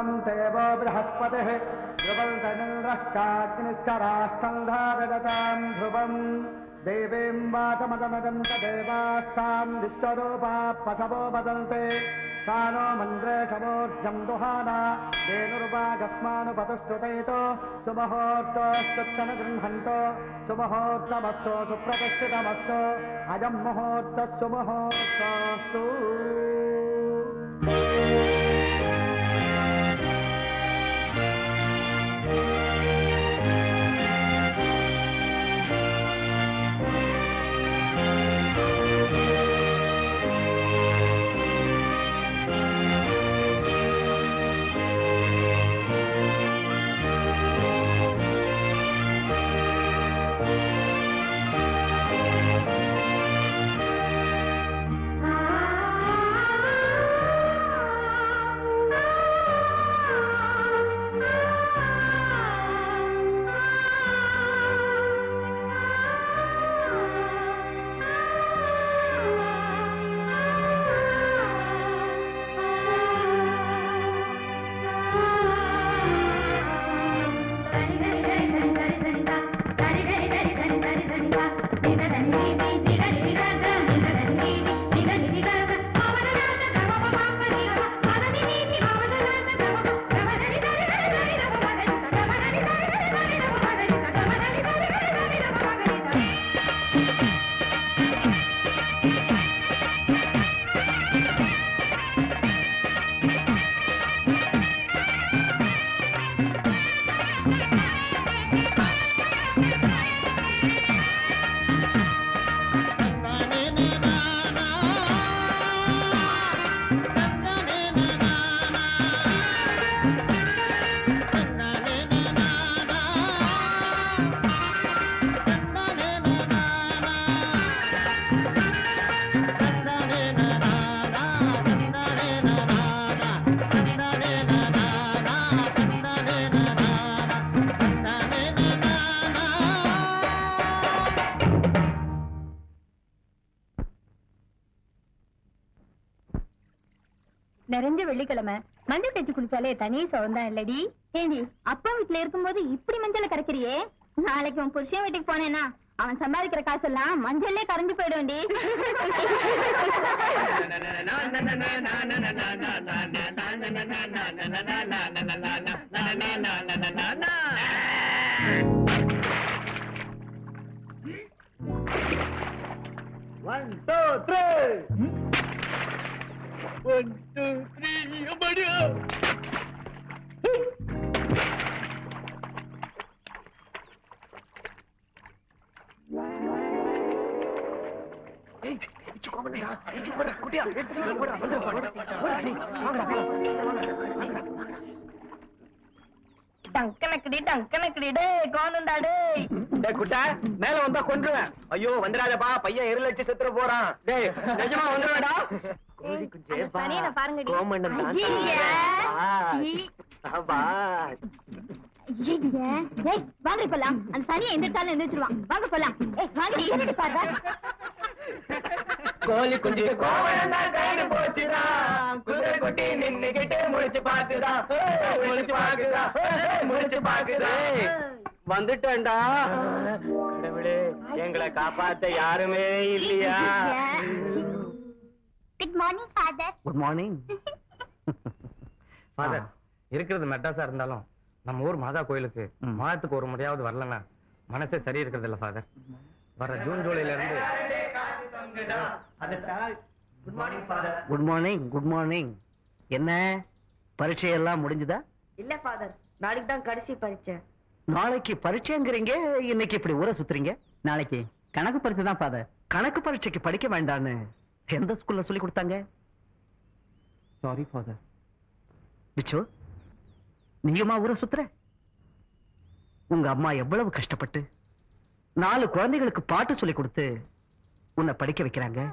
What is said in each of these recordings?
ध्रुवम् देवो बृहस्पतिः ध्रुवम् तनिन्द्रश्चाग्निश्च राष्ट्रम् धारयताम् ध्रुवम् देवीम् वातमदमदन्त देवास्ताम् विश्वरूपा पथवो वदन्ते सा नो मन्द्रे समोर्जम् दुहाना धेनुर्वागस्मानुपतुष्टुतैतो सुमुहूर्तोस्तुच्छन गृह्णन्तो सुमुहूर्तमस्तु सुप्रतिष्ठितमस्तु अयम् मुहूर्तः सुमुहूर्तोऽस्तु நிறைஞ்ச வெள்ளிக்கிழமை மஞ்சள் தேய்ச்சி குளிச்சாலே தனி சுகம்தான் இல்லடி ஏண்டி அப்பா வீட்டுல இருக்கும்போது இப்படி மஞ்சள கரைக்கிறியே நாளைக்கு உன் புருஷன் வீட்டுக்கு போனேன்னா அவன் சம்பாதிக்கிற காசெல்லாம் மஞ்சள்லே கரைஞ்சு போயிடும்டி one two three one two three அப்படியா டங்கனக்கடி டங்கனக்கடி டே கோணுண்டாடு டேய் குட்டா மேல வந்தா கொன்றுவேன் ஐயோ வந்துடாதப்பா பையன் எரு லட்சம் செத்துற போறான் டேய் நிஜமா வந்துருவேடா கோழி குஞ்சே அந்த சனியனை பாருங்கடி. கோமண்டன் தான் ஐயையே. ஈ. ஆபா ஏய் வாங்க போலாம் அந்த சனியை எந்திரிச்சாலும் எந்திரிச்சிருவான் வாங்க போலாம் ஏய் வாங்க ஏறிட்டு பாரு கோழி குஞ்சு கோமண்டன் தான் கைடு போச்சுடா குதிரை குட்டி நின்னுகிட்டு முழிச்சு பாக்குதா முழிச்சு பாக்குதா முழிச்சு பாக்குதா வந்துட்டேன்டா கடவுளே எங்களை காப்பாத்த யாருமே இல்லையா good morning father good morning father இருக்கிறது மெட்ராஸா இருந்தாலும் நம்ம ஊர் மாதா கோயிலுக்கு ம். மாதத்துக்கு ஒரு முறையாவது வரலன்னா மனசே சரி இருக்கிறது இல்ல ஃபாதர் வர ஜூன் ஜூலைல இருந்து குட் மார்னிங் குட் மார்னிங் என்ன பரீட்சை எல்லாம் முடிஞ்சுதா இல்ல ஃபாதர் நாளைக்கு தான் கடைசி பரீட்சை நாளைக்கு பரீட்சைங்கிறீங்க இன்னைக்கு இப்படி ஊரை சுத்துறீங்க நாளைக்கு கணக்கு பரிசு தான் ஃபாதர் கணக்கு பரீட்சைக்கு படிக்க வேண்டான்னு எந்த ஸ்கூல்ல சொல்லி கொடுத்தாங்க சாரி ஃபாதர் பிச்சு நீயுமா ஊரை சுத்துற உங்க அம்மா எவ்வளவு கஷ்டப்பட்டு நாலு குழந்தைகளுக்கு பாட்டு சொல்லி கொடுத்து உன்னை படிக்க வைக்கிறாங்க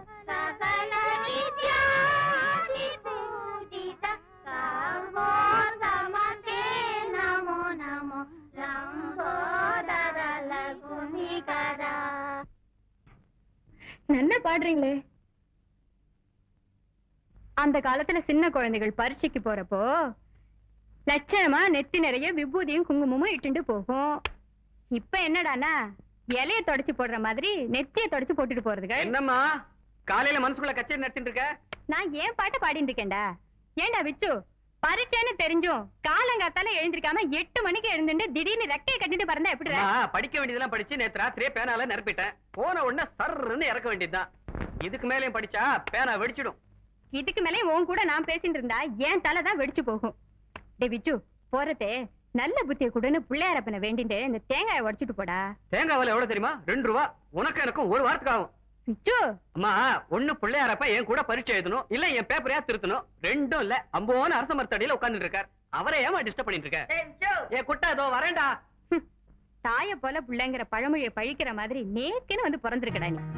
நல்லா பாடுறீங்களே அந்த காலத்துல சின்ன குழந்தைகள் பரீட்சைக்கு போறப்போ லட்சணமா நெத்தி நிறைய விபூதியும் குங்குமமும் இட்டுண்டு போகும் இப்ப என்னடானா இலைய தொடச்சு போடுற மாதிரி நெத்திய தொடச்சு போட்டுட்டு போறதுங்க என்னம்மா காலையில மனசுக்குள்ள கச்சேரி நடத்திட்டு இருக்க நான் ஏன் பாட்டு பாடிட்டு இருக்கேன்டா ஏன்டா விச்சு பரீட்சைன்னு தெரிஞ்சும் காலங்காத்தால எழுந்திருக்காம எட்டு மணிக்கு எழுந்துட்டு திடீர்னு ரெக்கையை கட்டிட்டு பறந்தா எப்படி அம்மா, படிக்க வேண்டியதெல்லாம் படிச்சு நேத்து ராத்திரியே பேனால நிரப்பிட்டேன் போன உடனே சர்ன்னு இறக்க வேண்டியதுதான் இதுக்கு மேலயும் படிச்சா பேனா வெடிச்சிடும் இதுக்கு மேலே உன் கூட நான் பேசிட்டு இருந்தா என் தலை தான் வெடிச்சு போகும் டே விச்சு போறதே நல்ல புத்திய கூடன்னு பிள்ளையாரப்பனை வேண்டிட்டு இந்த தேங்காயை உடைச்சிட்டு போடா தேங்காய் விலை எவ்வளவு தெரியுமா ரெண்டு ரூபா உனக்கு எனக்கும் ஒரு வாரத்துக்கு ஆகும் விச்சு அம்மா ஒண்ணு பிள்ளையாரப்ப என் கூட பரீட்சை எழுதணும் இல்ல என் பேப்பரையா திருத்தணும் ரெண்டும் இல்ல அம்போன அரச மரத்தடியில உட்கார்ந்துட்டு இருக்கார் அவரை ஏமா டிஸ்டர்ப் பண்ணிட்டு இருக்க ஏ குட்டா இதோ வரேன்டா தாய போல பிள்ளைங்கிற பழமொழியை பழிக்கிற மாதிரி நேக்குன்னு வந்து பிறந்திருக்கடா நீ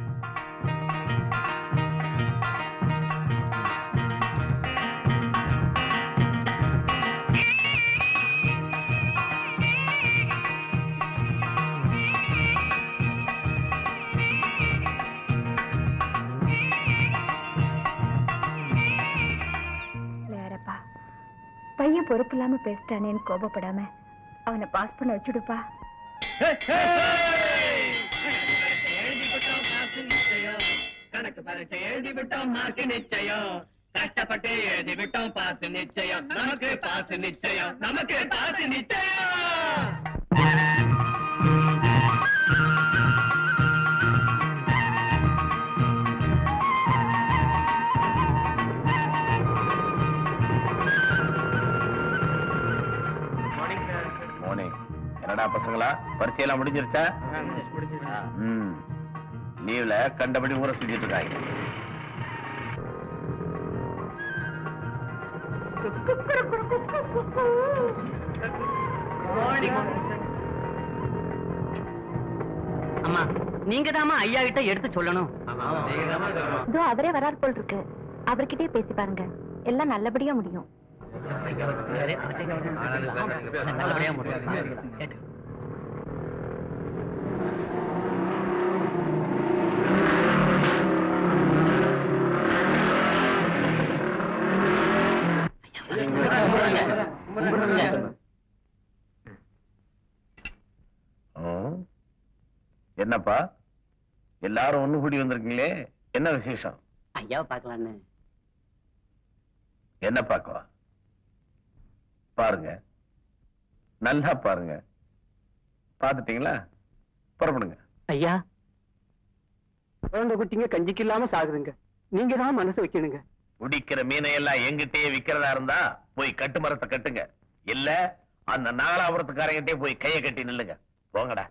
பிள்ளையாரப்பா பையன் பொறுப்பு இல்லாம பேசிட்டானேன்னு கோபப்படாம அவனை பாஸ் பண்ண வச்சுடுப்பா கணக்கு பரீட்சை எழுதி விட்டோம் மார்க்கு நிச்சயம் கஷ்டப்பட்டு எழுதி விட்டோம் பாஸ் நிச்சயம் நமக்கு பாஸ் நிச்சயம் நமக்கு பாஸ் நிச்சயம் மார்னிங் என்னடா பசங்களா பரீட்சையெல்லாம் முடிஞ்சிருச்சா ம் லீவ்ல கண்டபடி ஊரை சுத்திட்டு இருக்காங்க அம்மா நீங்க தாமா ஐயா கிட்ட எடுத்து சொல்லணும் இதோ அவரே வரார் போல் இருக்கு அவர்கிட்டயே பேசி பாருங்க எல்லாம் நல்லபடியா முடியும் நல்லபடியா முடியும் ம். என்னப்பா எல்லாரும் ஒண்ணு கூடி வந்திருக்கீங்களே என்ன விசேஷம் ஐயாவை பார்க்கலான்னு என்ன பார்க்கவா பாருங்க நல்லா பாருங்க பாத்துட்டீங்களா புறப்படுங்க ஐயா குழந்தை குட்டிங்க கஞ்சிக்கு இல்லாம சாகுதுங்க நீங்க தான் மனசு வைக்கணுங்க குடிக்கிற மீனை எல்லாம் எங்கிட்டயே விக்கிறதா இருந்தா போய் கட்டு மரத்தை கட்டுங்க இல்ல அந்த நாலாபுரத்துக்காரங்கிட்டே போய் கையை கட்டி நில்லுங்க போங்கடா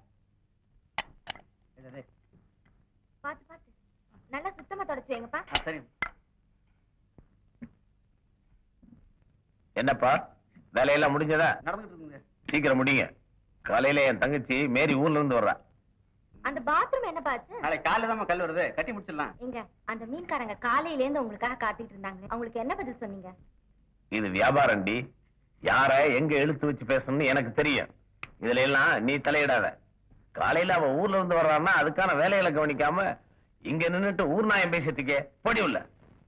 பாத்து பாத்து நல்லா சுத்தமா தொடச்சு வைங்கப்பா சரி என்னப்பா வேலையெல்லாம் முடிஞ்சதா நடந்துட்டு இருக்குங்க சீக்கிரம் முடிங்க காலையில என் தங்கச்சி மேரி ஊர்ல இருந்து வர்றா அந்த பாத்ரூம் என்ன பாச்சு நாளைக்கு காலையில தான் கல் வருது கட்டி முடிச்சிடலாம் எங்க அந்த மீன்காரங்க காலையில இருந்து உங்களுக்காக காத்துட்டு இருந்தாங்க அவங்களுக்கு என்ன பதில் சொன்னீங்க இது வியாபாரம்டி யார எங்க இழுத்து வச்சு பேசணும்னு எனக்கு தெரியும் இதுல எல்லாம் நீ தலையிடாத காலையில அவ ஊர்ல இருந்து வர்றான்னா அதுக்கான வேலைகளை கவனிக்காம இங்க நின்னுட்டு ஊர் நாயம் பேசிட்டு இருக்கே பொடி உள்ள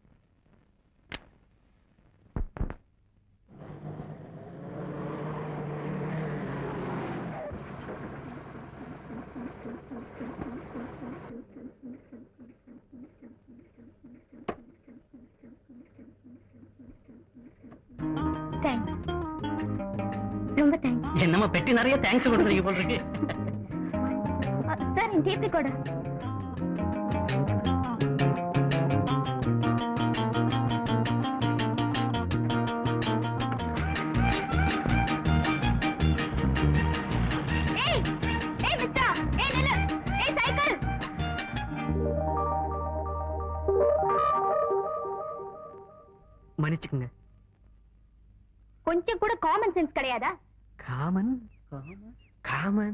தேங்க்ஸ் ரொம்ப தேங்க்ஸ் என்னம்மா பெட்டி நிறைய தேங்க்ஸ் கொடுக்குறீங்க போல் இருக்கு சார் இந்த டேப் ரெக்கார்டர் ஏய் ஏய் மிஸ்டர் ஏய் நில்லு ஏய் சைக்கிள் மன்னிச்சுக்குங்க கொஞ்சம் கூட காமன் சென்ஸ் கிடையாதா காமன் காமன்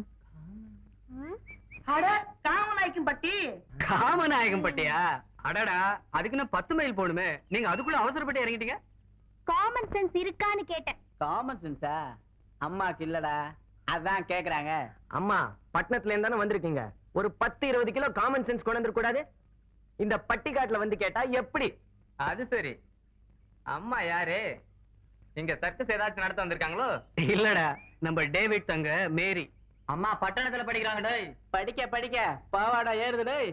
அட காமநாயக்கும் பட்டி காமநாயகம் பட்டியா அடடா அதுக்கு நான் பத்து மைல் போகணுமே நீங்க அதுக்குள்ள அவசரப்பட்டு இறங்கிட்டீங்க காமன் சென்ஸ் இருக்கான்னு கேட்டேன் காமன் சென்ஸா அம்மாக்கு இல்லடா அதான் கேக்குறாங்க அம்மா பட்டணத்துல இருந்து தானே வந்திருக்கீங்க ஒரு பத்து இருபது கிலோ காமன் சென்ஸ் கொண்டு வந்துட கூடாது இந்த பட்டிக்காட்டுல வந்து கேட்டா எப்படி அது சரி அம்மா யாரு இங்க சர்க்கஸ் ஏதாச்சும் நடத்த வந்திருக்காங்களோ இல்லடா நம்ம டேவிட் தங்க மேரி அம்மா பட்டணத்துல படிக்கிறாங்க டேய் படிக்க படிக்க பாவாடா ஏறுது டேய்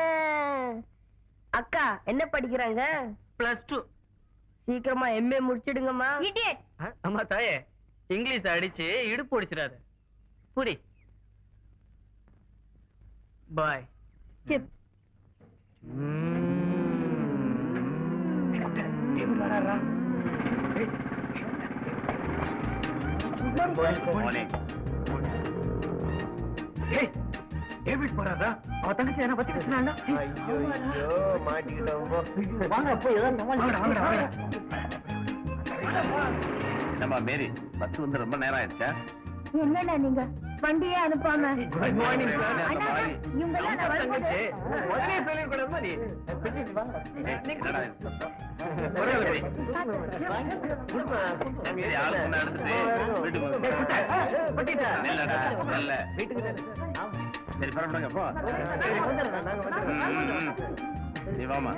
அக்கா என்ன படிக்கிறாங்க பிளஸ் டூ சீக்கிரமா எம்ஏ முடிச்சிடுங்கம்மா இடியட் அம்மா தாயே இங்கிலீஷ் அடிச்சு இடுப்பு ஒடிச்சிடாத புடி பாய் ஸ்டிப் டேவிட் போறாதா அவ தங்கச்சி என்ன பத்தி பேசினாங்க வாங்க போய் ஏதாவது நம்ம மேரி பஸ் வந்து ரொம்ப நேரம் ஆயிடுச்சா என்னண்ணா நீங்க வண்டியே அனுப்பாம குட் மார்னிங் அண்ணா, இவங்க எல்லாம் நான் வரும்போது உடனே சொல்லிருக்கூடாதுமா நீ என்னடா இது? சரி, ஆளு கொண்டு எடுத்துட்டு வீட்டுக்கு போ. இல்லடா, இல்ல. சரி, புறப்படுங்க, போ. ம், ம், ம். நீ வாமா.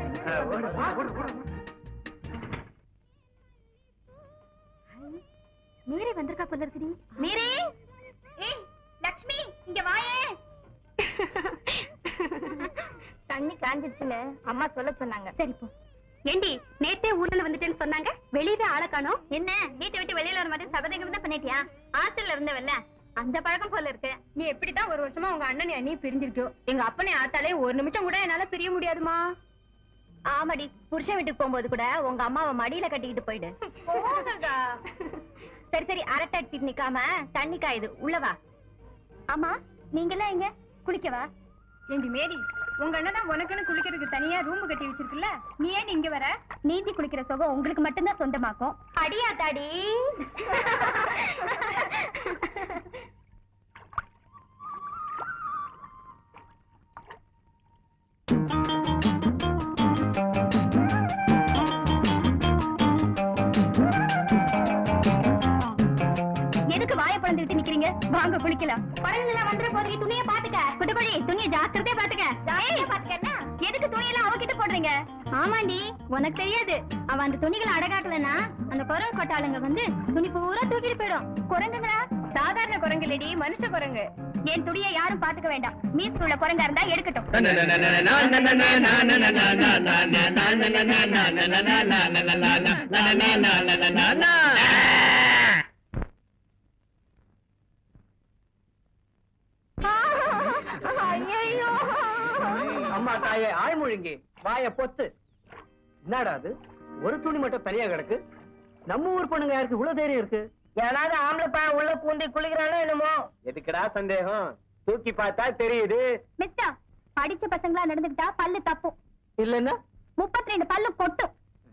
மீரே வந்திருக்கா போல இருக்குடி மீரே ஏய் லக்ஷ்மி இங்க வாயே தண்ணி காஞ்சிருச்சுன்னு அம்மா சொல்ல சொன்னாங்க சரி போ ஏண்டி நேத்தே ஊர்ல வந்துட்டேன்னு சொன்னாங்க வெளியவே ஆள காணோம் என்ன வீட்டை விட்டு வெளியில வர மாட்டேன் சபதம் தான் பண்ணிட்டியா ஹாஸ்டல்ல இருந்தவல்ல அந்த பழக்கம் போல இருக்கு நீ எப்படிதான் ஒரு வருஷமா உங்க அண்ணன் அண்ணி பிரிஞ்சிருக்கோ எங்க அப்பனை ஆத்தாலே ஒரு நிமிஷம் கூட என்னால பிரிய முடியாதுமா ஆமாடி புருஷன் வீட்டுக்கு போகும்போது கூட உங்க அம்மாவை மடியில கட்டிக்கிட்டு போயிடு சரி சரி அரட்டை அடிச்சிட்டு நிக்காம தண்ணி காயுது உள்ளவா ஆமா நீங்கெல்லாம் எங்க குளிக்கவா ஏண்டி மேரி உங்க அண்ணன் தான் உனக்குன்னு குளிக்கிறதுக்கு தனியா ரூம் கட்டி வச்சிருக்குல்ல நீ ஏன் இங்க வர நீந்தி குளிக்கிற சுகம் உங்களுக்கு மட்டும்தான் சொந்தமாக்கும் அடியா தாடி எதுக்கு வாய பழந்துட்டு நிக்கிறீங்க வாங்க குளிக்கலாம் குறைஞ்சல வந்துற போதுக்கு துணியை பாத்துக்க குட்டுக்கோழி துணியை ஜாக்கிரதையா பாத்துக்க ஜாக்கிரதையா பாத்துக்க எதுக்கு துணியெல்லாம் அவகிட்ட போடுறீங்க ஆமாண்டி உனக்கு தெரியாது அவ அந்த துணிகளை அடகாக்கலனா அந்த குரங்கு கொட்டாளுங்க வந்து துணி பூரா தூக்கிட்டு போயிடும் குரங்குங்களா சாதாரண குரங்கு இல்லடி மனுஷ குரங்கு என் துணியை யாரும் பாத்துக்க வேண்டாம் மீசு உள்ள குரங்கா இருந்தா எடுக்கட்டும் ஐயோ அம்மா தாயே ஆழ்மொழிங்கி வாய பொத்து என்னடா அது ஒரு துணி மட்டும் தனியா கிடக்கு நம்ம ஊர் பொண்ணுங்க யாருக்கு இவ்வளவு தைரியம் இருக்கு யாராவது ஆம்பளை பையன் உள்ள பூந்தி குளிக்கிறானோ என்னமோ எதுக்குடா சந்தேகம் தூக்கி பார்த்தா தெரியுது மிஸ்டர் படிச்ச பசங்களா நடந்துக்கிட்டா பல்லு தப்பும் இல்லன்னா முப்பத்தி ரெண்டு பல்லு கொட்டும்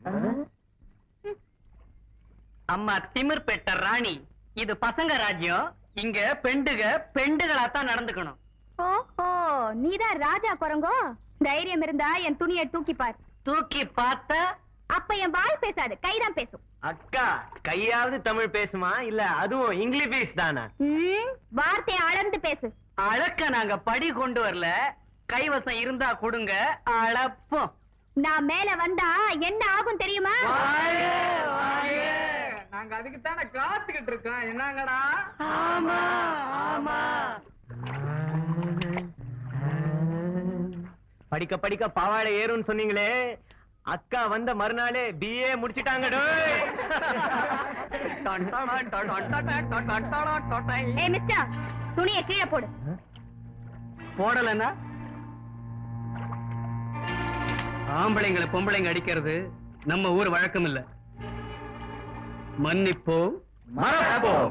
அம்மா திமிர் பெட்ட ராணி இது பசங்க ராஜ்யம் இங்க பெண்டுக பெண்டுகளா தான் நடந்துக்கணும் ஓஹோ நீதான் ராஜா குரங்கோ தைரியம் இருந்தா என் துணியை தூக்கி பார் தூக்கி பார்த்தா அப்ப என் வாய் பேசாது கைதான் பேசும் அக்கா கையாவது தமிழ் பேசுமா இல்ல அதுவும் இங்கிலீஷ் தானா ம், வார்த்தையை அளந்து பேசு அழக்க நாங்க படி கொண்டு வரல கைவசம் இருந்தா கொடுங்க அளப்போம் நான் மேல வந்தா என்ன ஆகும் தெரியுமா நாங்க அதுக்கு தானே காத்துக்கிட்டு இருக்கோம் என்னங்கடா ஆமா ஆமா படிக்க படிக்க பாவாடை ஏறும்னு சொன்னீங்களே அக்கா வந்த மறுநாளே பிஏ முடிச்சிட்டாங்க டோய். ஏ மிஸ்டர் துணியை கீழே போடு போடலன்னா ஆம்பளைங்களை பொம்பளைங்க அடிக்கிறது நம்ம ஊர் வழக்கம் இல்ல மன்னிப்போம் மறப்போம்.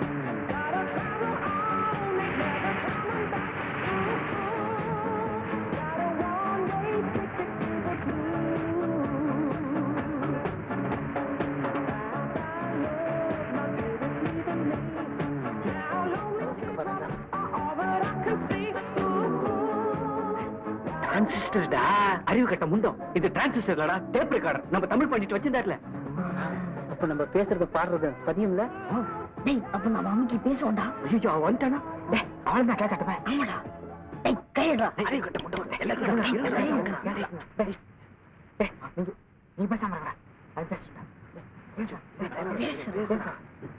Gotta travel on, never coming back. டிரான்சிஸ்டர்டா அறிவு கட்ட முண்டம் இது டிரான்சிஸ்டர்லடா டேப் ரெக்கார்டர் நம்ம தமிழ் பண்ணிட்டு வச்சிருந்தாருல அப்ப நம்ம பேசுறத பாடுறது பதியும்ல டேய் அப்ப நம்ம அமுக்கி பேசுவோம்டா ஐயோ அவன் வந்துட்டானா டேய் அவன் தான் கேட்கட்டுமே ஆமாடா டேய் கையடா அறிவு கட்ட முண்டம் எல்லாத்தையும் டேய் நீ நீ பேசாம இருக்கடா அது பேசுடா பேசு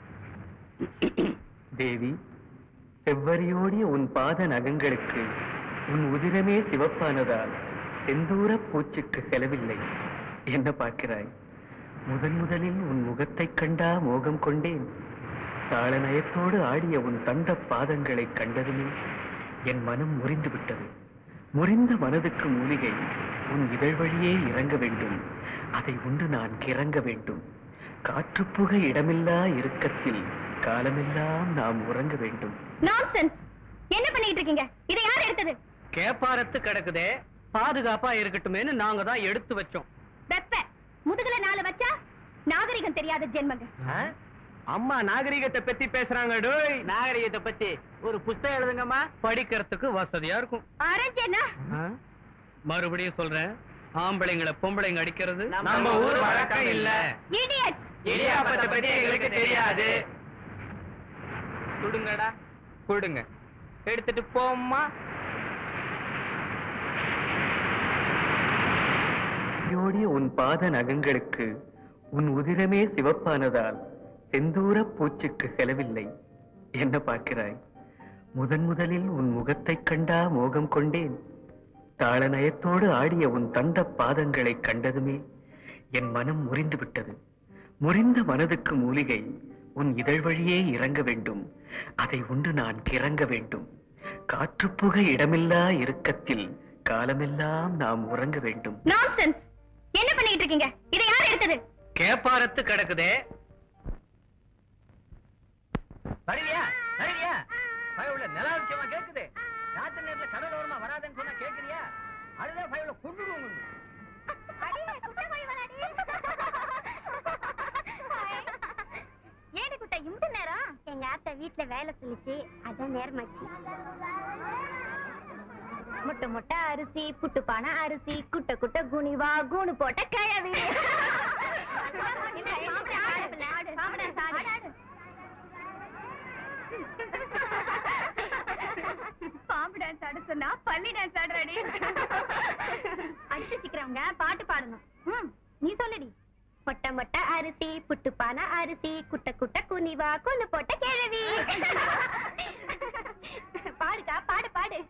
தேவி செவ்வரியோடிய உன் பாத நகங்களுக்கு உன் உதிரமே சிவப்பானதால் செந்தூர பூச்சுக்கு செலவில்லை என்ன பார்க்கிறாய் முதன் முதலில் உன் முகத்தைக் கண்டா மோகம் கொண்டேன் தாளநயத்தோடு ஆடிய உன் தந்த பாதங்களை கண்டதுமே என் மனம் முறிந்து விட்டது முறிந்த மனதுக்கு மூலிகை உன் இதழ் வழியே இறங்க வேண்டும் அதை உண்டு நான் கிறங்க வேண்டும் காற்றுப்புக இடமில்லா இறுக்கத்தில் காலமெல்லாம் நாம் உறங்க வேண்டும் நான்சென்ஸ் என்ன பண்ணிட்டு இருக்கீங்க இதை யார் எடுத்தது கேப்பாரத்து கிடக்குதே பாதுகாப்பா இருக்கட்டுமேன்னு நாங்க தான் எடுத்து வச்சோம் வெப்ப முதுகுல நாலு வச்சா நாகரிகம் தெரியாத ஜென்மங்க அம்மா நாகரிகத்தை பத்தி பேசுறாங்க டோய் நாகரிகத்தை பத்தி ஒரு புஸ்தகம் எழுதுங்கம்மா படிக்கிறதுக்கு வசதியா இருக்கும் அரஞ்சனா ஆ? மறுபடியும் சொல்றேன் ஆம்பளைங்களை பொம்பளைங்க அடிக்கிறது நம்ம ஊர் வழக்கம் இல்ல இடியட்ஸ் இடியாப்பத்தை பத்தி எங்களுக்கு தெரியாது கொடுங்கடா கொடுங்க எடுத்துட்டு போம்மா யோடிய உன் பாத நகங்களுக்கு உன் உதிரமே சிவப்பானதால் செந்தூர பூச்சுக்கு செலவில்லை என்ன பார்க்கிறாய் முதன் முதலில் உன் முகத்தைக் கண்டா மோகம் கொண்டேன் தாளநயத்தோடு ஆடிய உன் தந்த பாதங்களை கண்டதுமே என் மனம் முறிந்து விட்டது முறிந்த மனதுக்கு மூலிகை உன் இதழ் வழியே இறங்க வேண்டும் அதை உண்டு நான் கிறங்க வேண்டும் காற்றுப்புக இடமில்லா இறுக்கத்தில் காலமெல்லாம் நாம் உறங்க வேண்டும் நான்சென்ஸ் என்ன பண்ணிட்டு இருக்கீங்க இதை யார் எடுத்தது கேப்பாரத்து கிடக்குதே வருவியா வருவியா பயவுள்ள நில விஷயமா கேக்குது ராத்திரி நேரத்துல கடல் ஓரமா வராதுன்னு சொன்னா கேக்குறியா அதுதான் பயவுள்ள கொண்டுடுவோம் ஏனு குட்டா இம்பு நேரம் எங்க ஆத்தா வீட்ல வேலை சொல்லிச்சு அதான் நேரமாச்சு முட்டை முட்டை அரிசி புட்டு பானை அரிசி குட்ட குட்ட குனிவா கூணு போட்ட கிழவி பாம்பு டான்ஸ் ஆட சொன்னா பள்ளி டான்ஸ் ஆடுறாடி அடிச்சு சிக்கிறவங்க பாட்டு பாடணும் ம், நீ சொல்லுடி மொட்டை மொட்டை அரிசி புட்டு பானை அரிசி குட்ட குட்ட குனிவா கொண்டு போட்ட கிழவி பாடுக்கா பாடு பாடு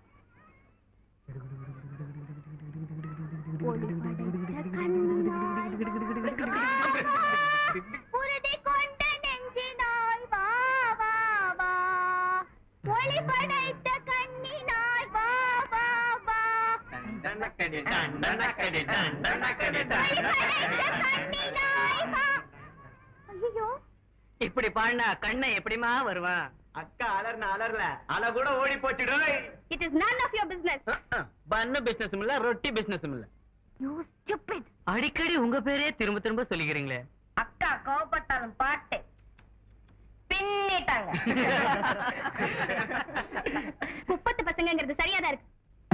புரதி கொண்ட நெஞ்சினாய் வா வா வா ஒளி படைத்த கண்ணினாய் வா வா வா ஒளி படைத்த கண்ணினாய் வா ஐயோ இப்படி பாடினா கண்ணை எப்படிமா வருவான் அக்கா அலர்ன அலர்ல அல கூட ஓடி போச்சுடோய் it is none of your business பண்ணு பிசினஸ் இல்ல ரொட்டி பிசினஸ் இல்ல you stupid அடிக்கடி உங்க பேரே திரும்ப திரும்ப சொல்லிக்கிறீங்களே அக்கா கோவப்பட்டாலும் பாட்டு பின்னிட்டாங்க குப்பத்து பசங்கங்கிறது சரியாதான் இருக்கு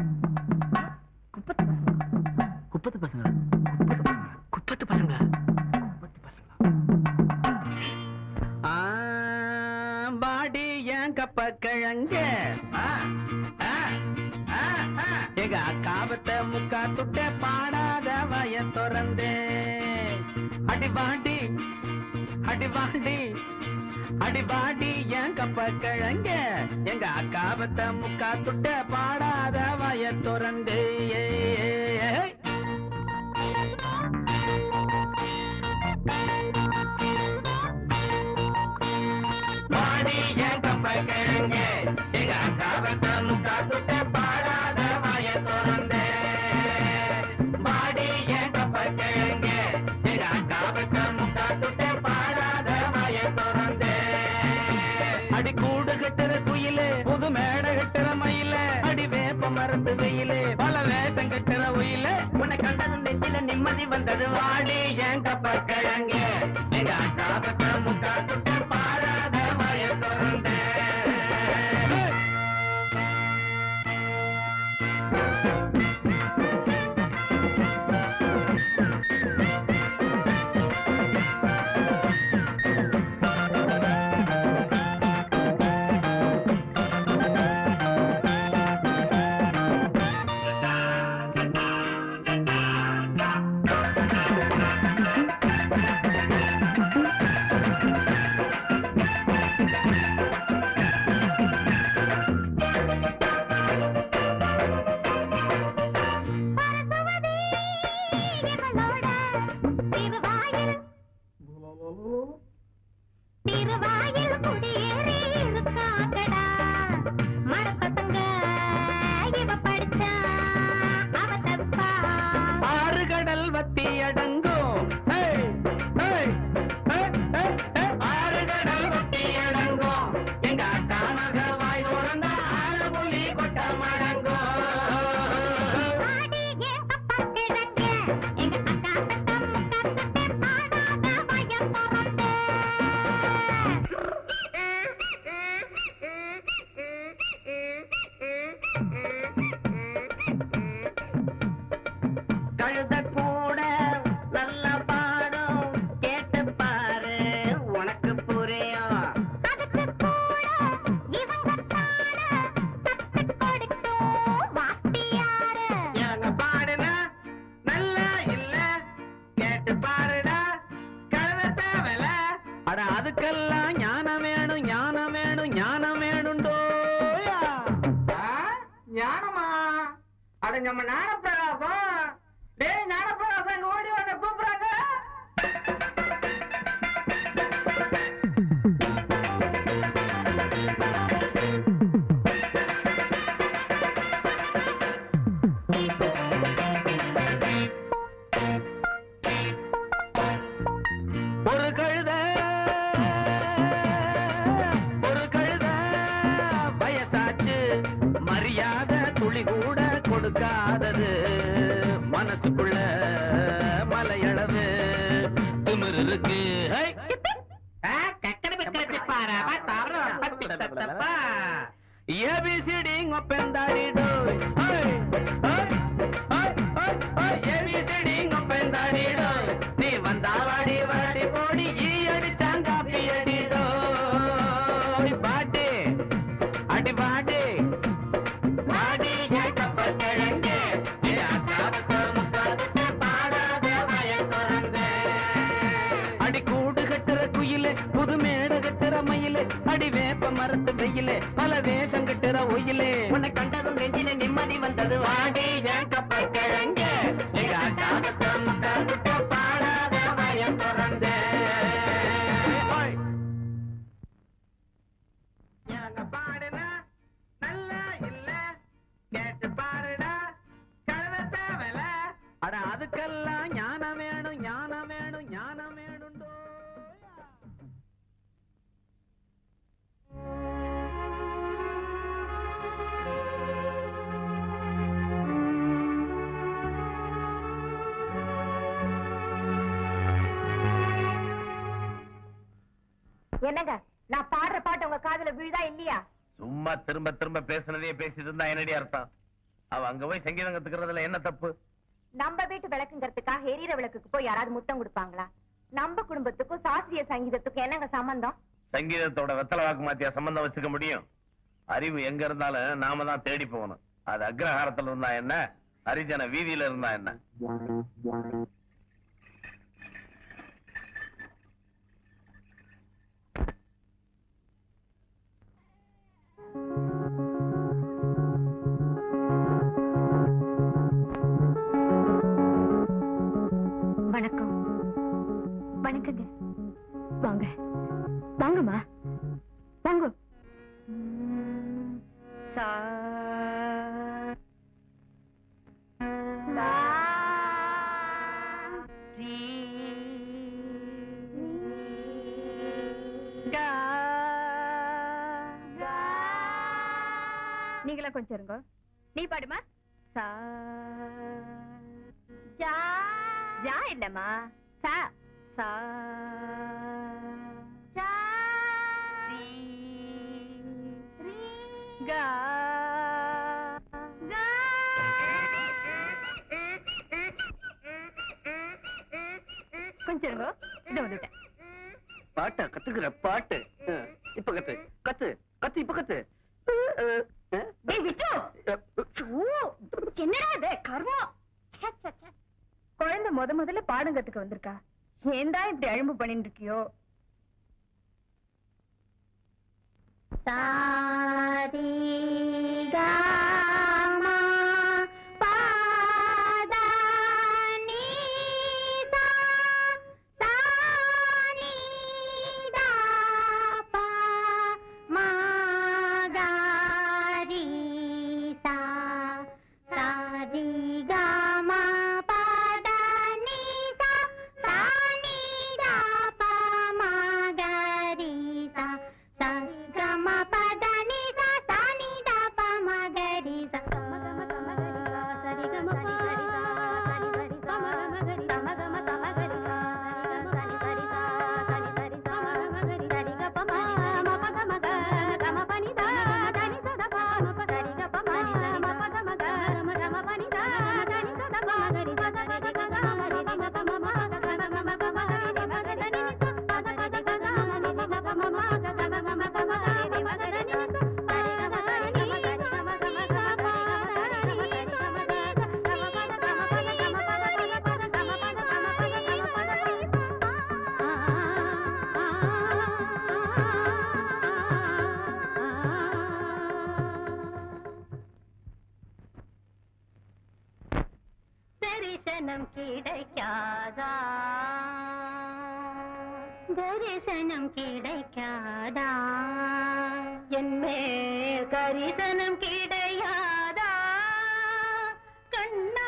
குப்பத்து பசங்க குப்பத்து பசங்க குப்பத்து பசங்க பாடி ஏன் கப்ப கிழங்க எங்க அக்காவத்த முக்கா துட்ட பாடாத வய திறந்து அடி பாடி அடி பாடி அடி பாடி ஏன் கப்ப கிழங்க எங்க அக்காவத்த முக்கா துட்ட பாடாத வய திறந்து பாடி ஏன் கப்ப கிழங்க எங்க அக்காவத்த முக்கா துட்ட பாடாத வய திறந்து பாடி ஏன் கப்ப கிழங்க எங்க அக்காவத்த முக்கா துட்ட பாடாத வய திறந்து அடி கூடு கட்டுற குயிலே புது மேடை கட்டுற மயில அடி வேப்ப மரத்து வெயிலே பல வேஷம் கட்டுற உயில உன்னை கண்டது நெஞ்சில நிம்மதி வந்தது வாடி ஏன் கப்ப கிழங்க எங்க அக்காவத்த முக்கா துட்ட பாடாத வய திறந்து அதுக்கெல்லாம் ஞானம் வேணும் ஞானம் வேணும் ஞானம் வேணுண்டோயா ஞானமா அட நம்ம ஞானப்பிரகாசம் டேய் ஞானப்பிரகாசம் இங்க ஓடி வந்து கூப்பிடுறாங்க ஒரு கழுத ஒரு கழுத வயசாச்சு மரியாதை துளி கூட கொடுக்காதது மனசுக்குள்ள மலையளவு திமிரு இருக்கு hi! ABCD ngopendadidoy. Hey, hey, hey, hey, hey, ABCD ngopendadidoy. நீ வந்தா வாடி வாடி போடி ஈ அடிச்சாங்காப்பி அடிடோய் பாட்டு அடி பாட்டு பாடி கப்பல் கிழங்கு பாடாத மயக்குறந்தே அடி கூடு கட்டுற குயிலே புது மேடு கட்டுற மயிலே அடி வேப்ப மரத்து வெயிலே பல வேஷம் கட்டுற ஒயிலே உன்னை கண்டதும் நெஞ்சில நிம்மதி வந்தது வாடி ஏன் கப்பல் கிழங்க எங்க அக்காவுக்கு முக்கால் குட்ட பாடாத மயம் திறந்தே எனக்கு பாடுனா நல்லா இல்ல கேட்டு பாருடா கழுத தேவல அட அதுக்கெல்லாம் ஞானம் வேணும் ஞானம் வேணும் ஞானம் வேணுண்டோ என்னங்க நான் பாடுற பாட்டு உங்க காதுல விழுதா இல்லையா சும்மா திரும்ப திரும்ப பேசுனதே பேசிட்டு இருந்தா என்னடி அர்த்தம் அவ அங்க போய் சங்கீதம் கத்துக்கிறதுல என்ன தப்பு நம்ம வீட்டு விளக்குங்கிறதுக்காக எரியற விளக்குக்கு போய் யாராவது முத்தம் கொடுப்பாங்களா நம்ம குடும்பத்துக்கும் சாஸ்திரிய சங்கீதத்துக்கும் என்னங்க சம்பந்தம் சங்கீதத்தோட வெத்தலை வாக்கு மாத்தியா சம்பந்தம் வச்சுக்க முடியும் அறிவு எங்க இருந்தாலும் நாம தான் தேடி போகணும் அது அக்ரஹாரத்துல இருந்தா என்ன ஹரிஜன வீதியில இருந்தா என்ன வணக்கம் வணக்கங்க வாங்க வாங்கம்மா வாங்க சா ரீ கா நீங்களா கொஞ்சம் இருங்க நீ பாடுமா சா ஜா ஜா இல்லம்மா சா சா ஜா ரீ ரீ கா கா கொஞ்சம் இருங்க இதோ வந்துட்டேன் பாட்டா கத்துக்கிற பாட்டு அஹ், இப்ப கத்து கத்து கத்து இப்ப கத்து டேய் விச்சு ஓ என்னடா இது கர்மம் ச்சே, ச்சே, ச்சே. குழந்தை முத முதல்ல பாடம் கத்துக்க வந்திருக்கா ஏன்டா இப்படி அழும்பு பண்ணிட்டு இருக்கியோ சாரி காமா பாதா நீ சா சா நீ தா பா மா கா ரி சா சா ரி கா மா பா தா நீ சா சா நீ தா பா மா கா ரி சா சா க ம ப த நீ சா சா நீ தா தரிசனம் கிடைக்காதா என் மேல் கரிசனம் கிடையாதா கண்ணா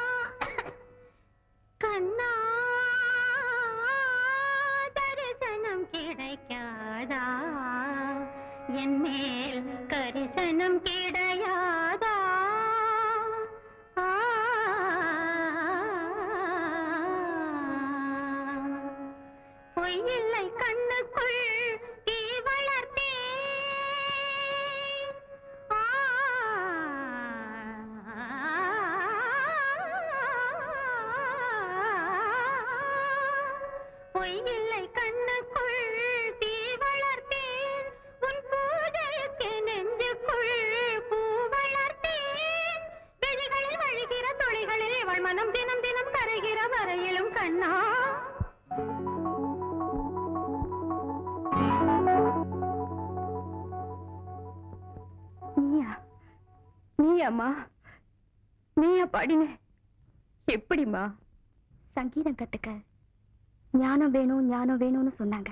கண்ணா தரிசனம் கிடைக்காதா என் மேல் கரிசனம் கிடையாதா ஆ பொய்யில்லை கண்ணுக்குள் தீ வளர்த்தேன் ஆ பொய்யில்லை கண்ணுக்குள் தீ வளர்த்தேன் உன் பூஜைக்கு நெஞ்சுக்குள் பூ வளர்த்தேன் விழிகளில் வழிகிற துளிகளில் இவள் மனம் தினம் தினம் கரைகிற வரையிலும் கண்ணா நீயா நீயாம்மா நீயா பாடின எப்படிம்மா சங்கீதம் கத்துக்க ஞானம் வேணும் ஞானம் வேணும்னு சொன்னாங்க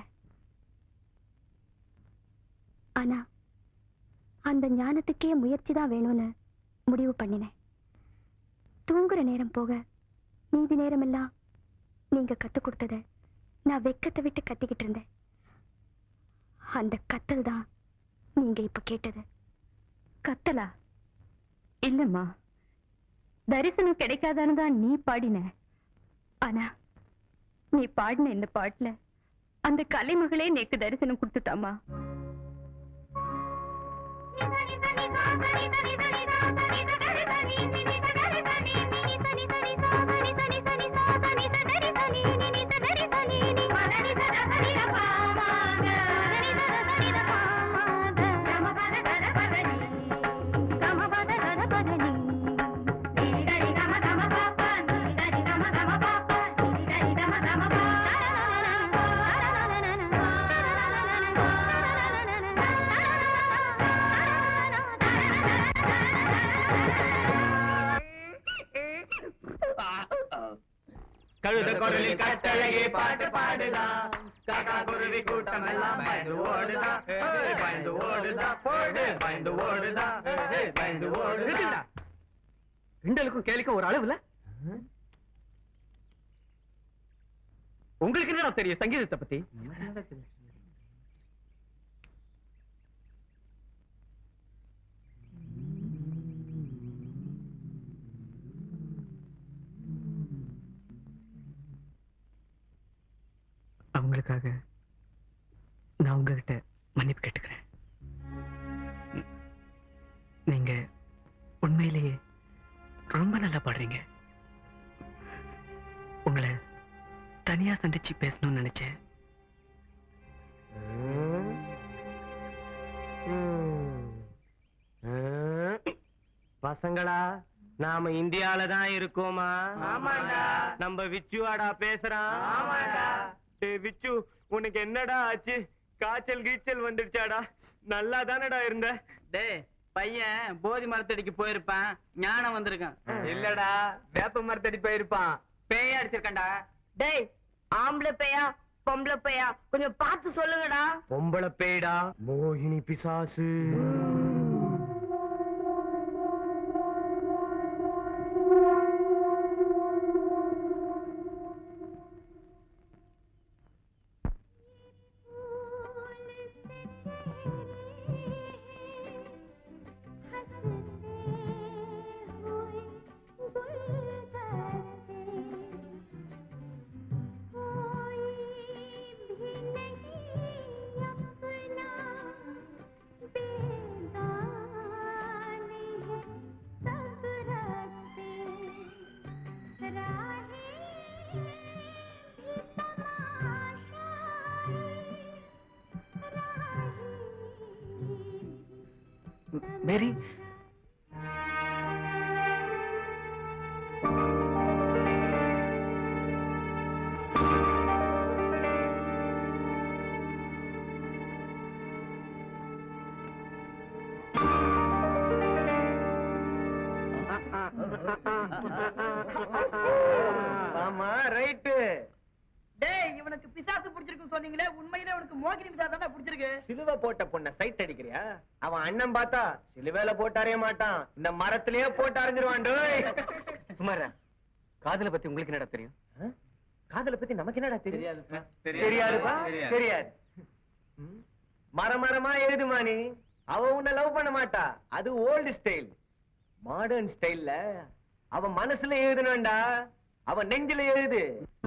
ஆனா அந்த ஞானத்துக்கே முயற்சி தான் வேணும்னு முடிவு பண்ணினேன் தூங்குற நேரம் போக மீதி நேரமெல்லாம் நீங்க கத்து கொடுத்தத நான் வெக்கத்தை விட்டு கத்திக்கிட்டு இருந்தேன் அந்த கத்தல் தான் நீங்க இப்ப கேட்டது கத்தலா இல்லம்மா தரிசனம் கிடைக்காதான்னு தான் நீ பாடின ஆனா நீ பாடின இந்த பாட்டுல அந்த கலைமகளே நேக்கு தரிசனம் கொடுத்துட்டாமா கழுத குரலில் கட்டழகே பாட்டு பாடுதான் காக்கா குருவி கூட்டம் எல்லாம் பயந்து ஓடுதான் ஏய், பயந்து ஓடுதான் போடு பயந்து ஓடுதான் ஏய், பயந்து ஓடுதான் கிண்டலுக்கும் கேலிக்கும் ஒரு அளவுல உங்களுக்கு என்னடா தெரியும் சங்கீதத்தை பத்தி அவங்களுக்காக நான் உங்ககிட்ட மன்னிப்பு கேட்டுக்கிறேன் ந- நீங்க உண்மையிலேயே ரொம்ப நல்லா பாடுறீங்க உங்களை தனியா சந்திச்சு பேசணும்னு நினைச்சேன் பசங்களா நாம இந்தியால தான் இருக்கோமா ஆமாடா நம்ம விச்சுவாடா பேசுறான் ஆமாடா டேய் விச்சு உனக்கு என்னடா ஆச்சு காய்ச்சல் கீச்சல் வந்துடுச்சாடா நல்லா தானடா இருந்த டேய் பையன் போதி மரத்தடிக்கு போயிருப்பான் ஞானம் வந்திருக்கான் இல்லடா வேப்ப மரத்தடி போயிருப்பான் பேய அடிச்சிருக்கேன்டா டேய் ஆம்பளை பையா பொம்பளை பையா கொஞ்சம் பார்த்து சொல்லுங்கடா பொம்பளை பேடா மோகினி பிசாசு மேரி ஆமா ரைட்டு டேய் இவனை உனக்கு பிசாசு பிடிச்சிருக்குன்னு சொன்னீங்களே உண்மையிலே உனக்கு மோகினி பிசாசு தான் பிடிச்சிருக்கு சிலுவை போட்ட பொண்ண சைட் அடிக்கிறியா அவன் அண்ணன் பார்த்தா சிலுவையில போட்டு அறைய மாட்டான் இந்த மரத்திலேயே போட்டு அரைஞ்சிருவான் டேய். சுமாரா காதலை பத்தி உங்களுக்கு என்னடா தெரியும் ஆ? காதலை பத்தி நமக்கு என்னடா தெரியும் தெரியாதுப்பா தெரியாது ம். மரம் மரமா எழுதுமா நீ அவ உன்னை லவ் பண்ண மாட்டா அது ஓல்டு ஸ்டைல் மாடர்ன் ஸ்டைல்ல அவ மனசுல எழுதணும்டா அவ நெஞ்சில எழுது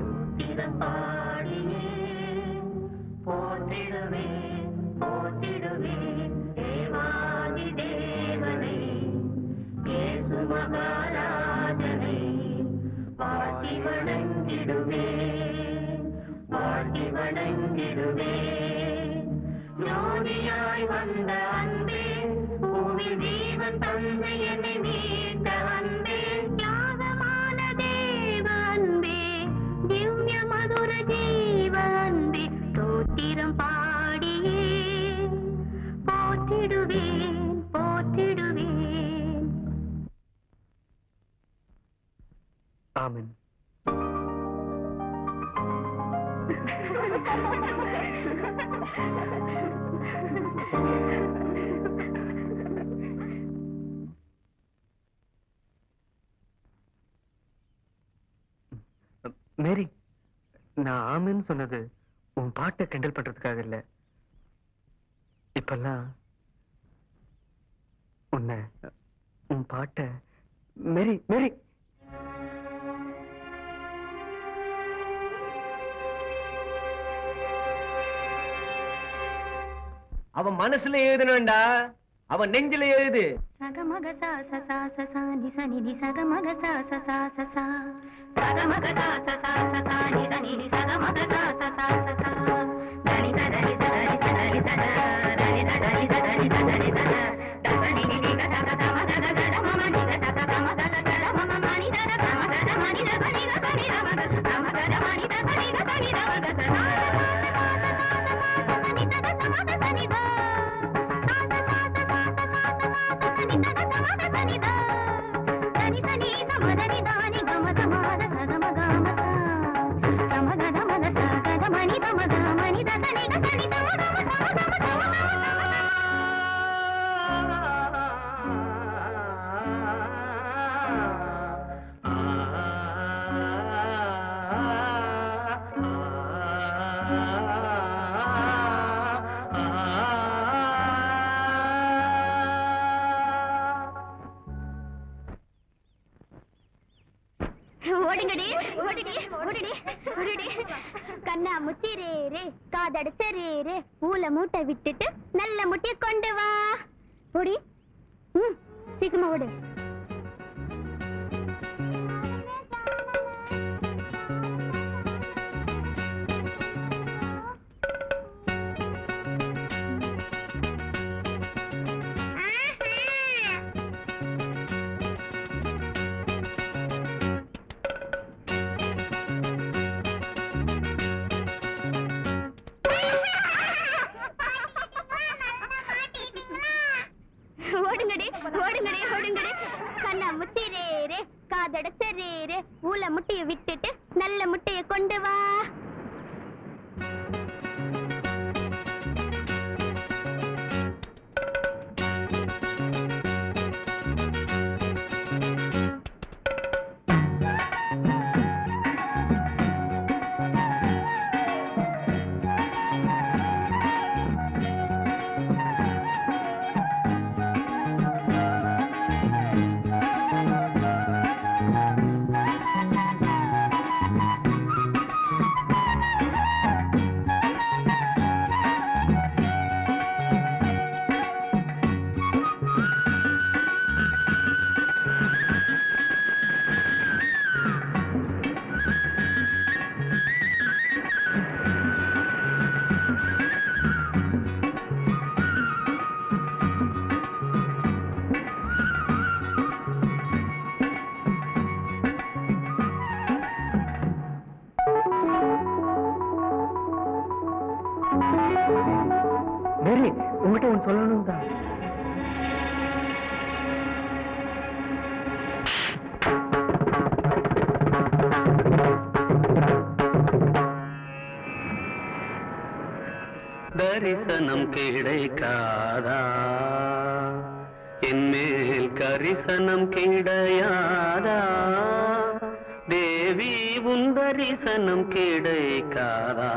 தியாகமான தேவ அன்பே திவ்ய மதுர ஜீவ அன்பே தோத்திரம் பாடியே போற்றிடுவேன் போற்றிடுவேன் ஆமென் மேரி நான் ஆமென்னு சொன்னது உன் பாட்டை கிண்டல் பண்றதுக்காக இல்ல இப்பெல்லாம் உன்னை உன் பாட்டை மேரி மேரி அவன் மனசுல எழுதணும்டா அவன் நெஞ்சில எழுது சகமக சா ச சா ச சா நி ச நி நி சகமக சா ச சா ச சா சகமக சா ச சா ச சா நி த நி நி சகமக சா ச சா ச சா தனி த தனி த தனி த தனி த த தனி த தனி த தனி த தனி த த த த நி நி நி க த க த ம த க க ட ம ம நி க த க த ம த க க ட ம ம ம நி த த த ம க ட ம நி த த நி த த நி த ம க த ம க ட ம நி த த நி த த நி த ம க த சா ச சா ச சா ச சா ச சா ச நி த த த ம த த நி த சா ச சா ச சா ச சா ச சா ச நி த த த ம த த நி த தனி தனி த ம த நி த நி க ம த ம த ச த ம க ம ச த ம க த ம த ச க த ம நி த ம த ம நி த த நி க த நி த ம த ம த ம த ம த ம த ம ஓடுங்கடி ஓடுடி ஓடுடி ஓடுடி கண்ணா முச்சிரே ரே காதடிச்சரே ரே ஊல மூட்டை விட்டுட்டு நல்ல முட்டைய கொண்டு வா ஓடி ம் சீக்கிரமா ஓடு ஓடுங்கடி ஓடுங்கடி ஓடுங்கடி கண்ணா முச்சிரே ரே காதடிச்சரே ரே ஊல முட்டைய விட்டுட்டு நல்ல முட்டைய கொண்டு வா மேரி உங்ககிட்ட ஒன்று சொல்லணும் தான் தரிசனம் கிடைக்காதா என்மேல் கரிசனம் கிடையாதா தேவி உன் தரிசனம் கிடைக்காதா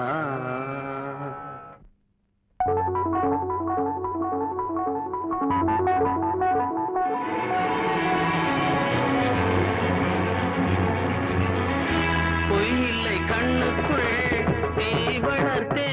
பொய்யில்லை கண்ணுக்குள் நீ வளர்த்தே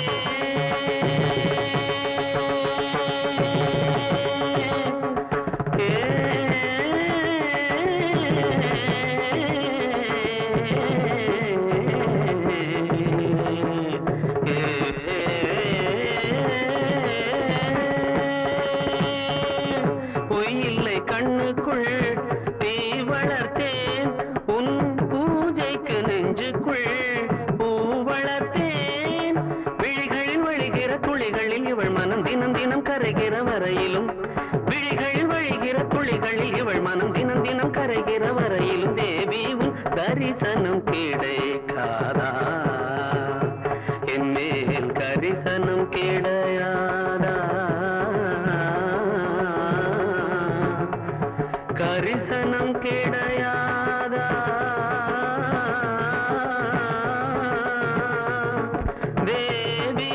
பொய்யில்லை கண்ணுக்குள் நீ வளர்த்தேன் உன் பூஜைக்கு நெஞ்சுக்குள் பூ வளர்த்தேன் விழிகளில் வழிகிற துளிகளில் இவள் மனம் தினம் தினம் கரைகிற வரையிலும் விழிகளில் வழிகிற துளிகளில் இவள் மனம் தினம் தினம் கரைகிற வரையிலும் தேவி உன் தரிசனம் கிடைக்காதா என் மேல் கரிசனம் கிடையாதா கரிசனம் கிடையாதா தேவி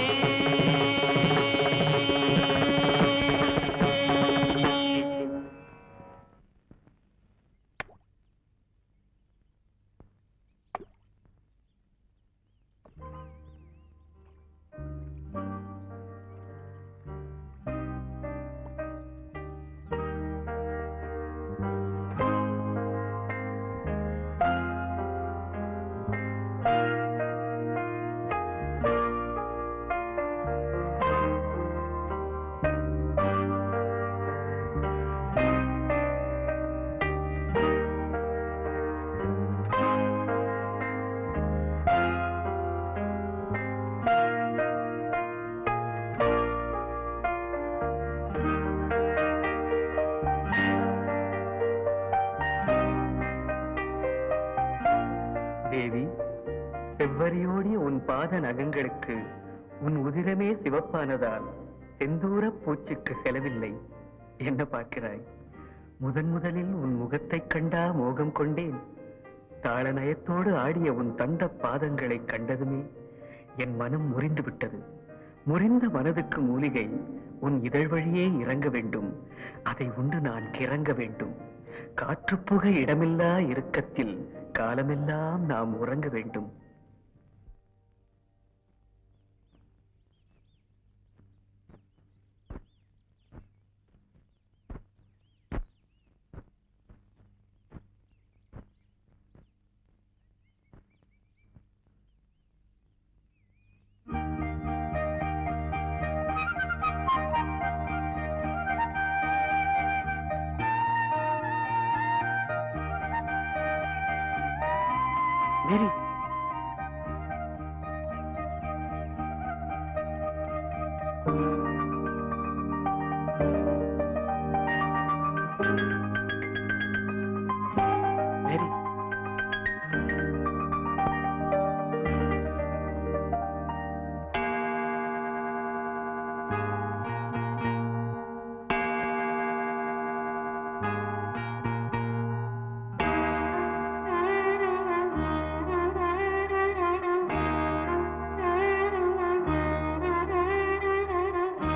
தேவி செவ்வரியோடிய உன் பாத நகங்களுக்கு உன் உதிரமே சிவப்பானதால் செந்தூர பூச்சிக்கு செலவில்லை என்ன பார்க்கிறாய் முதன் முதலில் உன் முகத்தைக் கண்டா மோகம் கொண்டேன் தாள நயத்தோடு ஆடிய உன் தந்த பாதங்களை கண்டதுமே என் மனம் முறிந்து விட்டது முறிந்த மனதுக்கு மூலிகை உன் இதழ் வழியே இறங்க வேண்டும் அதை உண்டு நான் கிறங்க வேண்டும் காற்று புக இடமில்லா இறுக்கத்தில் காலமெல்லாம் நாம் உறங்க வேண்டும் மேரி மேரி Thank you.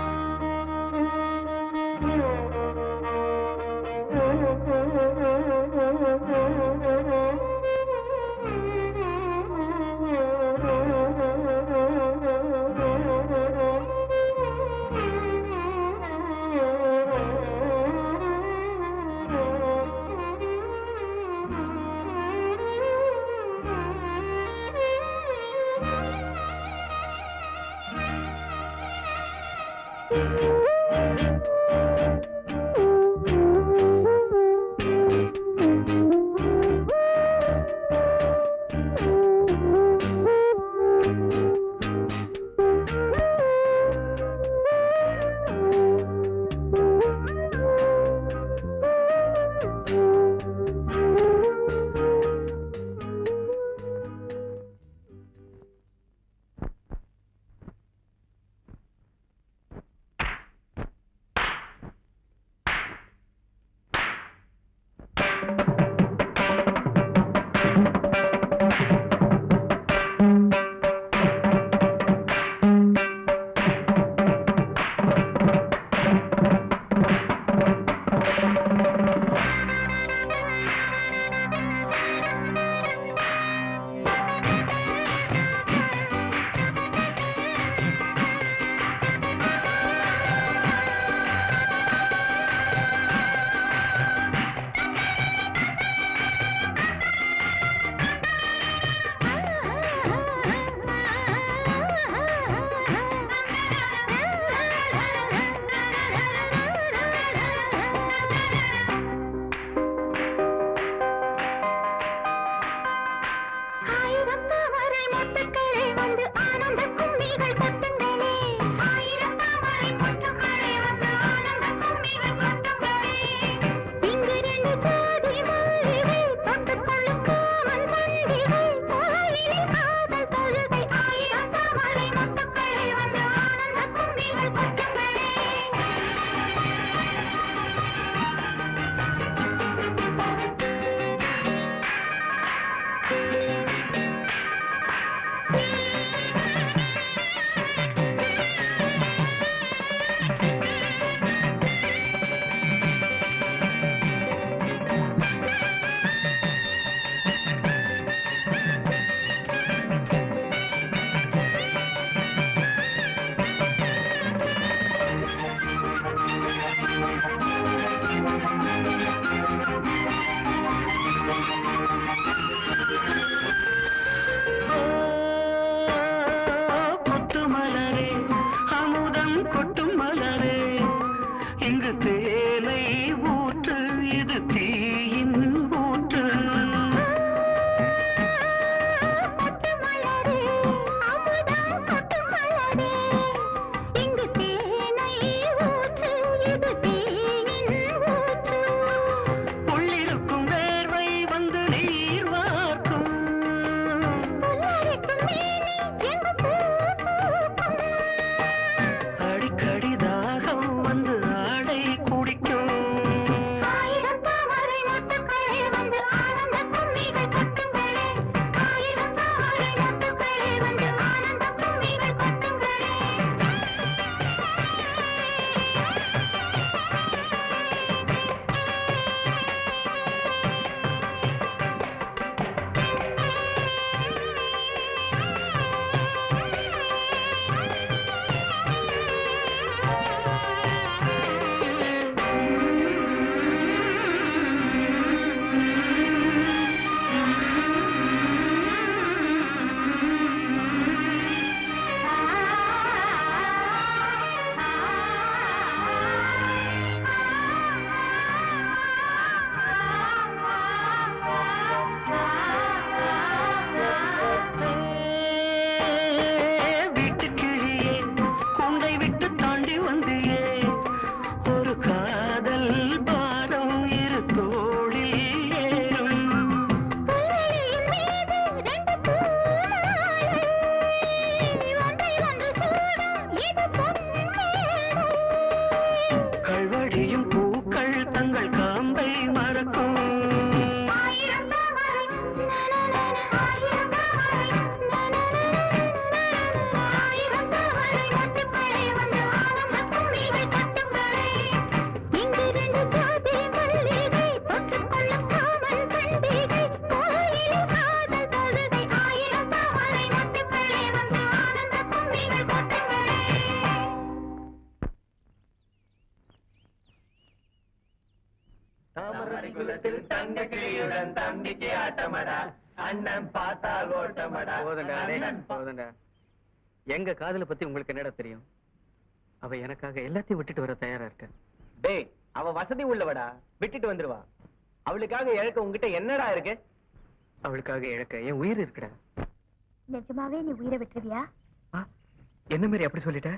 குலத்தில் தங்க கிளியுடன் தம்பிக்கு ஆட்டமடா அண்ணன் பார்த்தால் ஓட்டமடா போதுண்டா டேய், அண்ணன் பா- போதுண்டா எங்க காதலை பத்தி உங்களுக்கு என்னடா தெரியும் அவ எனக்காக எல்லாத்தையும் விட்டுட்டு வர தயாரா இருக்க டேய் அவ வசதி உள்ளவடா விட்டுட்டு வந்துருவா அவளுக்காக இழக்க உங்ககிட்ட என்னடா இருக்கு அவளுக்காக இழக்க என் உயிர் இருக்குடா நிஜமாவே நீ உயிரை விட்டுருவியா ஆ, என்ன மேரி அப்படி சொல்லிட்ட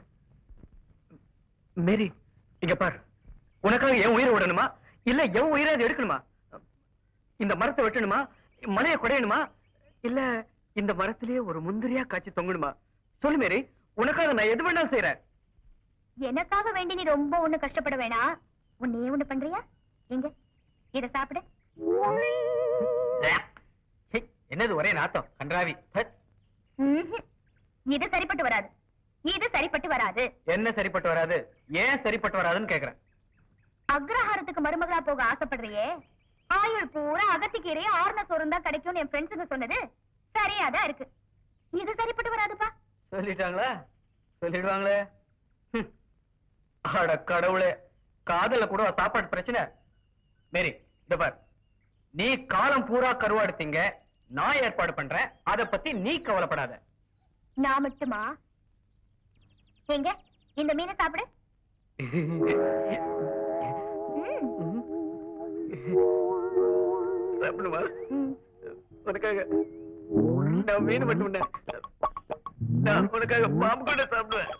மேரி இங்க பார் உனக்காக என் உயிரை விடணுமா இல்ல என் உயிரை அது எடுக்கணுமா இந்த மரத்தை வெட்டணுமா மலையை குடையணுமா இல்ல இந்த மரத்திலேயே ஒரு முந்திரியா காய்ச்சி தொங்கணுமா சொல்லு மேரி உனக்காக நான் எது வேணாலும் செய்யறேன் எனக்காக வேண்டி நீ ரொம்ப ஒண்ணு கஷ்டப்பட வேணாம் உன்னையே ஒண்ணு பண்றியா எங்க இத சாப்பிடு சீ, என்னது ஒரே நாத்தம் கன்றாவி ஹட். ம்ஹும். இது சரிப்பட்டு வராது இது சரிப்பட்டு வராது என்ன சரிப்பட்டு வராது ஏன் சரிப்பட்டு வராதுன்னு கேக்குறேன் அக்ரஹாரத்துக்கு மருமகளா போக ஆசைப்படுறியே ஆயுள் பூரா அகத்திக்கீரை ஆறுன சோறும் தான் கிடைக்கும்னு என் ஃப்ரெண்ட்ஸுங்க சொன்னது சரியாதான் இருக்கு இது சரிப்பட்டு வராதுப்பா சொல்லிட்டாங்களா சொல்லிடுவாங்களே ஹம். அட கடவுளே காதல கூட சாப்பாடு பிரச்சனை மேரி இந்த பார் நீ காலம் பூரா கருவாடுத்தீங்க நான் ஏற்பாடு பண்றேன் அத பத்தி நீ கவலைப்படாத நான் மட்டுமா எங்க இந்த மீனை சாப்பிடு ம். சாப்பிடுமா ம். உனக்காக நான் மீன் மட்டும் உண்ணேன். நான் உனக்காக பாம்பு கூட சாப்பிடுவேன்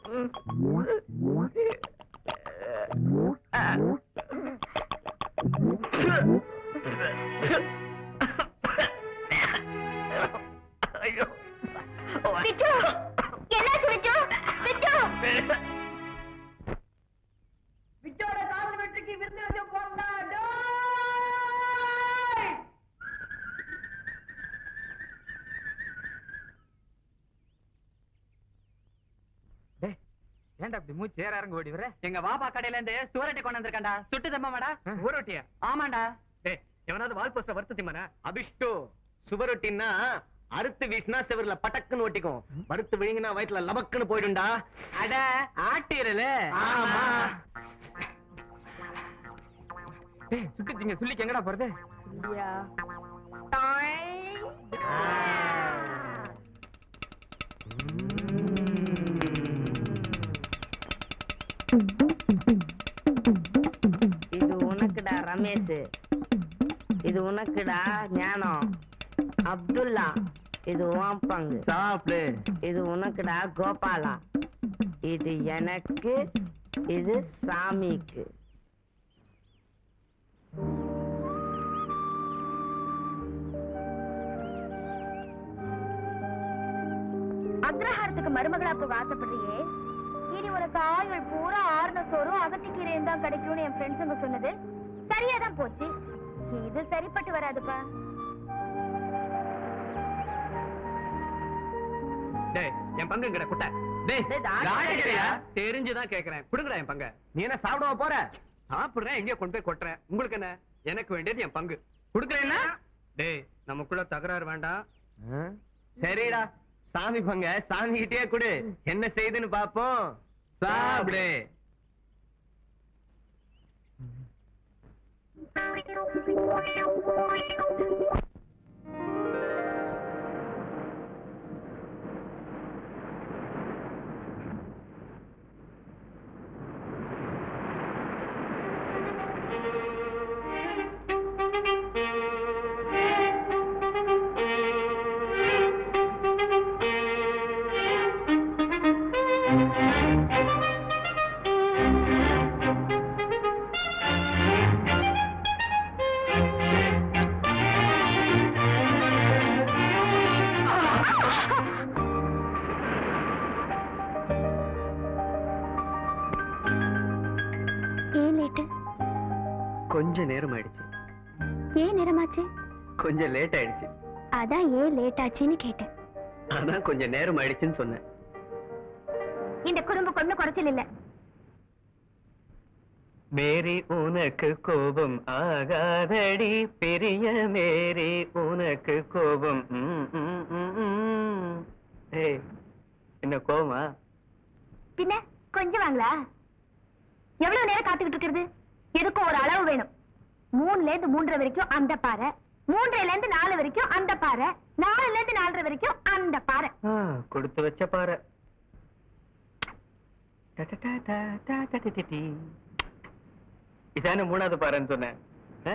ஐயோ விச்சு என்னாச்சு விச்சு விச்சு விச்சோட காதல் வெற்றிக்கு விருந்து வச்சு போறா டேய் ஏன்டா இப்படி மூச்சு ஏற இறங்க ஓடி வர எங்க வாப்பா கடையில இருந்து சுவரட்டி கொண்டு வந்திருக்காண்டா சுட்டு தம்மாடா ஊரோட்டியா ஆமாண்டா டேய் எவனாவது வால் போஸ்ட வருத்த திம்மானா அபிஷ்டு சுவரொட்டின்னா அறுத்து வீசினா செவர்ல பட்டக்குன்னு ஒட்டிக்கும் வறுத்து விழுங்கினா வயிற்றுல லபக்குன்னு போயிடும்டா அட ஆட்டீரல ஆமா டேய் சுட்டு திங்க சொல்லிக்கு எங்கடா போறது இது உனக்குடா ரமேஷ் இது உனக்குடா ஞானம் அப்துல்லா இது உன் பங்கு சாப்பிடு இது உனக்குடா கோபாலா இது எனக்கு இது சாமிக்கு அக்ரஹாரத்துக்கு மருமகளா போக ஆசைப்படுறியே இனி உனக்கு ஆயுள் பூரா ஆறுன சோறும் அகத்திக்கீரையும் தான் கிடைக்கும்னு என் ஃப்ரெண்ட்ஸுங்க சொன்னது சரியாதான் போச்சு இது சரிப்பட்டு வராதுப்பா டேய் என் பங்கு எங்கடா குட்டை டேய் டேய், தாடி தாடிக்கிறியா? தெரிஞ்சுதான் கேக்குறேன் குடுங்கடா என் பங்க நீ என்ன சாப்பிடவா போற சாப்பிடுறேன் எங்கேயோ கொண்டு போய் கொட்டுறேன் உங்களுக்கு என்ன எனக்கு வேண்டியது என் பங்கு குடுக்கறேன்னா டேய் நமக்குள்ள தகராறு வேண்டாம் சரிடா சாமி பங்க சாமி கிட்டே கொடு என்ன செய்யுதுன்னு பாப்போம் சாப்பிடு ஏன் லேட்டு கொஞ்ச நேரம் ஆயிடுச்சு ஏன் நேரமாச்சு கொஞ்சம் லேட் ஆயிடுச்சு அதான் ஏன் லேட் ஆச்சுன்னு கேட்டேன் அதான் கொஞ்சம் நேரம் ஆயிடுச்சுன்னு சொன்னேன் இந்த குறும்பு கொண்டு குறைச்சல் இல்ல மேரி உனக்கு கோபம் ஆகாதடி பெரிய மேரி உனக்கு கோபம் ம், ம், ம், ம். ஏய் என்ன கோபமா பின்ன கொஞ்சம் வாங்களா எவ்வளவு நேரம் காத்துக்கிட்டு இருக்கிறது எதுக்கும் ஒரு அளவு வேணும் மூணுல இருந்து மூன்றரை வரைக்கும் அந்த பாறை மூன்றைல இருந்து நாலு வரைக்கும் அந்த பாறை நாலுல இருந்து நாலரை வரைக்கும் அந்த பாறை ஆ, கொடுத்து வச்ச பாரு இதானே மூணாவது பாருன்னு சொன்னேன் ஆ?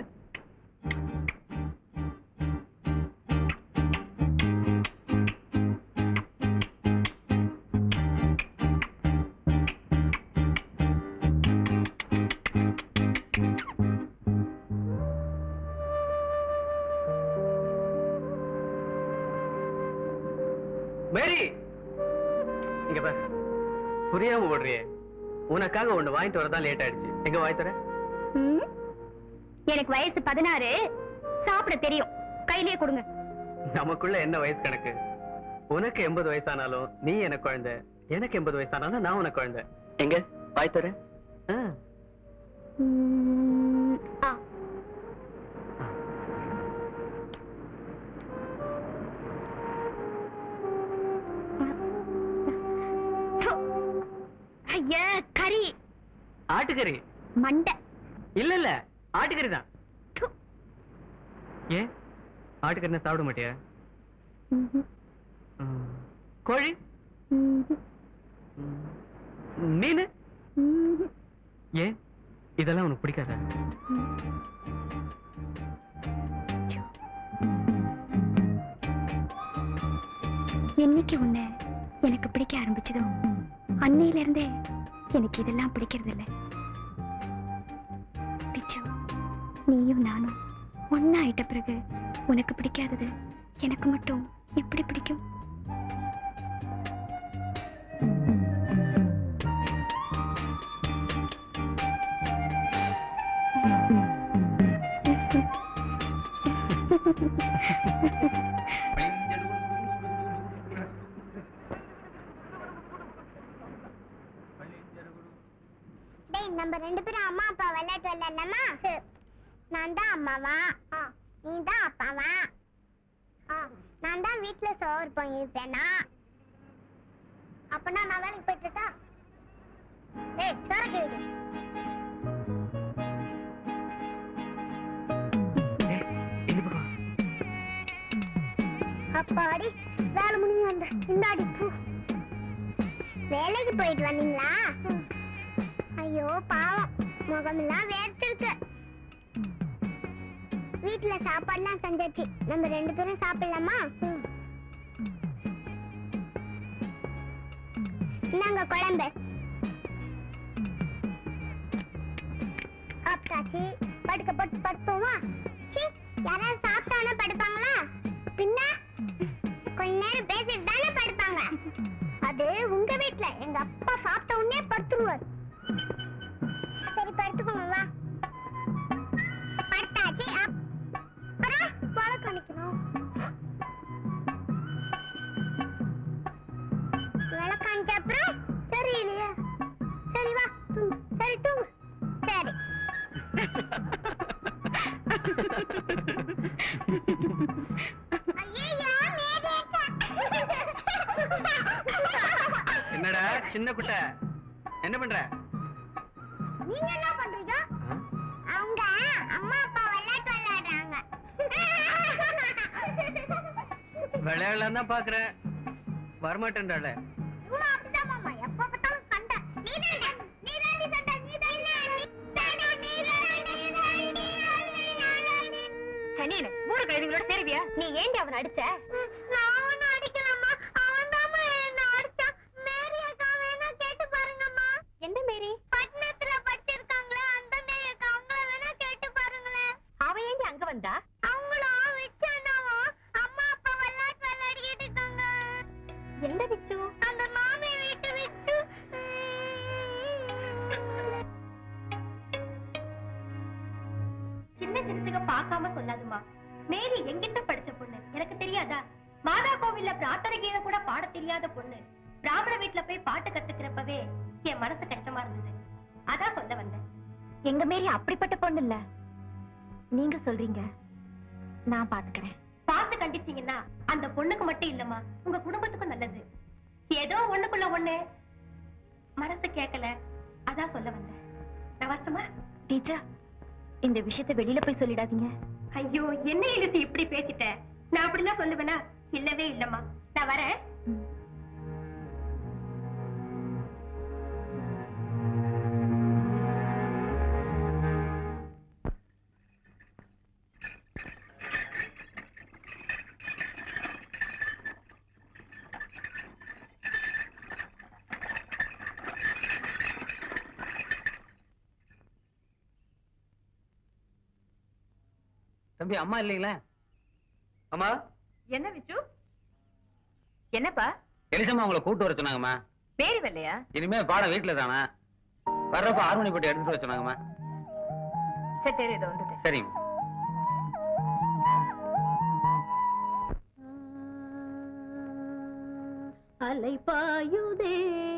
மேரி இங்க பாரு புரியாம ஓடுறியே உனக்காக ஒண்ணு வாங்கிட்டு வரதான் லேட் ஆயிடுச்சு எங்க வாங்கி தர ம்? எனக்கு வயசு பதினாறு சாப்பிட தெரியும் கையிலேயே கொடுங்க நமக்குள்ள என்ன வயசு கணக்கு உனக்கு எண்பது வயசானாலும் நீ எனக்கு குழந்தை எனக்கு எண்பது வயசானாலும் நான் உனக்கு குழந்தை எங்க வாய் தர ம், ஆ. து. ஐயா கறி ஆட்டுக்கறி மண்டை இல்ல இல்ல ஆட்டுக்கறி தான் து. ஏன் ஆட்டுக்கறி சாப்பிட மாட்டியா ம்ஹும். ம். கோழி ம்ஹும். ம். மீன் ம்ஹும். ஏன் இதெல்லாம் உனக்கு பிடிக்காதா என்னைக்கு உன்னை எனக்கு பிடிக்க ஆரம்பிச்சதோ அன்னையில இருந்தே எனக்கு இதெல்லாம் பிடிக்கிறது இல்ல பிச்சு நீயும் நானும் ஒன்னா ஆயிட்ட பிறகு உனக்கு பிடிக்காதது எனக்கு மட்டும் எப்படி பிடிக்கும் டேய் நம்ம ரெண்டு பேரும் அம்மா அப்பா விளையாட்டு விளையாடலாமா நான் தான் அம்மாவா நீ தான் அப்பாவா ஆ, நான் தான் வீட்ல சோறு பொங்கிருப்பேனா அப்பனா நான் வேலைக்கு போயிட்டுட்டா ஏய் சோறக்கு விடு இந்த பக்கம் அப்பாடி வேலை முடிஞ்சு வந்த இந்தாடி பூ வேலைக்கு போயிட்டு வந்தீங்களா ஐயோ பாவம் முகமெல்லாம் வேர்த்திருக்கு வீட்டுல சாப்பாடுலாம் செஞ்சாச்சு நம்ம ரெண்டு பேரும் சாப்பிடலாமா இந்தாங்க குழம்பு சாப்பிட்டாச்சு படுக்க போட்டு படுத்துவோமா சீ யாராவது சாப்பிட்டானே படுப்பாங்களா பின்ன கொஞ்ச நேரம் பேசிட்டு தானே படுப்பாங்க அது உங்க வீட்ல எங்க அப்பா சாப்பிட்ட உடனே படுத்துருவார் சரி படுத்துக்கோங்க வா படுத்தாச்சு அப்புறம் வழக்கு அணைக்கணும் விளக்கு அணைச்ச அப்புறம் தெரியலையே சரி வா தூங்கு சரி தூங்கு சரி ஐயையோ, மேலேக்கா. என்னடா சின்ன குட்டை என்ன பண்ற நீங்க என்ன பண்றீங்க அவங்க அம்மா அப்பா விளையாட்டு விளையாடுறாங்க விளையாடலாம் தான் பாக்குறேன் வரமாட்டேன்டால இவனும் அப்படிதான் மாமா எப்ப பார்த்தாலும் சண்டை நீதான்டா, நீதாண்டி சண்டை, நீதாண்டி, நீதாண்டி, நீதாண்டி, நீதாண்டி, நீதாண்டி. சனியனு மூணு கழுதிங்களோட சேருவியா நீ ஏண்டி அவனை அடிச்ச நான் அவனை அடிக்கலாமா அவன்தாம்மா என்னை அடிச்சான். மேரி அக்கா வேணா கேட்டு பாருங்கம்மா. எந்த மேரி பட்டணத்துல படிச்சிருக்காங்களே, அந்த மேரி அக்கா, அவங்கள வேணா கேட்டு பாருங்களேன். அவ ஏண்டி அங்க வந்தா அவங்களும் விச்சானாவும் அம்மா அப்பா விளையாட்டு விளையாடிக்கிட்டு இருக்காங்க எந்த பிச்சு அந்த மாமி வீட்டு விட்டு சின்ன சின்னத்துக்கு பார்க்காம சொல்லாதுமா மேரி எங்கிட்ட படிச்ச பொண்ணு எனக்கு தெரியாதா மாதா கோவில்ல பிரார்த்தனை கீதை கூட பாட தெரியாத பொண்ணு பிராமண வீட்டுல போய் பாட்டு கத்துக்கிறப்பவே என் மனசு கஷ்டமா இருந்தது அதான் சொல்ல வந்தேன் எங்க மேரி அப்படிப்பட்ட பொண்ணு இல்ல நீங்க சொல்றீங்க நான் பாத்துக்கிறேன் பார்த்து கண்டிச்சீங்கன்னா அந்த பொண்ணுக்கு மட்டும் இல்லம்மா உங்க குடும்பத்துக்கும் நல்லது ஏதோ ஒண்ணுக்குள்ள ஒண்ணு மனசு கேட்கல அதான் சொல்ல வந்தேன் நான் வரட்டுமா டீச்சர் இந்த விஷயத்தை வெளியில போய் சொல்லிடாதீங்க ஐயோ என்ன எழுத்து இப்படி பேசிட்ட நான் அப்படிலாம் சொல்லுவேனா இல்லவே இல்லம்மா நான் வரேன் தம்பி அம்மா இல்லைங்களா அம்மா என்ன விச்சு என்னப்பா எலிசம்மா உங்களை கூட்டு வர சொன்னாங்கம்மா பேரு வரலையா இனிமே பாடம் வீட்டுல தானே வர்றப்ப ஆறு மணி போட்டு எடுத்துட்டு வர சொன்னாங்கம்மா சரி சரி இதோ வந்துட்டேன் சரிங்க அலை பாயுதே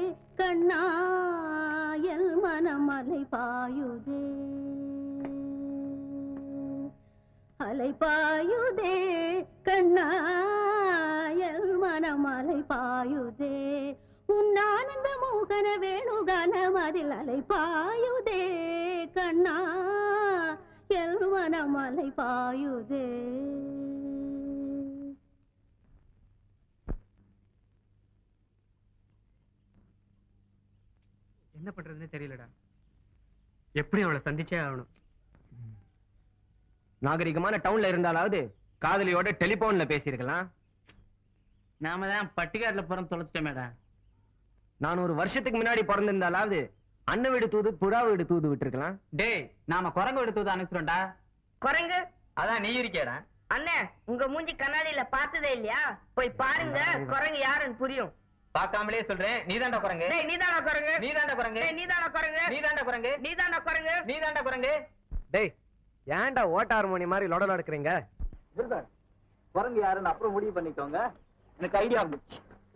கண்ணாயல் மனம் அலை பாயுதே அலை பாயுதே கண்ணாயல் மனம் அலை பாயுதே உன்னானந்த மோகன வேணுகானம் அதில் அலை பாயுதே கண்ணா எல் மனம் அலை பாயுதே என்ன பண்றதுன்னு தெரியலடா எப்படி அவளை சந்திச்சே ஆகணும் நாகரிகமான டவுன்ல இருந்தாலாவது காதலியோட டெலிபோன்ல பேசியிருக்கலாம் நாம தான் பட்டிக்காட்டுல பிறந்து தொலைச்சிட்டோமேடா நான் ஒரு வருஷத்துக்கு முன்னாடி பிறந்திருந்தாலாவது அண்ணன் வீடு தூது புறா வீடு தூது விட்டுருக்கலாம் டேய் நாம குரங்கு எடுத்து அனுப்பிச்சிட்டோம்டா குரங்கு அதான் நீ இருக்கேடா அண்ணே உங்க மூஞ்சி கண்ணாடியில பார்த்ததே இல்லையா போய் பாருங்க குரங்கு யாருன்னு புரியும் பார்க்காமலே சொல்றேன் நீதான்டா குரங்கு டேய் நீதானா குரங்கு நீதான்டா குரங்கு டேய் நீதானா குரங்கு நீதான்டா குரங்கு நீதானா குரங்கு நீதான்டா குரங்கு டேய் ஏன்டா ஓட்ட ஹார்மோனி மாதிரி லொட லொடக்குறீங்க குரங்கு யாருன்னு அப்புறம் முடிவு பண்ணிக்கோங்க எனக்கு ஐடியா இருந்துச்சு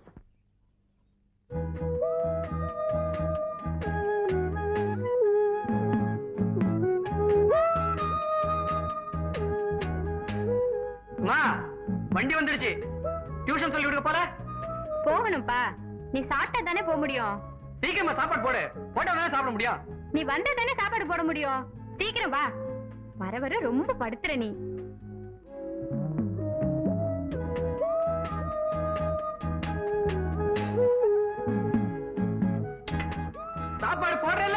மா வண்டி வந்துடுச்சு டியூஷன் சொல்லி கொடுக்க போல போகணும்ப்பா நீ சாப்பிட்டா தானே போக முடியும் சீக்கிரமா சாப்பாடு போடு போட்டா தானே சாப்பிட முடியும் நீ வந்தா தானே சாப்பாடு போட முடியும் சீக்கிரம் வா வர வர ரொம்ப படுத்துற நீ சாப்பாடு போடுறல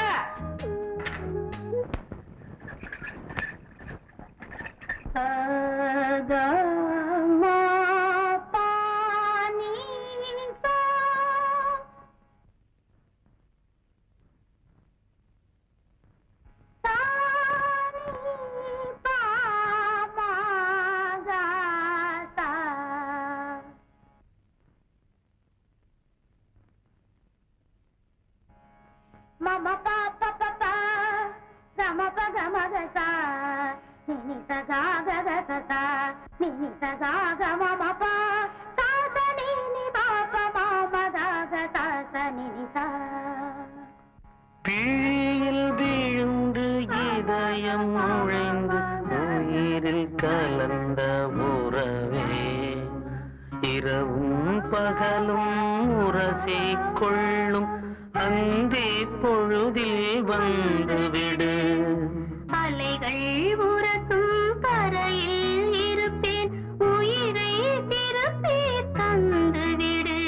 மம பா ப ப ப கம ப கம க சா நி நி ச கா க க ச சா நி நி ச கா க ம ம ப சா ச நி நி ப ப ம ம க க சா ச நி நி சா பிழியில் விழுந்து இதயம் நுழைந்து உயிரில் கலந்த உறவே இரவும் பகலும் உரசி கொள்ளும் அந்தி பொழுதில் வந்துவிடு அலைகள் உரசும் கரையில் இருப்பேன் உயிரை திருப்பி தந்துவிடு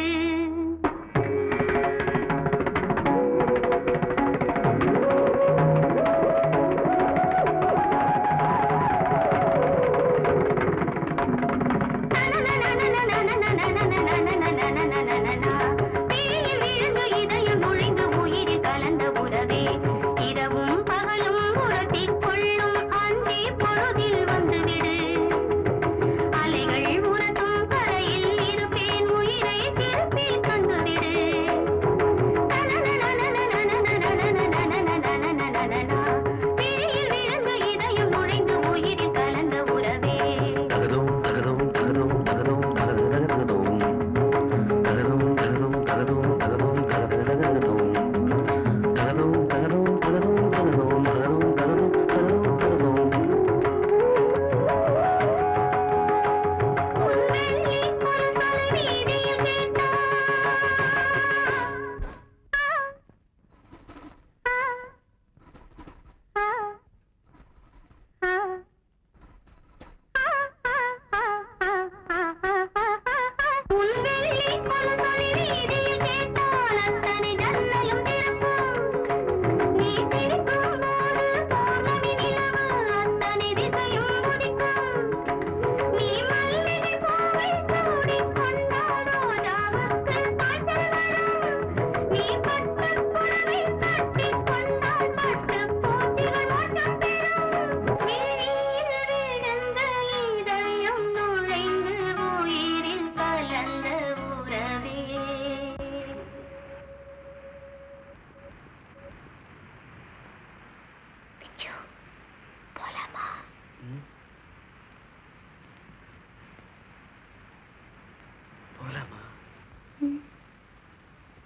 பிழியில் விழுந்து இதயம் நுழைந்து உயிரில் கலந்த உறவே இரவும் பகலும் உரசிக் கொள்ளும் அந்தி பொழுதில்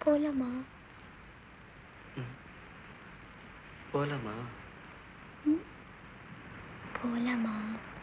போலாமா போலாமா போலாமா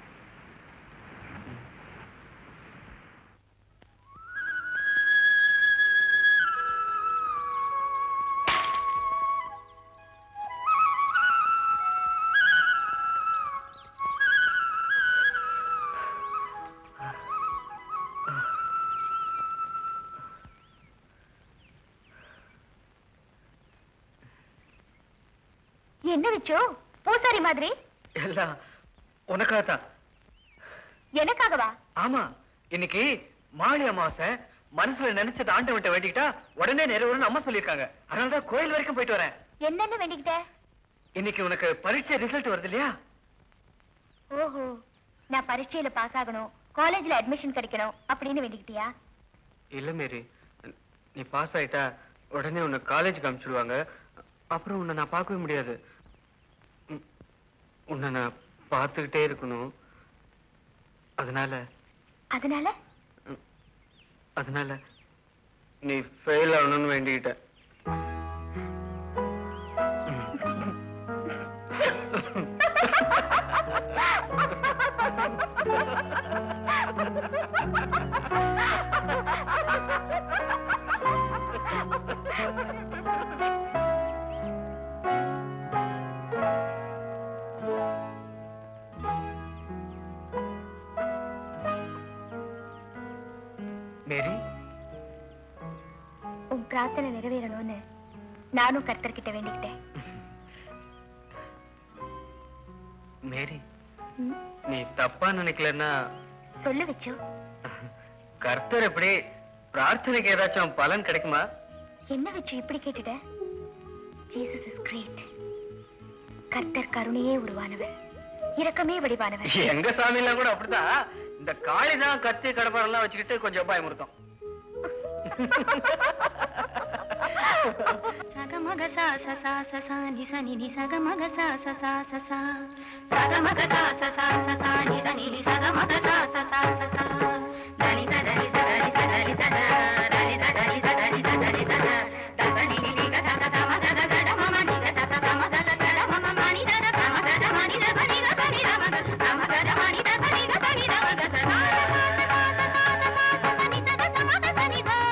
என்ன வச்சோ பூசாரி மாதிரி எல்லாம் உனக்காகத்தான் எனக்காகவா ஆமா இன்னைக்கு மாளி அமாவாசை மனசுல நினைச்சது ஆண்டவன்ட்ட வேண்டிக்கிட்டா உடனே நிறைவேறும்னு அம்மா சொல்லியிருக்காங்க அதனாலதான் கோயில் வரைக்கும் போயிட்டு வரேன் என்னன்னு வேண்டிக்கிட்ட இன்னைக்கு உனக்கு பரீட்சை ரிசல்ட் வருது இல்லையா ஓஹோ நான் பரீட்சையில பாஸ் ஆகணும் காலேஜ்ல அட்மிஷன் கிடைக்கணும் அப்படின்னு வேண்டிக்கிட்டியா இல்ல மேரி நீ பாஸ் ஆயிட்டா உடனே உன்னை காலேஜுக்கு அனுப்பிச்சிடுவாங்க அப்புறம் உன்னை நான் பார்க்கவே முடியாது உம், உன்னை நான் பார்த்துக்கிட்டே இருக்கணும் அதனால அதனால அதனால நீ ஃபெயில் ஆகணும்னு வேண்டிக்கிட்ட மேரி உன் பிரார்த்தனை நிறைவேறணும்னு நானும் கர்த்தர்கிட்ட வேண்டிக்கிட்டேன் மேரி ம், நீ தப்பா நினைக்கலன்னா சொல்லு வச்சோ கர்த்தர் எப்படி பிரார்த்தனைக்கு ஏதாச்சும் பலன் கிடைக்குமா என்ன வச்சு இப்படி கேட்டுட்ட ஜீசஸ் இஸ் கிரேட் கர்த்தர் கருணையே உருவானவர் இரக்கமே வடிவானவர் எங்க சாமி எல்லாம் கூட அப்படிதான் இந்த காளி தான் கத்தி கடப்பாரெல்லாம் வச்சுக்கிட்டு கொஞ்சம் பயமுறுத்தோம் சகமக சா ச சா ச சா நி ச நி நி சகமக சா ச சா ச சா சகமக சா ச சா ச சா நி த நி நி சகமக சா ச சா ச சா தனி த தனி ச தனி ச தனி ச த தனி த தனி ச தனி ச தனி ச த த த நி நி நி க ச ச ச ம க க ச ட ம ம நி க ச ச ச ம க க ச ட ம ம ம நி த த ச ம க ட ம நி த ச நி க ச நி த ம க ச ம க ட ம நி த ச நி க ச நி த ம க ச சா நி த த ச ம க ச நி த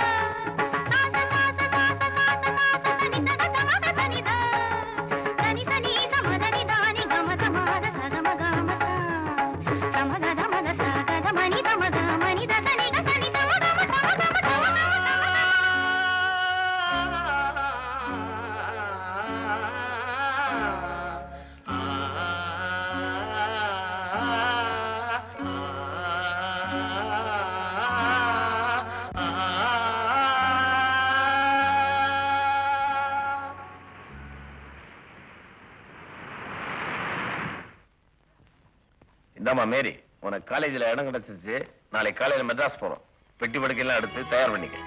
இந்தாம்மா மேரி உனக்கு காலேஜ்ல இடம் கிடைச்சிருச்சு நாளைக்கு காலையில மெட்ராஸ் போறோம் பெட்டி படுக்கையெல்லாம் எடுத்து தயார் பண்ணிக்க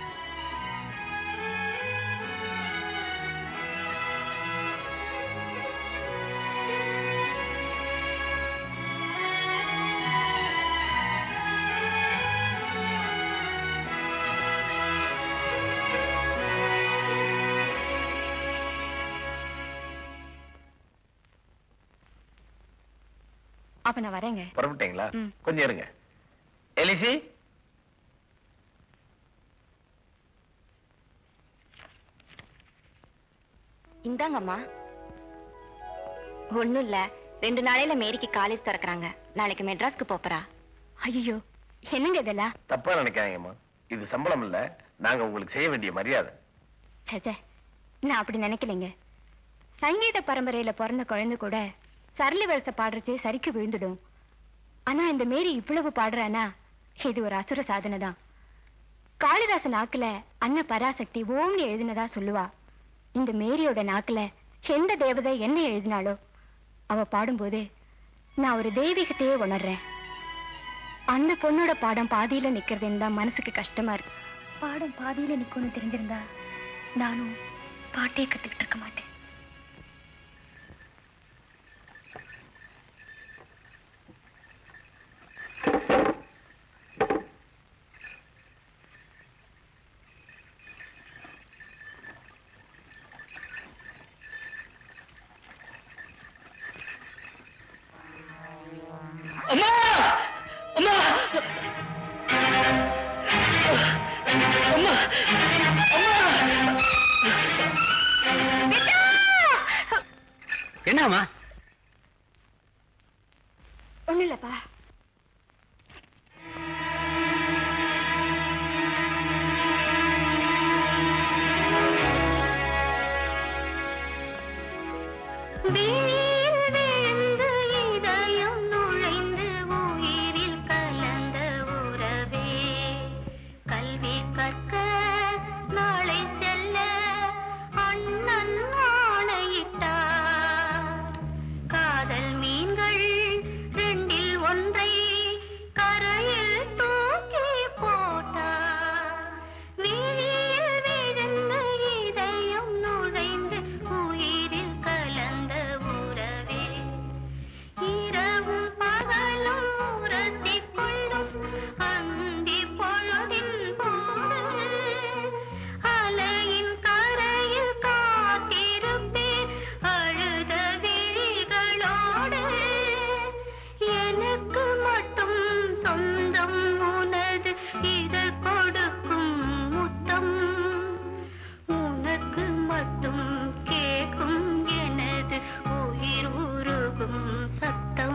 அப்ப நான் வரேங்க புறப்பட்டீங்களா ம். கொஞ்சம் இருங்க எலிசி இந்தாங்கம்மா ஒண்ணும் இல்ல ரெண்டு நாளையில மேரிக்கு காலேஜ் திறக்கறாங்க நாளைக்கு மெட்ராஸ்க்கு போறா ஐயோ என்னங்க இதெல்லாம் தப்பா நினைக்காதீங்கம்மா இது சம்பளம் இல்ல நாங்க உங்களுக்கு செய்ய வேண்டிய மரியாதை சச்சே நான் அப்படி நினைக்கலைங்க சங்கீத பரம்பரையில பிறந்த குழந்தை கூட சரளி வரிசை பாடுறச்சே சரிக்கு விழுந்துடும் ஆனா இந்த மேரி இவ்வளவு பாடுறானா இது ஒரு அசுர சாதனை தான் காளிதாச நாக்குல அன்ன பராசக்தி ஓம்னு எழுதினதா சொல்லுவா இந்த மேரியோட நாக்குல எந்த தேவதை என்ன எழுதினாலோ அவ பாடும்போது நான் ஒரு தெய்வீகத்தையே உணர்றேன் அந்த பொண்ணோட பாடம் பாதியில நிக்கிறதுன்னு தான் மனசுக்கு கஷ்டமா இருக்கு பாடம் பாதியில நிக்கும்னு தெரிஞ்சிருந்தா நானும் பாட்டே கத்துக்கிட்டு இருக்க மாட்டேன் என்னம்மா ஒண்ணும் இல்லப்பா விழியில் விழுந்து இதயம் நுழைந்து உயிரில் கலந்த உறவே கல்வி கற்க நாளை செல்ல அண்ணன் ஆணையிட்டார் காதல் மீன்கள் ரெண்டில் ஒன்றை கரையில் தூக்கி போட்டார் விழியில் விழுந்த இதயம் நுழைந்து உயிரில் கலந்த உறவே இரவும் பகலும் உரசிக் கொள்ளும் அந்தி பொழுதின் போது அலையின் கரையில் காத்திருப்பேன் அழுத விழிகளோடு எனக்கு மட்டும் சொந்தம் உனது இதழ் கொடுக்கும் முத்தம் உனக்கு மட்டும் கேட்கும் எனது உயிர் உருகும் சத்தம்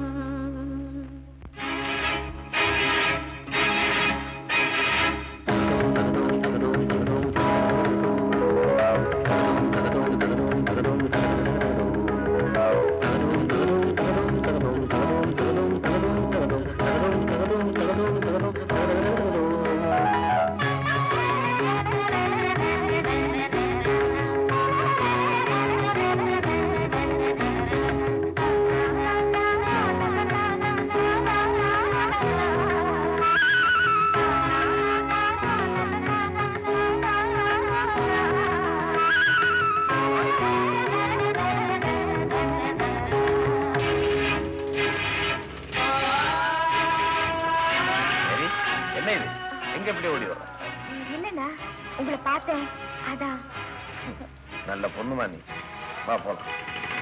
சரி என்ன இது எங்க எப்படி ஓடி வர இல்லண்ணா உங்களை பார்த்தேன் அதான் நல்ல பொண்ணுமா நீ வா போலாம்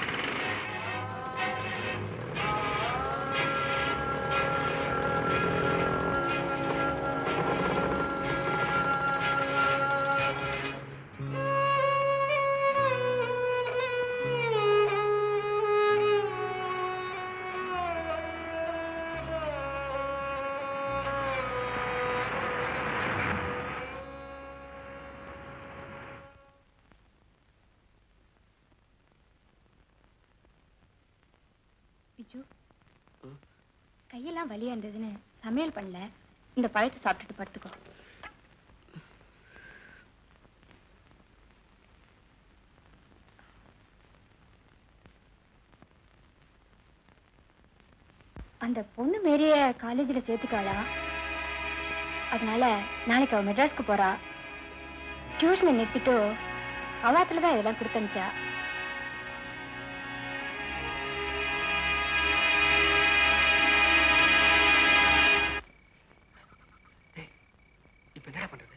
பிஜு கையெல்லாம் வலியா இருந்ததுன்னு சமையல் பண்ணல இந்த பழத்தை சாப்பிட்டுட்டு படுத்துக்கோ அந்த பொண்ணு மேரிய காலேஜில் சேர்த்துக்காளா அதனால நாளைக்கு அவ மெட்ராஸ்க்கு போறா டியூஷனை நிறுத்திட்டு அவாத்துல தான் இதெல்லாம் கொடுத்தனுச்சா இப்ப என்னடா பண்றது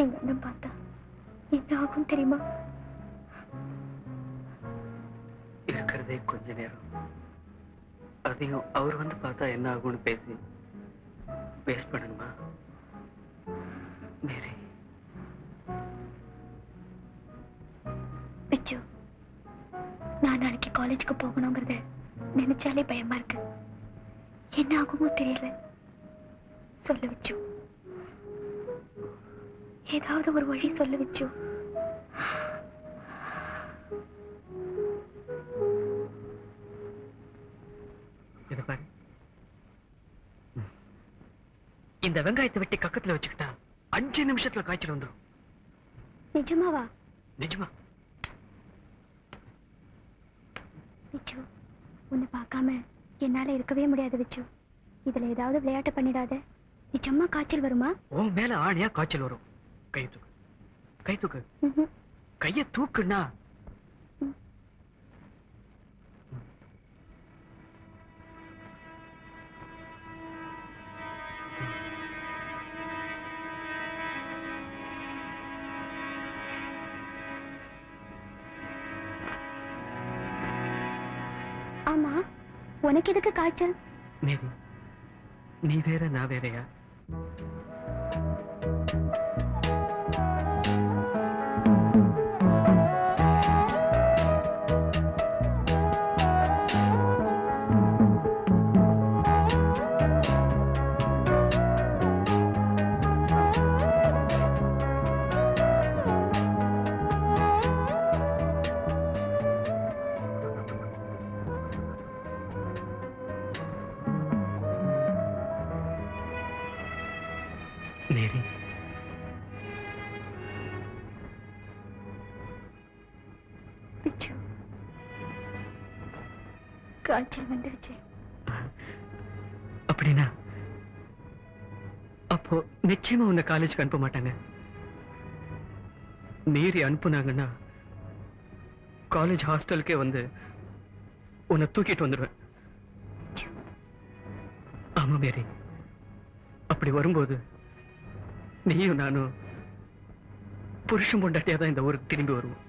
எங்க அண்ணன் பார்த்தா என்ன ஆகும் தெரியுமா இருக்கிறதே கொஞ்ச நேரம் அதையும் அவர் வந்து பார்த்தா என்ன ஆகும்னு பேசி வேஸ்ட் பண்ணணுமா மேரி பிச்சு நான் நாளைக்கு காலேஜுக்கு போகணுங்கிறத நினைச்சாலே பயமா இருக்கு என்ன ஆகுமோ தெரியல சொல்ல வச்சு ஏதாவது ஒரு வழி சொல்ல வச்சு இதை பாரு இந்த வெங்காயத்தை வெட்டி கக்கத்துல வச்சுக்கிட்டா அஞ்சு நிமிஷத்துல காய்ச்சல் வந்துடும் நிஜமாவா நிஜமா விச்சு உன்னை பார்க்காம என்னால இருக்கவே முடியாது விச்சு இதுல ஏதாவது விளையாட்டு பண்ணிடாத நிஜமா காய்ச்சல் வருமா உன் மேல ஆணியா காய்ச்சல் வரும் கை தூக்கு கை தூக்கு ம்ஹும். கைய தூக்குன்னா ஆமா உனக்கு எதுக்கு காய்ச்சல் மேரி நீ வேற நான் வேறயா மேரி பிச்சு காய்ச்சல் வந்துருச்சு அப்படின்னா அப்போ நிச்சயமா உன்னை காலேஜுக்கு அனுப்ப மாட்டாங்க மீறி அனுப்புனாங்கன்னா காலேஜ் ஹாஸ்டலுக்கே வந்து உன்னை தூக்கிட்டு வந்துடுவேன் பிச்சு ஆமா மேரி அப்படி வரும்போது நீயும் நானும் புருஷன் பொண்டாட்டியா தான் இந்த ஊருக்கு திரும்பி வருவோம்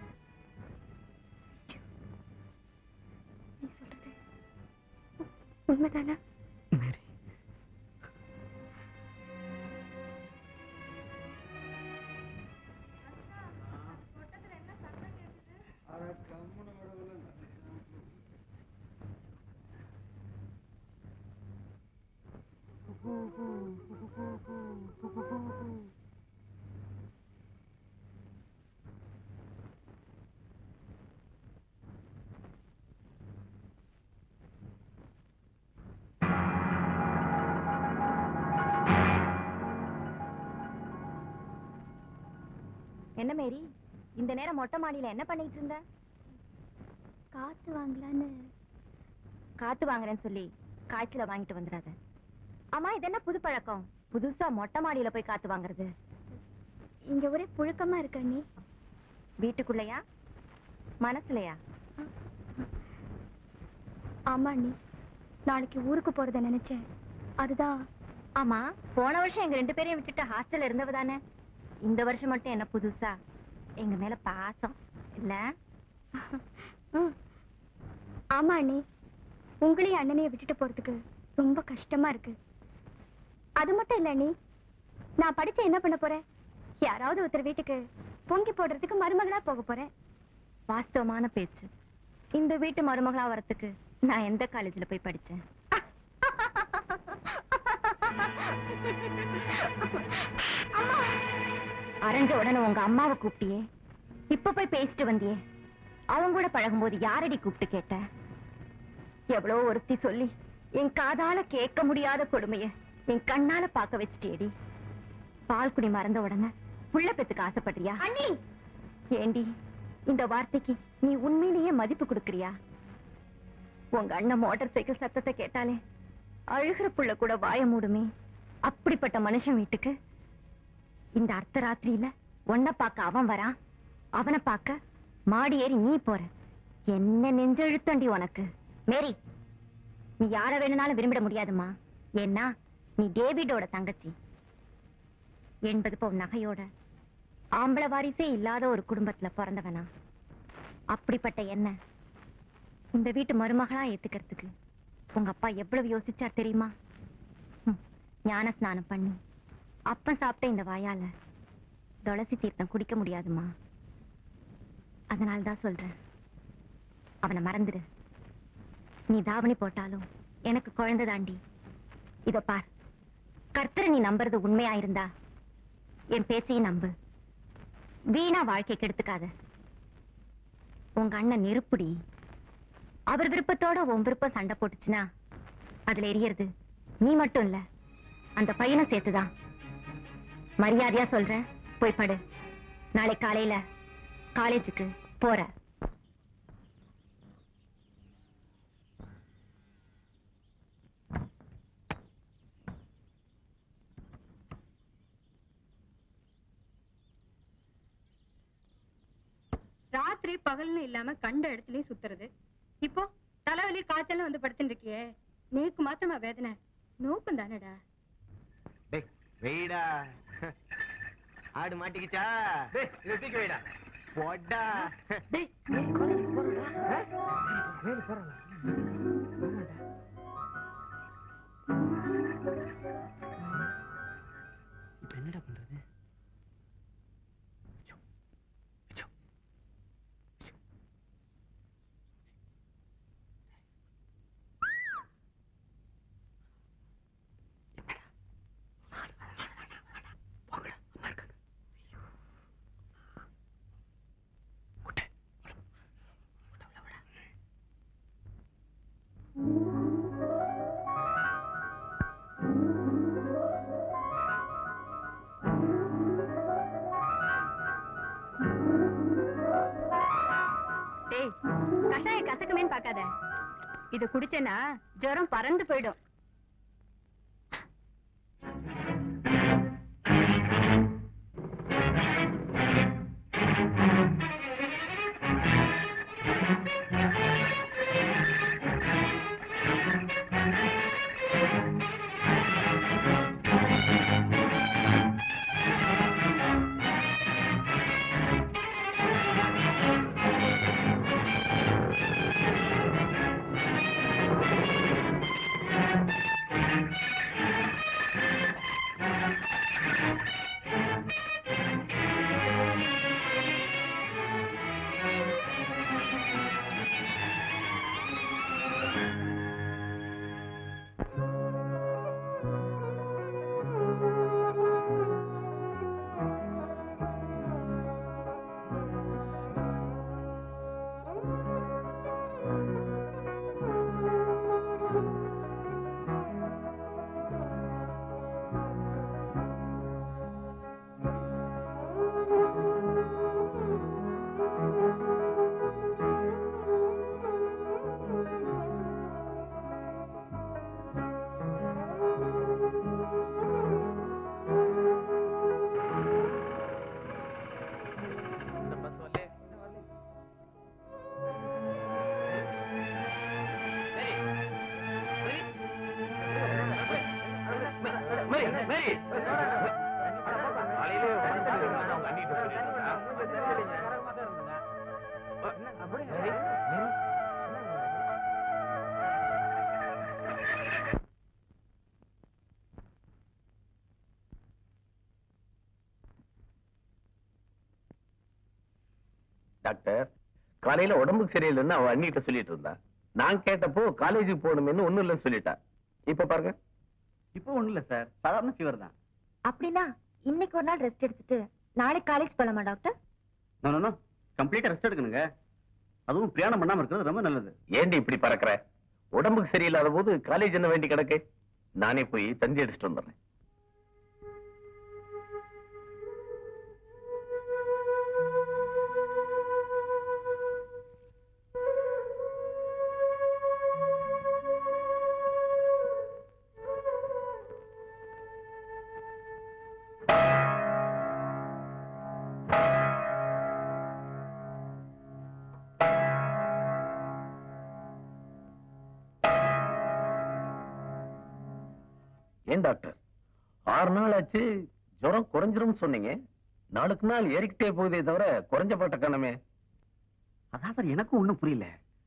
நீ சொல்றது உண்மைதானா மேரி என்ன மேரி இந்த நேரம் மொட்டை மாடியில என்ன பண்ணிட்டு இருந்த காத்து வாங்கலான்னு காத்து வாங்குறேன்னு சொல்லி காய்ச்சல வாங்கிட்டு வந்துடாத ஆமா இது என்ன புது பழக்கம் புதுசா மொட்டை மாடியில போய் காத்து வாங்குறது இங்க ஒரே புழுக்கமா இருக்க நீ வீட்டுக்குள்ளயா மனசுலயா ஆமா நீ நாளைக்கு ஊருக்கு போறத நினைச்சேன் அதுதான் ஆமா போன வருஷம் எங்க ரெண்டு பேரையும் விட்டுட்டு ஹாஸ்டல்ல இருந்தவ தானே இந்த வருஷம் மட்டும் என்ன புதுசா எங்க மேல பாசம் இல்ல ம். ஆமா அண்ணி உங்களையும் அண்ணனையும் விட்டுட்டு போறதுக்கு ரொம்ப கஷ்டமா இருக்கு அது மட்டும் இல்ல அண்ணி நான் படிச்சு என்ன பண்ண போறேன் யாராவது ஒருத்தர் வீட்டுக்கு பொங்கி போடுறதுக்கு மருமகளா போக போறேன் வாஸ்தவமான பேச்சு இந்த வீட்டு மருமகளா வரத்துக்கு நான் எந்த காலேஜ்ல போய் படிச்சேன் அரைஞ்ச உடனே உங்க அம்மாவை கூப்பிட்டியே இப்ப போய் பேசிட்டு வந்தியே அவங்க கூட பழகும்போது யாரடி கூப்பிட்டு கேட்ட எவ்வளவு ஒருத்தி சொல்லி என் காதால கேட்க முடியாத கொடுமைய என் கண்ணால பார்க்க வச்சுட்டேடி பால் குடி மறந்த உடனே புள்ள பெத்துக்கு ஆசைப்படுறியா அண்ணி ஏண்டி இந்த வார்த்தைக்கு நீ உண்மையிலேயே மதிப்பு கொடுக்கறியா உங்க அண்ணன் மோட்டார் சைக்கிள் சத்தத்தை கேட்டாலே அழுகிற புள்ள கூட வாய மூடுமே அப்படிப்பட்ட மனுஷன் வீட்டுக்கு இந்த அர்த்தராத்திரியில உன்னை பார்க்க அவன் வரான் அவனை பார்க்க மாடி ஏறி நீ போற என்ன நெஞ்செழுத்தண்டி உனக்கு மேரி நீ யார வேணும்னாலும் விரும்பிட முடியாதும்மா ஏன்னா நீ டேவிடோட தங்கச்சி எண்பது பவுன் நகையோட ஆம்பளை வாரிசே இல்லாத ஒரு குடும்பத்துல பிறந்தவனா அப்படிப்பட்ட என்ன இந்த வீட்டு மருமகளா ஏத்துக்கிறதுக்கு உங்க அப்பா எவ்வளவு யோசிச்சார் தெரியுமா ம், ஞான ஸ்நானம் பண்ணி அப்பன் சாப்பிட்ட இந்த வாயால துளசி தீர்த்தம் குடிக்க முடியாதுமா அதனால தான் சொல்றேன் அவனை மறந்துடு நீ தாவணி போட்டாலும் எனக்கு குழந்தை தாண்டி இதோ பார் கர்த்தரை நீ நம்புறது உண்மையா இருந்தா என் பேச்சையும் நம்பு வீணா வாழ்க்கை கெடுத்துக்காத உங்க அண்ணன் நெருப்புடி அவர் விருப்பத்தோட உன் விருப்பம் சண்டை போட்டுச்சுன்னா அதுல எரியறது நீ மட்டும் இல்ல அந்த பையனும் சேர்த்துதான் மரியாதையா சொல்றேன் போய் படு நாளை காலையில காலேஜுக்கு போற ராத்திரி பகல்னு இல்லாம கண்ட இடத்துலயும் சுத்துறது இப்போ தலைவலி காய்ச்சல் வந்து படுத்துட்டு இருக்கியே நேக்கு மாத்திரமா வேதனை நோக்கம் தானடா டேய் வெயிடா ஆடு மாட்டிக்கிச்சா டேய் இதை தூக்கி வைடா போடா டேய் காலேஜ் போறடா மேல போறடா இப்ப என்னடா பண்றது அச்சோ, அச்சோ, அச்சோ. போங்கடா, அம்மா இருக்காங்க. விட்டு, விடு. விடு, விடு, விடு. டேய் கஷாய கசக்குமேன்னு பாக்காத இத குடிச்சேன்னா ஜுரம் பறந்து போயிடும் மேரி, மேரி. காலையிலே வந்துட்டு அவங்க அண்ணிட்ட சொல்லிருந்தா. டாக்டர் காலையில உடம்புக்கு சரியில்லைன்னு அவ அண்ணிட்ட சொல்லிட்டு இருந்தா நான் கேட்டப்போ காலேஜுக்கு போகணும்னு ஒண்ணும் இல்லைன்னு சொல்லிட்டா இப்ப பாருங்க இப்போ ஒண்ணும் இல்ல சார் சாதாரண ஃபீவர் தான் அப்படின்னா இன்னைக்கு ஒரு நாள் ரெஸ்ட் எடுத்துட்டு நாளைக்கு காலேஜ் போலாமா டாக்டர் நோ நோ கம்ப்ளீட்டா ரெஸ்ட் எடுக்கணுங்க அதுவும் பிரயாணம் பண்ணாம இருக்கிறது ரொம்ப நல்லது ஏண்டி இப்படி பறக்குற உடம்புக்கு சரியில்லாத போது காலேஜ் என்ன வேண்டி கிடக்கு நானே போய் தந்தி அடிச்சுட்டு வந்துடுறேன் ஏன் டாக்டர் ஆறு நாள் ஆச்சு ஜுரம் குறைஞ்சிரும் சொன்னீங்க நாளுக்கு நாள் ஏறிக்கிட்டே போகுதே தவிர குறைஞ்ச பாட்ட காணமே அதான் சார் எனக்கும் ஒண்ணும் புரியல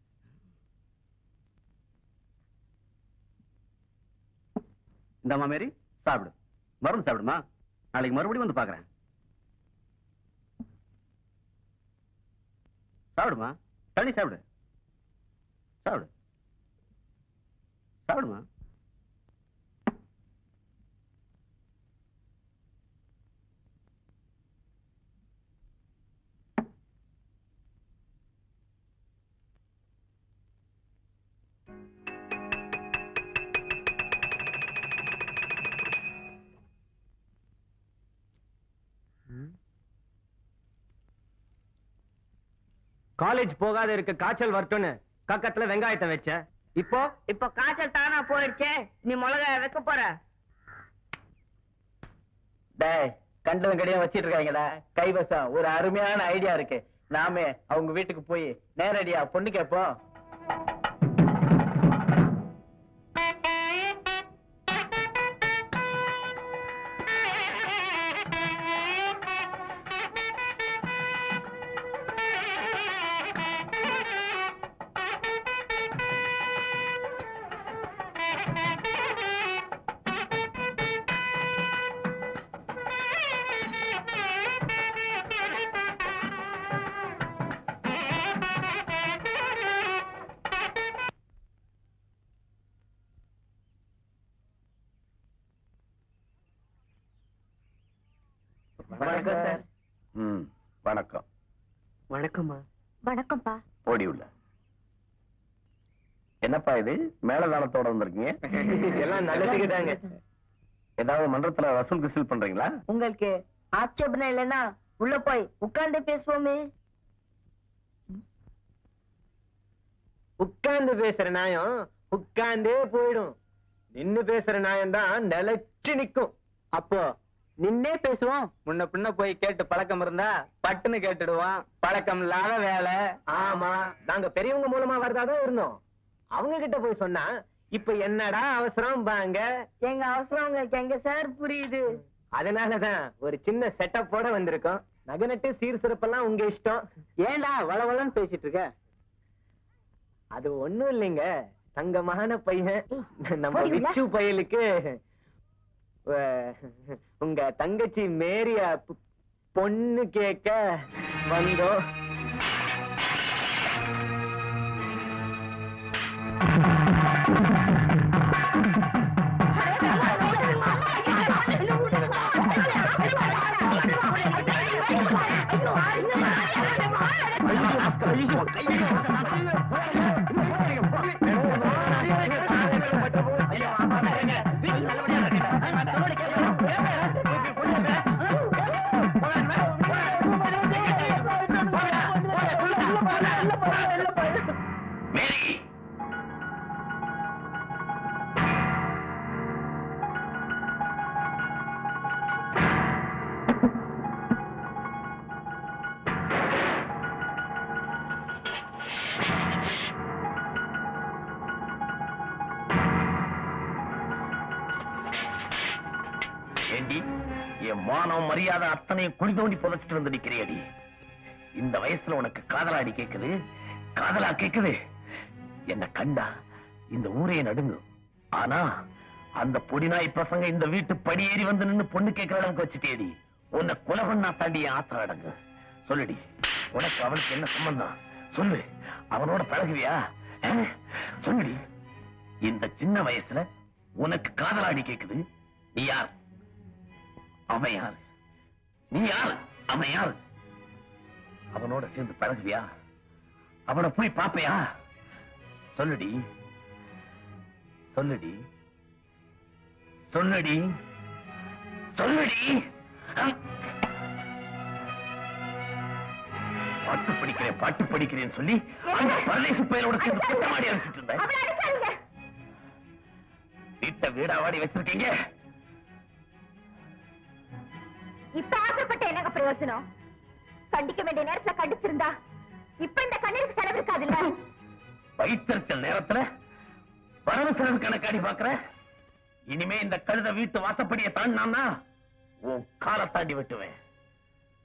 இந்தாம்மா மேரி சாப்பிடு மருந்து சாப்பிடுமா நாளைக்கு மறுபடியும் வந்து பாக்குறேன் சாப்பிடுமா தண்ணி சாப்பிடு சாப்பிடு சாப்பிடுமா காலேஜ் போகாத இருக்க காய்ச்சல் வரட்டும்னு கக்கத்துல வெங்காயத்தை வச்ச இப்போ இப்ப காய்ச்சல் தானா போயிடுச்சே நீ மிளகாய வைக்க போற டேய் கண்டவன் கடையும் வச்சிட்டு இருக்காங்கடா கைவசம் ஒரு அருமையான ஐடியா இருக்கு நாமே அவங்க வீட்டுக்கு போய் நேரடியா பொண்ணு கேட்போம் வணக்கம் சார் ம் வணக்கம் வணக்கம்மா வணக்கம்ப்பா ஓடி உள்ள என்னப்பா இது மேலதாளத்தோட வந்திருக்கீங்க எல்லாம் நல்லதுக்கு தாங்க ஏதாவது மன்றத்துல வசூல் கிசூல் பண்றீங்களா உங்களுக்கு ஆட்சேபனை இல்லைன்னா உள்ள போய் உட்கார்ந்து பேசுவோமே உட்கார்ந்து பேசுற நாயம் உட்கார்ந்தே போயிடும் நின்னு பேசுற நாயம் தான் நிலைச்சு நிக்கும் அப்போ நின்னே பேசுவோம் முன்ன பின்ன போய் கேட்டு பழக்கம் இருந்தா பட்டுன்னு கேட்டுடுவான் பழக்கம் இல்லாத வேலை ஆமா நாங்க பெரியவங்க மூலமா வரதாதான் இருந்தோம் அவங்க கிட்ட போய் சொன்னா இப்ப என்னடா அவசரம் பாங்க எங்க அவசரம் உங்களுக்கு எங்க சார் புரியுது அதனாலதான் ஒரு சின்ன செட்டப் போட வந்திருக்கோம் நகனட்டு சீர் சிறப்பெல்லாம் உங்க இஷ்டம் ஏன்டா வளவளன்னு பேசிட்டு இருக்க அது ஒண்ணும் இல்லைங்க தங்கமான பையன் நம்ம போடி உள்ள. விச்சு பயலுக்கு அஹ், உங்க தங்கச்சி மேரிய பொ- பொண்ணு கேட்க வந்தோம் மேரி ஏண்டி என் மானம் மரியாதை அத்தனையும் குழி தோண்டி புதைச்சிட்டு வந்து நிக்கிறியடி இந்த வயசுல உனக்கு காதலாடி கேக்குது காதலா கேக்குது என்ன கண்டா இந்த ஊரே நடுங்கும் ஆனா அந்த பொடிநாய் பசங்க இந்த வீட்டு படியேறி வந்து நின்னு பொண்ணு கேட்கிற அளவுக்கு வச்சுட்டேடி உன்னை கொலை பண்ணா தாண்டி என் ஆத்திரம் அடங்கு சொல்லுடி உனக்கு அவனுக்கு என்ன சம்பந்தம் சொல்லு அவனோட பழகுவியா ஆ? சொல்லுடி இந்த சின்ன வயசுல உனக்கு காதலாடி கேக்குது நீ யார் அவன் யார் நீ யார் அவன் யார் அவனோட சேர்ந்து பழகுவியா அவனை போய் பாப்பையா சொல்லுடி சொல்லுடி சொல்லுடி சொல்லுடி அஹ். பாட்டு படிக்கிறேன் பாட்டு படிக்கிறேன்னு சொல்லி அந்த பரதேச பயலோட சேர்ந்து குட்டமாடி அடிச்சிட்டு இருந்தேன் அவளை அடிக்காதீங்க வீட்டை வீடா வாடி வச்சிருக்கீங்க இப்ப ஆசைப்பட்ட என்னங்க பிரயோஜனம் கண்டிக்க வேண்டிய நேரத்துல கண்டிச்சிருந்தா இப்ப இந்த கண்ணீருக்கு செலவு இருக்காதுல்ல வயிற்றுச்சல் நேரத்துல வரவு செலவு கணக்காடி பாக்குற இனிமே இந்த கழுத வீட்டு வாசப்படியை தாண்டினான்னா உன் காலை தாண்டி வெட்டுவேன்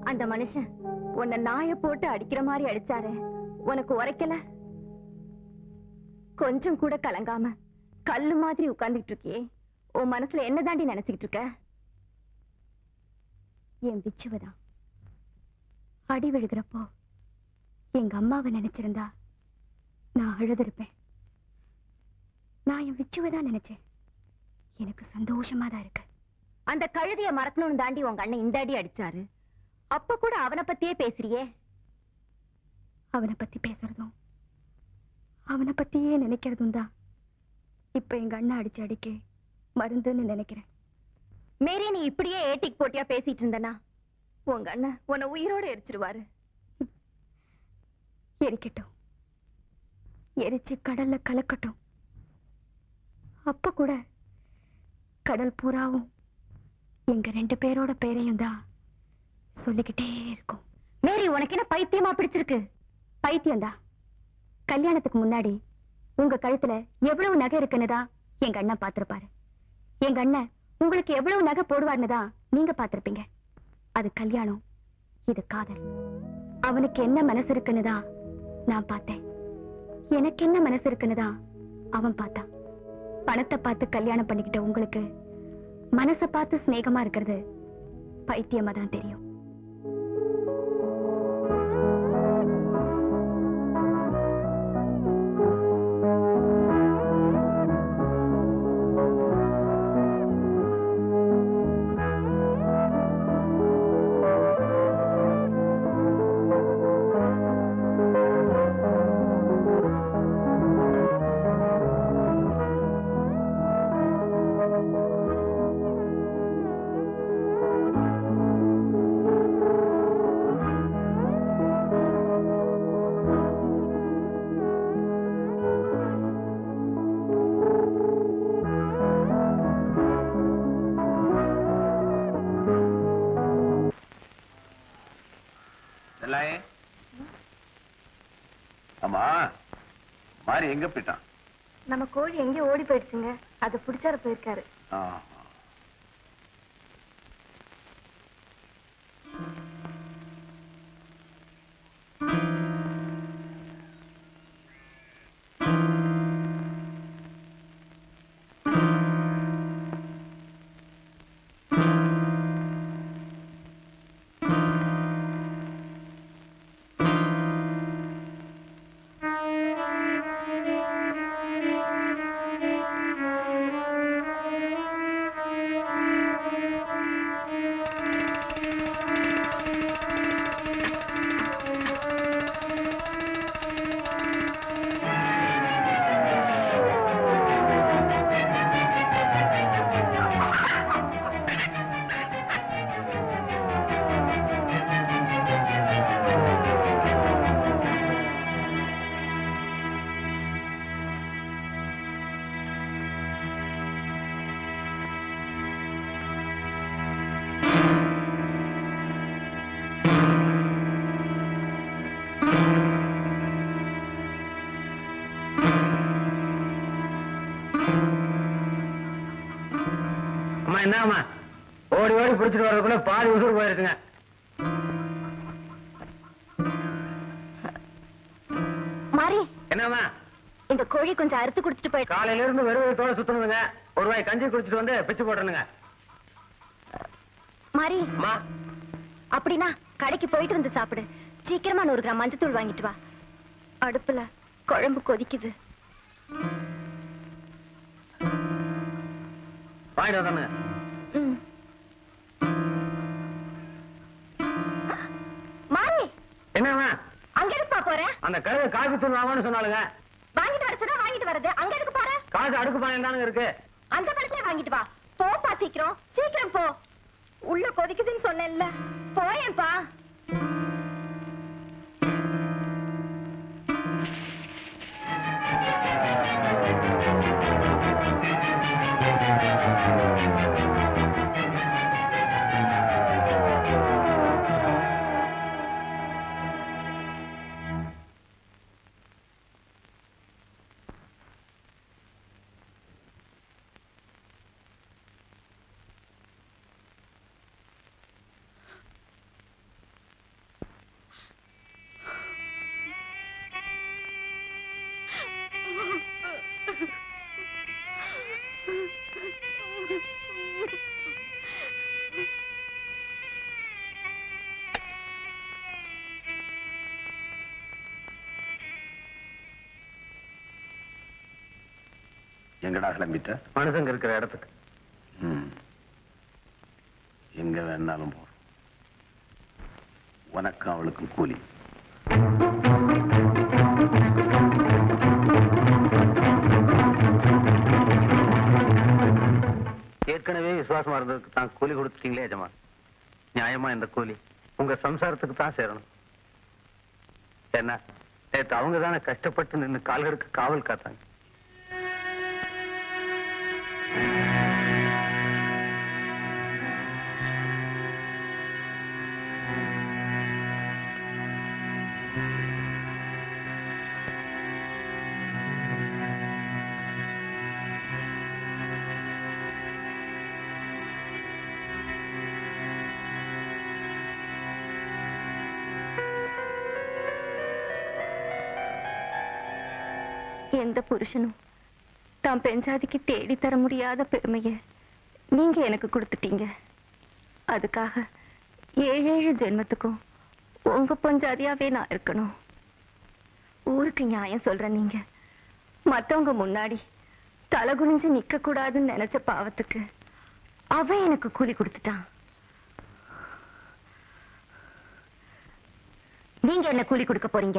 அந்த மனுஷன் உன்னை நாய போட்டு அடிக்கிற மாதிரி அடிச்சாரே உனக்கு உரைக்கல கொஞ்சம் கூட கலங்காம கல்லு மாதிரி உட்கார்ந்துட்டு இருக்கியே உன் மனசுல என்ன தாண்டி நினைச்சுக்கிட்டு இருக்க என் பிச்சுவதான் அடி விழுகிறப்போ எங்க அம்மாவை நினைச்சிருந்தா நான் அழுதிருப்பேன் நான் என் விச்சுவை தான் நினைச்சேன் எனக்கு சந்தோஷமா தான் இருக்கு அந்த கழுதைய மறக்கணும்னு தாண்டி உங்க அண்ணன் இந்த அடி அடிச்சாரு அப்ப கூட அவனை பத்தியே பேசுறியே அவனை பத்தி பேசுறதும் அவனை பத்தியே நினைக்கிறதும் தான் இப்ப எங்க அண்ணன் அடிச்சு அடிக்க மருந்துன்னு நினைக்கிறேன் மேரி நீ இப்படியே ஏட்டிக்கு போட்டியா பேசிட்டு இருந்தனா உங்க அண்ணன் உன்னை உயிரோட எரிச்சிருவாரு எரிக்கட்டும் எரிச்சு கடல்ல கலக்கட்டும் அப்ப கூட கடல் பூராவும் எங்க ரெண்டு பேரோட பேரையும் தான் சொல்லிக்கிட்டே இருக்கும் மேரி உனக்கு என்ன பைத்தியமா பிடிச்சிருக்கு பைத்தியம்தா கல்யாணத்துக்கு முன்னாடி உங்க கழுத்துல எவ்வளவு நகை இருக்குன்னு தான் எங்க அண்ணன் பாத்திருப்பாரு எங்க அண்ணன் உங்களுக்கு எவ்வளவு நகை போடுவார்னு தான் நீங்க பாத்திருப்பீங்க அது கல்யாணம் இது காதல் அவனுக்கு என்ன மனசு இருக்குன்னு தான் நான் பார்த்தேன் எனக்கு என்ன மனசு இருக்குன்னு தான் அவன் பார்த்தான் பணத்தை பார்த்து கல்யாணம் பண்ணிக்கிட்ட உங்களுக்கு மனசை பார்த்து சிநேகமா இருக்கிறது பைத்தியமா தான் தெரியும் செல்லாயே ஆமா மாறி எங்க போயிட்டான் நம்ம கோழி எங்கேயோ ஓடி போயிடுச்சுங்க அதை பிடிச்சார போயிருக்காரு ஆ. அம்மா என்னம்மா ஓடி ஓடி பிடிச்சிட்டு வர்றதுக்குள்ள பாதி உசுறு போயிருக்குங்க மாறி என்னம்மா இந்த கோழி கொஞ்சம் அறுத்து குடிச்சிட்டு போயிட்டு காலையில இருந்து வெறும் வயித்தோட சுத்தணுங்க ஒரு வாய் கஞ்சி குடிச்சிட்டு வந்து பிச்சு போட்டுருங்க மாறி அம்மா அப்படின்னா கடைக்கு போயிட்டு வந்து சாப்பிடு சீக்கிரமா நூறு கிராம் மஞ்சத்தூள் வாங்கிட்டு வா அடுப்புல குழம்பு கொதிக்குது வாங்கிட்டு வந்தானுங்க ம். மாறி என்னம்மா அங்க எதுக்குப்பா போற அந்த கழுதை காபி தூள் வாங்கன்னு சொன்னாலுங்க வாங்கிட்டு வர சொன்னா வாங்கிட்டு வரது அங்க எதுக்கு போற காசு அடுக்கு பாயம் தானுங்க இருக்கு அந்த படத்துல வாங்கிட்டு வா போப்பா சீக்கிரம் சீக்கிரம் போ உள்ள கொதிக்குதுன்னு சொன்னேன்ல போயேன்பா எங்கடா கிளம்பிட்ட மனுஷங்க இருக்கிற இடத்துக்கு ம். எங்க வேணாலும் போறோம் உனக்கும் அவளுக்கும் கூலி ஏற்கனவே விசுவாசமா இருந்ததுக்கு தான் கூலி கொடுத்துட்டீங்களே எஜமா நியாயமா இந்த கூலி உங்க சம்சாரத்துக்கு தான் சேரணும் என்ன நேத்து அவங்க தானே கஷ்டப்பட்டு நின்று கால்களுக்கு காவல் காத்தாங்க எந்த புருஷனும் தான் பெஞ்சாதிக்கு தேடி தர முடியாத பெருமைய நீங்க எனக்கு கொடுத்துட்டீங்க அதுக்காக ஏழு ஏழு ஜென்மத்துக்கும் உங்க பொஞ்சாதியாவே நான் இருக்கணும் ஊருக்கு நியாயம் சொல்ற நீங்க மத்தவங்க முன்னாடி தலை குனிஞ்சு நிக்க கூடாதுன்னு நினைச்ச பாவத்துக்கு அவன் எனக்கு கூலி கொடுத்துட்டான் நீங்க என்ன கூலி கொடுக்க போறீங்க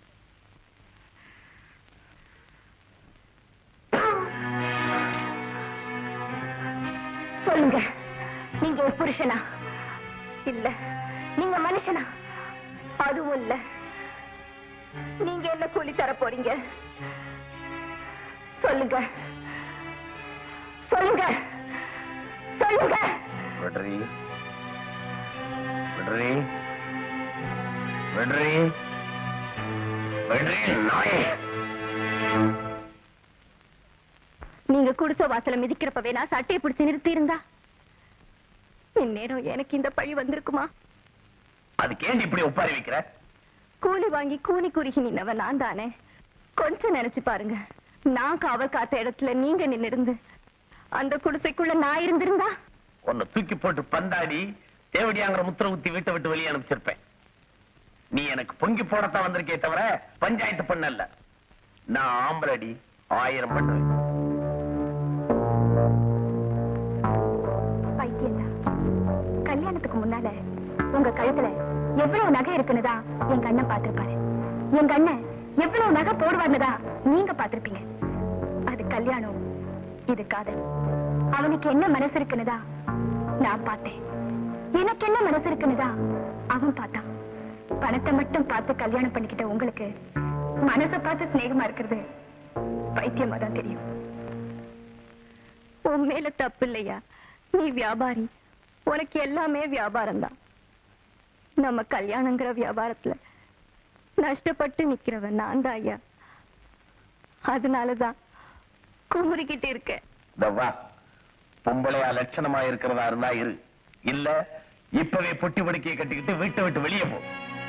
சொல்லுங்க நீங்க ஒரு புருஷனா இல்ல நீங்க மனுஷனா அதுவும் இல்ல நீங்க என்ன கூலி தர போறீங்க சொல்லுங்க சொல்லுங்க சொல்லுங்க விடுறி விடுறி விடுறி விடுறி நாயே நீங்க குடிசை வாசல மிதிக்கிறப்பவே நான் சட்டையை பிடிச்சு நிறுத்தி இருந்தா இந்நேரம் எனக்கு இந்த பழி வந்திருக்குமா அதுக்கு ஏன் இப்படி ஒப்பாரி வைக்கிற கூலி வாங்கி கூனி குறுகி நின்னவன் நான் தானே கொஞ்சம் நினைச்சு பாருங்க நான் காவல் காத்த இடத்துல நீங்க நின்னு இருந்து அந்த குடிசைக்குள்ள நான் இருந்திருந்தா உன்னை தூக்கி போட்டு பந்தாடி தேவடியாங்கிற முத்திர ஊத்தி வீட்டை விட்டு வெளியே அனுப்பிச்சிருப்பேன் நீ எனக்கு பொங்கி போடத்தான் வந்திருக்கே தவிர பஞ்சாயத்து பண்ணல நான் ஆம்பளடி ஆயிரம் பண்ணுவேன் பைத்தியம்தான் கல்யாணத்துக்கு முன்னால உங்க கழுத்துல எவ்வளவு நகை இருக்குன்னுதான் என் கண்ணன் பார்த்திருப்பாரு என் கண்ணன் எவ்வளவு நகை போடுவாருன்னுதான் நீங்க பார்த்திருப்பீங்க அது கல்யாணம் இது காதல் அவனுக்கு என்ன மனசு இருக்குன்னுதா நான் பார்த்தேன் எனக்கு என்ன மனசு இருக்குன்னுதா அவன் பார்த்தான் பணத்தை மட்டும் பார்த்து கல்யாணம் பண்ணிக்கிட்ட உங்களுக்கு மனசை பார்த்து சிநேகமா இருக்கிறது பைத்தியமா தான் தெரியும் உன் மேல தப்பு இல்லையா நீ வியாபாரி உனக்கு எல்லாமே வியாபாரம் தான் நம்ம கல்யாணங்கிற வியாபாரத்துல நஷ்டப்பட்டு நிக்கிறவன் நான் தான் ஐயா அதனாலதான் குமுறிக்கிட்டு இருக்கேன் இதோ வா பொம்பளையா லட்சணமா இருக்கிறதா இருந்தா இரு இல்ல இப்பவே பொட்டி படுக்கையை கட்டிக்கிட்டு வீட்டை விட்டு வெளியே போ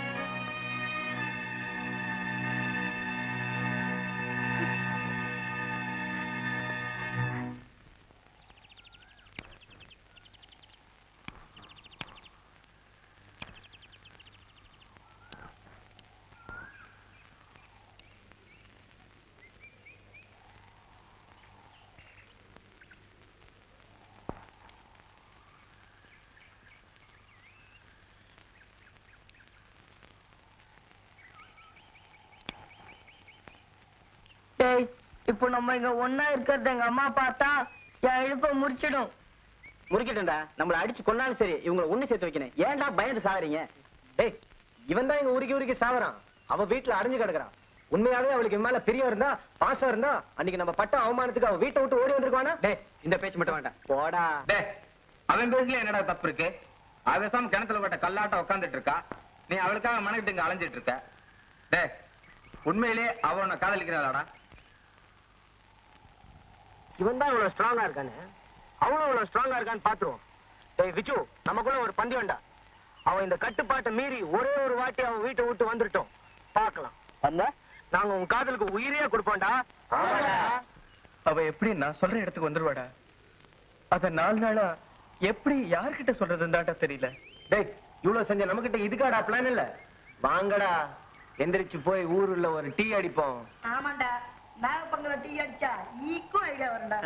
டேய் இப்போ நம்ம இங்க ஒன்னா இருக்கிறது எங்க அம்மா பார்த்தா என் இழுப்ப முடிச்சிடும் முறிக்கிட்டா நம்மள அடிச்சு கொண்டாலும் சரி இவங்களை ஒண்ணு சேர்த்து வைக்கணும் ஏன்டா பயந்து சாகுறீங்க டேய் இவன் தான் இங்க உருக்கி உருக்கி சாவறான் அவ வீட்டுல அடைஞ்சு கிடக்குறான் உண்மையாவே அவளுக்கு இவன் மேல பிரியம் இருந்தா பாசம் இருந்தா அன்னைக்கு நம்ம பட்ட அவமானத்துக்கு அவ வீட்டை விட்டு ஓடி வந்திருக்கானா டேய் இந்த பேச்சு மட்டும் வேண்டாம் போடா டேய் அவன் பேசல என்னடா தப்பு இருக்கு அவசாம கிணத்துல போட்ட கல்லாட்ட உட்காந்துட்டு இருக்கா நீ அவளுக்காக மனக்கிட்டு இங்க அலைஞ்சிட்டு இருக்க டேய் உண்மையிலே அவ உன்னை காதலிக்கிறாளாடா இவன் தான் இவ்வளவு ஸ்ட்ராங்கா இருக்கானே அவனும் இவ்வளவு ஸ்ட்ராங்கா இருக்கான்னு பாத்துருவோம் டேய் விச்சு நமக்குள்ள ஒரு பந்தி வேண்டா அவன் இந்த கட்டுப்பாட்டை மீறி ஒரே ஒரு வாட்டி அவன் வீட்டை விட்டு வந்துட்டோம் பார்க்கலாம் வந்தா நாங்க உன் காதலுக்கு உயிரையே கொடுப்போம்டா அவ எப்படி நான் சொல்ற இடத்துக்கு வந்துருவாடா அத நாலு நாளா எப்படி யார்கிட்ட சொல்றதுன்னு தெரியல டேய் இவ்வளவு செஞ்ச நம்மகிட்ட இதுக்காடா பிளான் இல்ல வாங்கடா எந்திரிச்சு போய் ஊருல ஒரு டீ அடிப்போம் ஆமாண்டா நாகப்பங்கல டீ அடிச்சா ஈக்கும் ஐடியா வரண்டா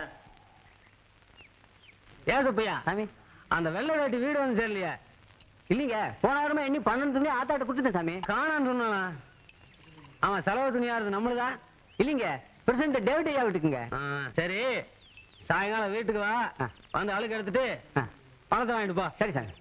ஏன் சுப்பையா சாமி அந்த வெள்ளை வேட்டி வீடு வந்து சேரலையா இல்லைங்க போன வாரமா எண்ணி பன்னெண்டு துணி ஆத்தாட்ட கொடுத்துட்டேன் சாமி காணான்னு சொன்னா ஆமா செலவு துணியா இருக்கு நம்மளுதான் இல்லைங்க பிரசிடண்ட் டேவிட் ஐயா வீட்டுக்குங்க சரி சாயங்காலம் வீட்டுக்கு வா வந்து அழுக்கு எடுத்துட்டு பணத்தை வாங்கிட்டு போ சரி சாமி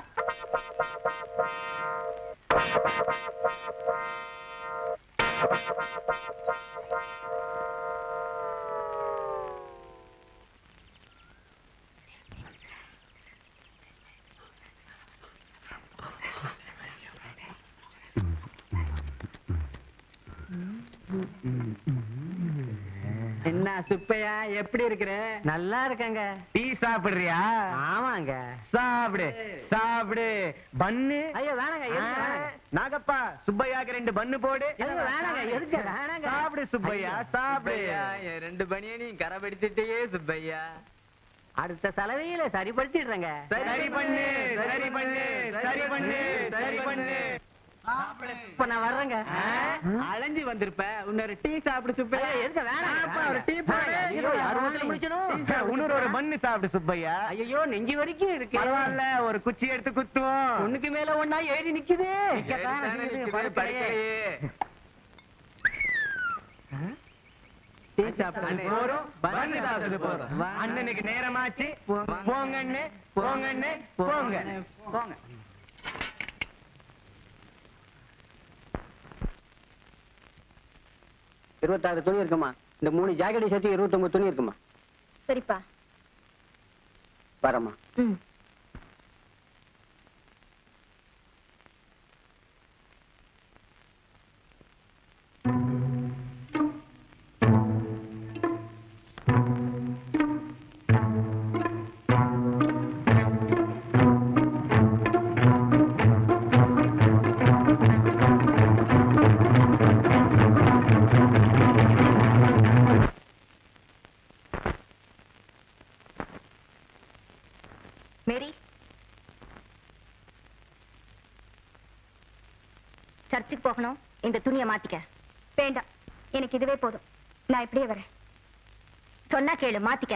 என்ன சுப்பையா எப்படி இருக்கிற நல்லா இருக்கங்க டீ சாப்பிடுறியா ஆமாங்க சாப்பிடு சாப்பிடு பன்னு ஐயோ வேணாங்க நாகப்பா சுப்பையாக்கு ரெண்டு பன்னு போடு வேணாங்க எதுக்கு வேணாங்க சாப்பிடு சுப்பையா சாப்பிடு என் ரெண்டு பனியனையும் கரப்படுத்திட்டே சுப்பையா அடுத்த செலவையில சரிப்படுத்திடுறேங்க சரி பண்ணு சரி பண்ணு சரி பண்ணு சரி பண்ணு இப்ப நான் வர்றேங்க அலைஞ்சு வந்திருப்ப இன்னொரு டீ சாப்பிடு சுப்பையா எதுக்கு வேணாம் ஒரு டீ இன்னொரு ஒரு பண்ணு சாப்பிடு சுப்பையா ஐயோ நெஞ்சு வரைக்கும் இருக்கு பரவாயில்ல ஒரு குச்சி எடுத்து குத்துவோம் ஒண்ணுக்கு மேல ஒண்ணா எழுதி நிக்குது டீ சாப்பிட்டு போறோம் பண்ணு சாப்பிட்டு போறோம் அண்ணனுக்கு நேரமாச்சு போங்கண்ணு போங்கண்ணு போங்க போங்க இருபத்தாறு துணி இருக்குமா இந்த மூணு ஜாக்கெட்டை சேர்த்து இருபத்தொன்பது துணி இருக்குமா சரிப்பா வரமா ம் மேரி சர்ச்சுக்கு போகணும் இந்த துணியை மாத்திக்க வேண்டாம் எனக்கு இதுவே போதும் நான் இப்படியே வரேன் சொன்னா கேளு மாத்திக்க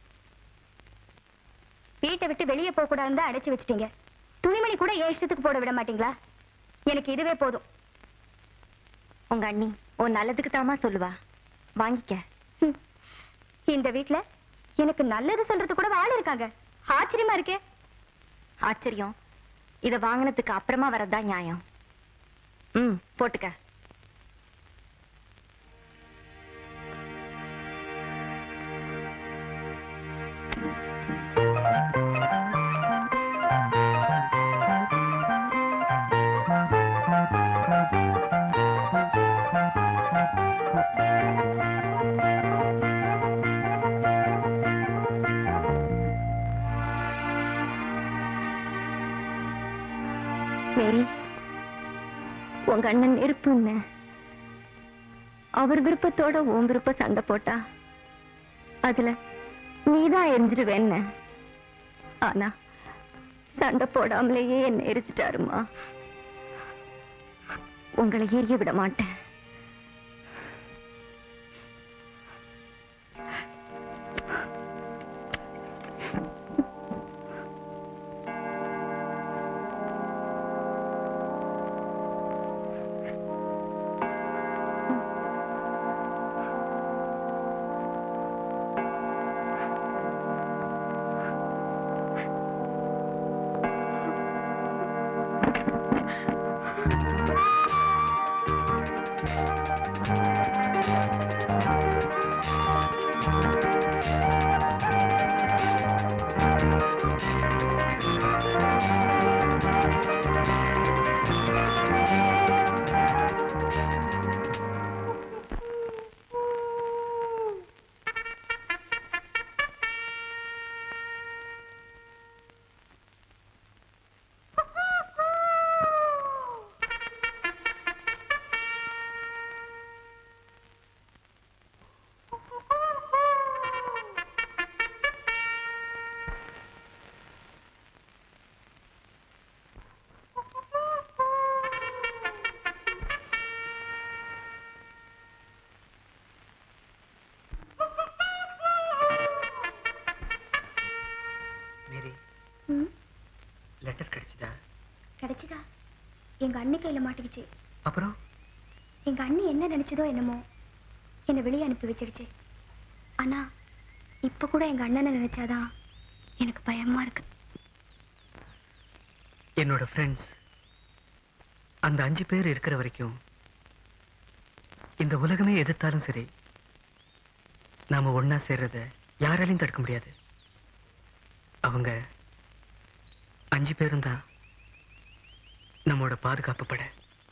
வீட்டை விட்டு வெளியே போக கூடாதுன்னு தான் அடைச்சு வச்சிட்டீங்க துணிமணி கூட ஏன் இஷ்டத்துக்கு போட விட மாட்டீங்களா எனக்கு இதுவே போதும் உங்க அண்ணி உன் நல்லதுக்கு தாமா சொல்லுவா வாங்கிக்க ஹம். இந்த வீட்ல எனக்கு நல்லது சொல்றது கூட ஆள் இருக்காங்க ஆச்சரியமா இருக்கே ஆச்சரியம் இத வாங்கினதுக்கு அப்புறமா வரதுதான் நியாயம் ம் போட்டுக்க மேரி உங்க அண்ணன் நெருப்புன்னு அவர் விருப்பத்தோட உன் விருப்பம் சண்டை போட்டா அதுல நீதான் எரிஞ்சிருவேன்னு ஆனா சண்டை போடாமலேயே என்ன எரிச்சிட்டாருமா உங்களை எரிய விட மாட்டேன் எங்க அண்ணி கையில மாட்டிக்கிச்சு அப்புறம் எங்க அண்ணி என்ன நினைச்சதோ என்னமோ என்னை வெளியே அனுப்பி வச்சிருச்சு ஆனா இப்ப கூட எங்க அண்ணனை நினைச்சாதான் எனக்கு பயமா இருக்கு என்னோட ஃப்ரெண்ட்ஸ் அந்த அஞ்சு பேர் இருக்கிற வரைக்கும் இந்த உலகமே எதிர்த்தாலும் சரி நாம ஒண்ணா சேர்றத யாராலையும் தடுக்க முடியாது அவங்க அஞ்சு பேரும் தான் நம்மோட பாதுகாப்பு பட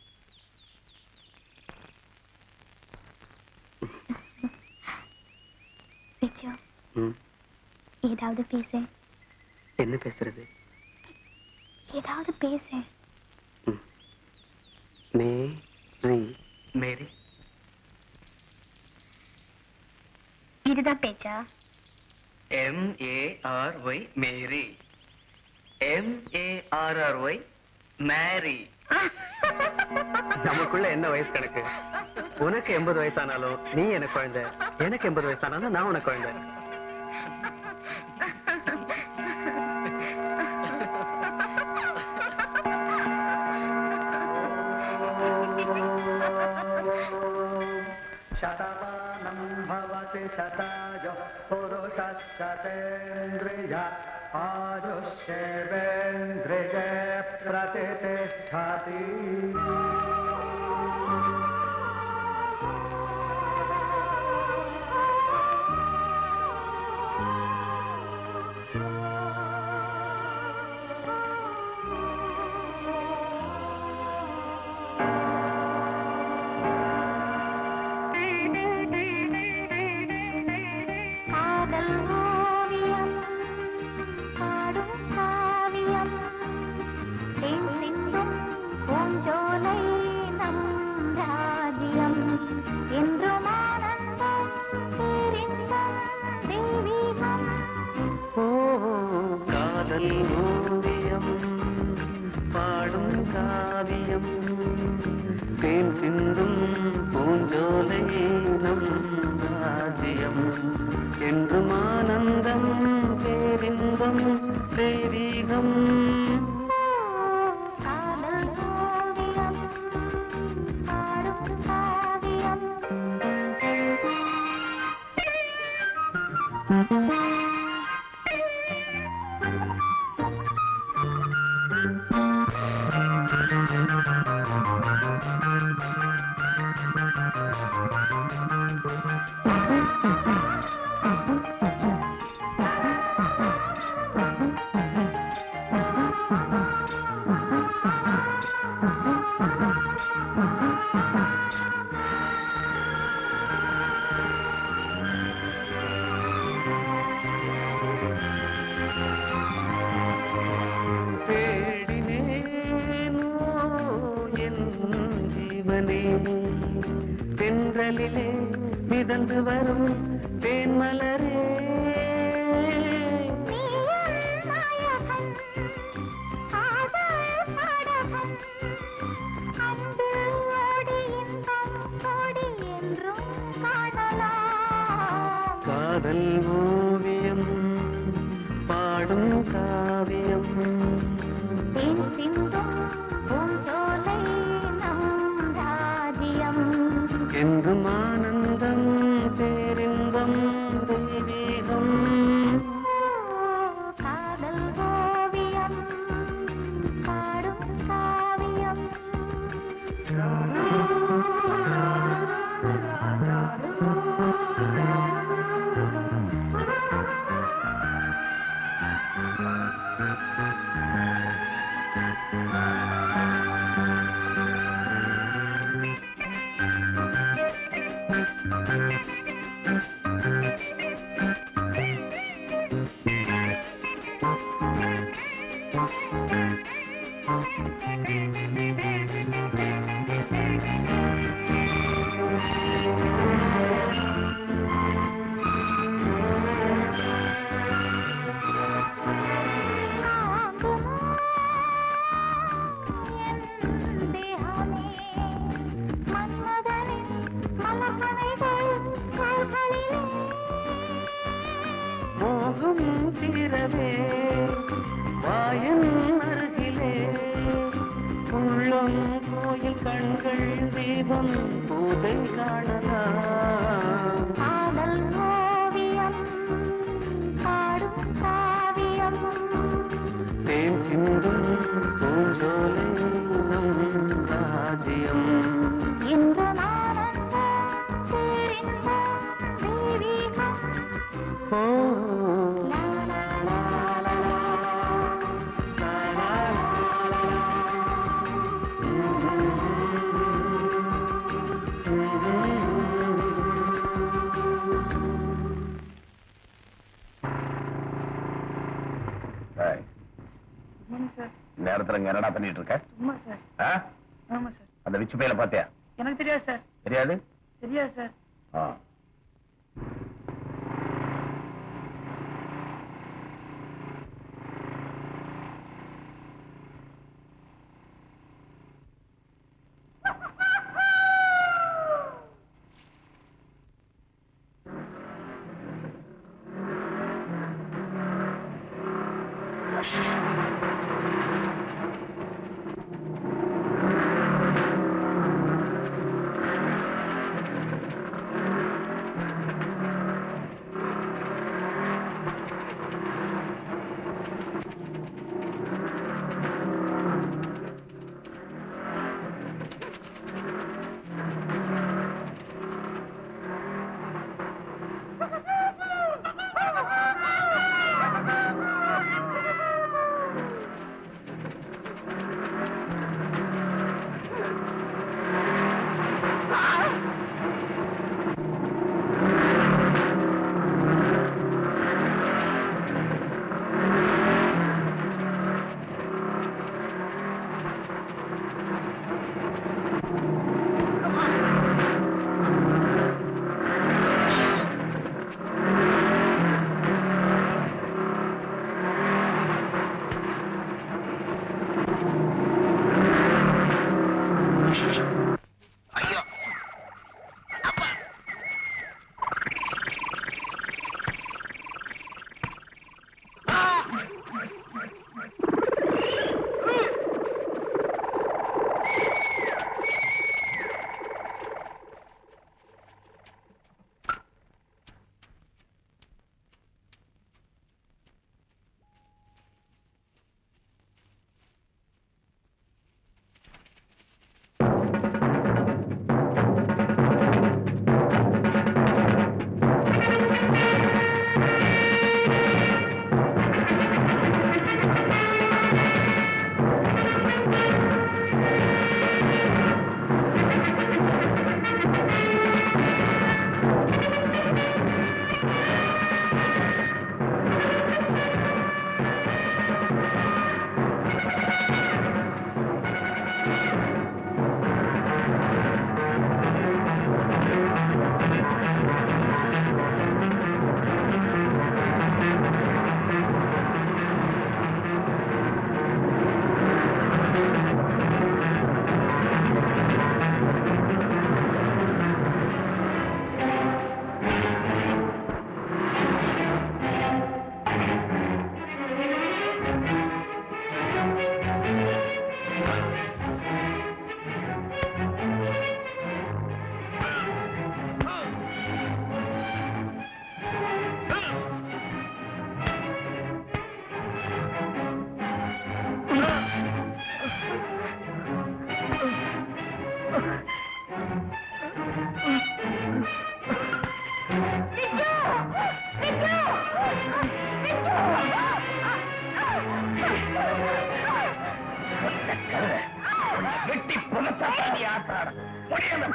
விஜு ஏதாவது பேச என்ன பேசுறது ஏதாவது பேச மேரி மேரி இதுதான் பேச்சா M A R Y Mary M A R R Y Mary நமக்குள்ள என்ன வயசு கணக்கு உனக்கு எண்பது வயசானாலும் நீ எனக்கு குழந்தை எனக்கு எண்பது வயசானாலும் நான் உனக்கு குழந்தை शतमानं भवति शताय पुरुषः शतेन्द्रिय आयुष्येवेन्द्रिये प्रतिष्ठति காதல் ஓவியம் பாடும் காவியம் தேன் சிந்தும் பூஞ்சோலை நம் ராஜ்யம் என்றும் ஆனந்தம் பேரின்பம் தெய்வீகம் காதல் ஓவியம் பாடும் காவியம் தேன் சிந்தும் பூஞ்சோலை நம் ராஜ்யம் என்றும் ஆனந்தம் பேரின்பம் தெய்வீகம் காதல் ஓவியம் பாடும் காவியம் தேடினேனோ என் ஜீவனே தென்றலிலே மிதந்து வரும் தேன்மலரே நாயகன் காதல் பாடகன் அன்பு ஓடி இன்பம் ஓடி என்றும் காணலாம் காதல் ஓவியம் பாடும் காவியம் தேன் சிந்தும் பூஞ்சோலை நம் ராஜ்யம் என்றும் ஆனந்தம் பேரின்பம் தெய்வீகம் காதல் ஓவியம் பாடும் காவியம் Thank you. தீபம் கோயில் கண்கள் தீபம் பூஜை காணலாம் காதல் ஓவியம் பாடும் காவியம் தேன் சிந்தும் பூஞ்சோலை நம் ராஜ்யம் இன்று நானந்தம் பேரின்பம் தெய்வீகம் ஓ லா, லா, லா, லா, லா. ஏய், சார் நேரத்துல இங்க என்னடா பண்ணிட்டு இருக்க சும்மா சார் ஆ? ஆமா சார் அந்த விச்சு பையில பாத்தியா எனக்கு தெரியாது சார் தெரியாது தெரியாது சார் ஆ. வெட்டி புனச்சா தாண்டி ஆட்டாட முடியாது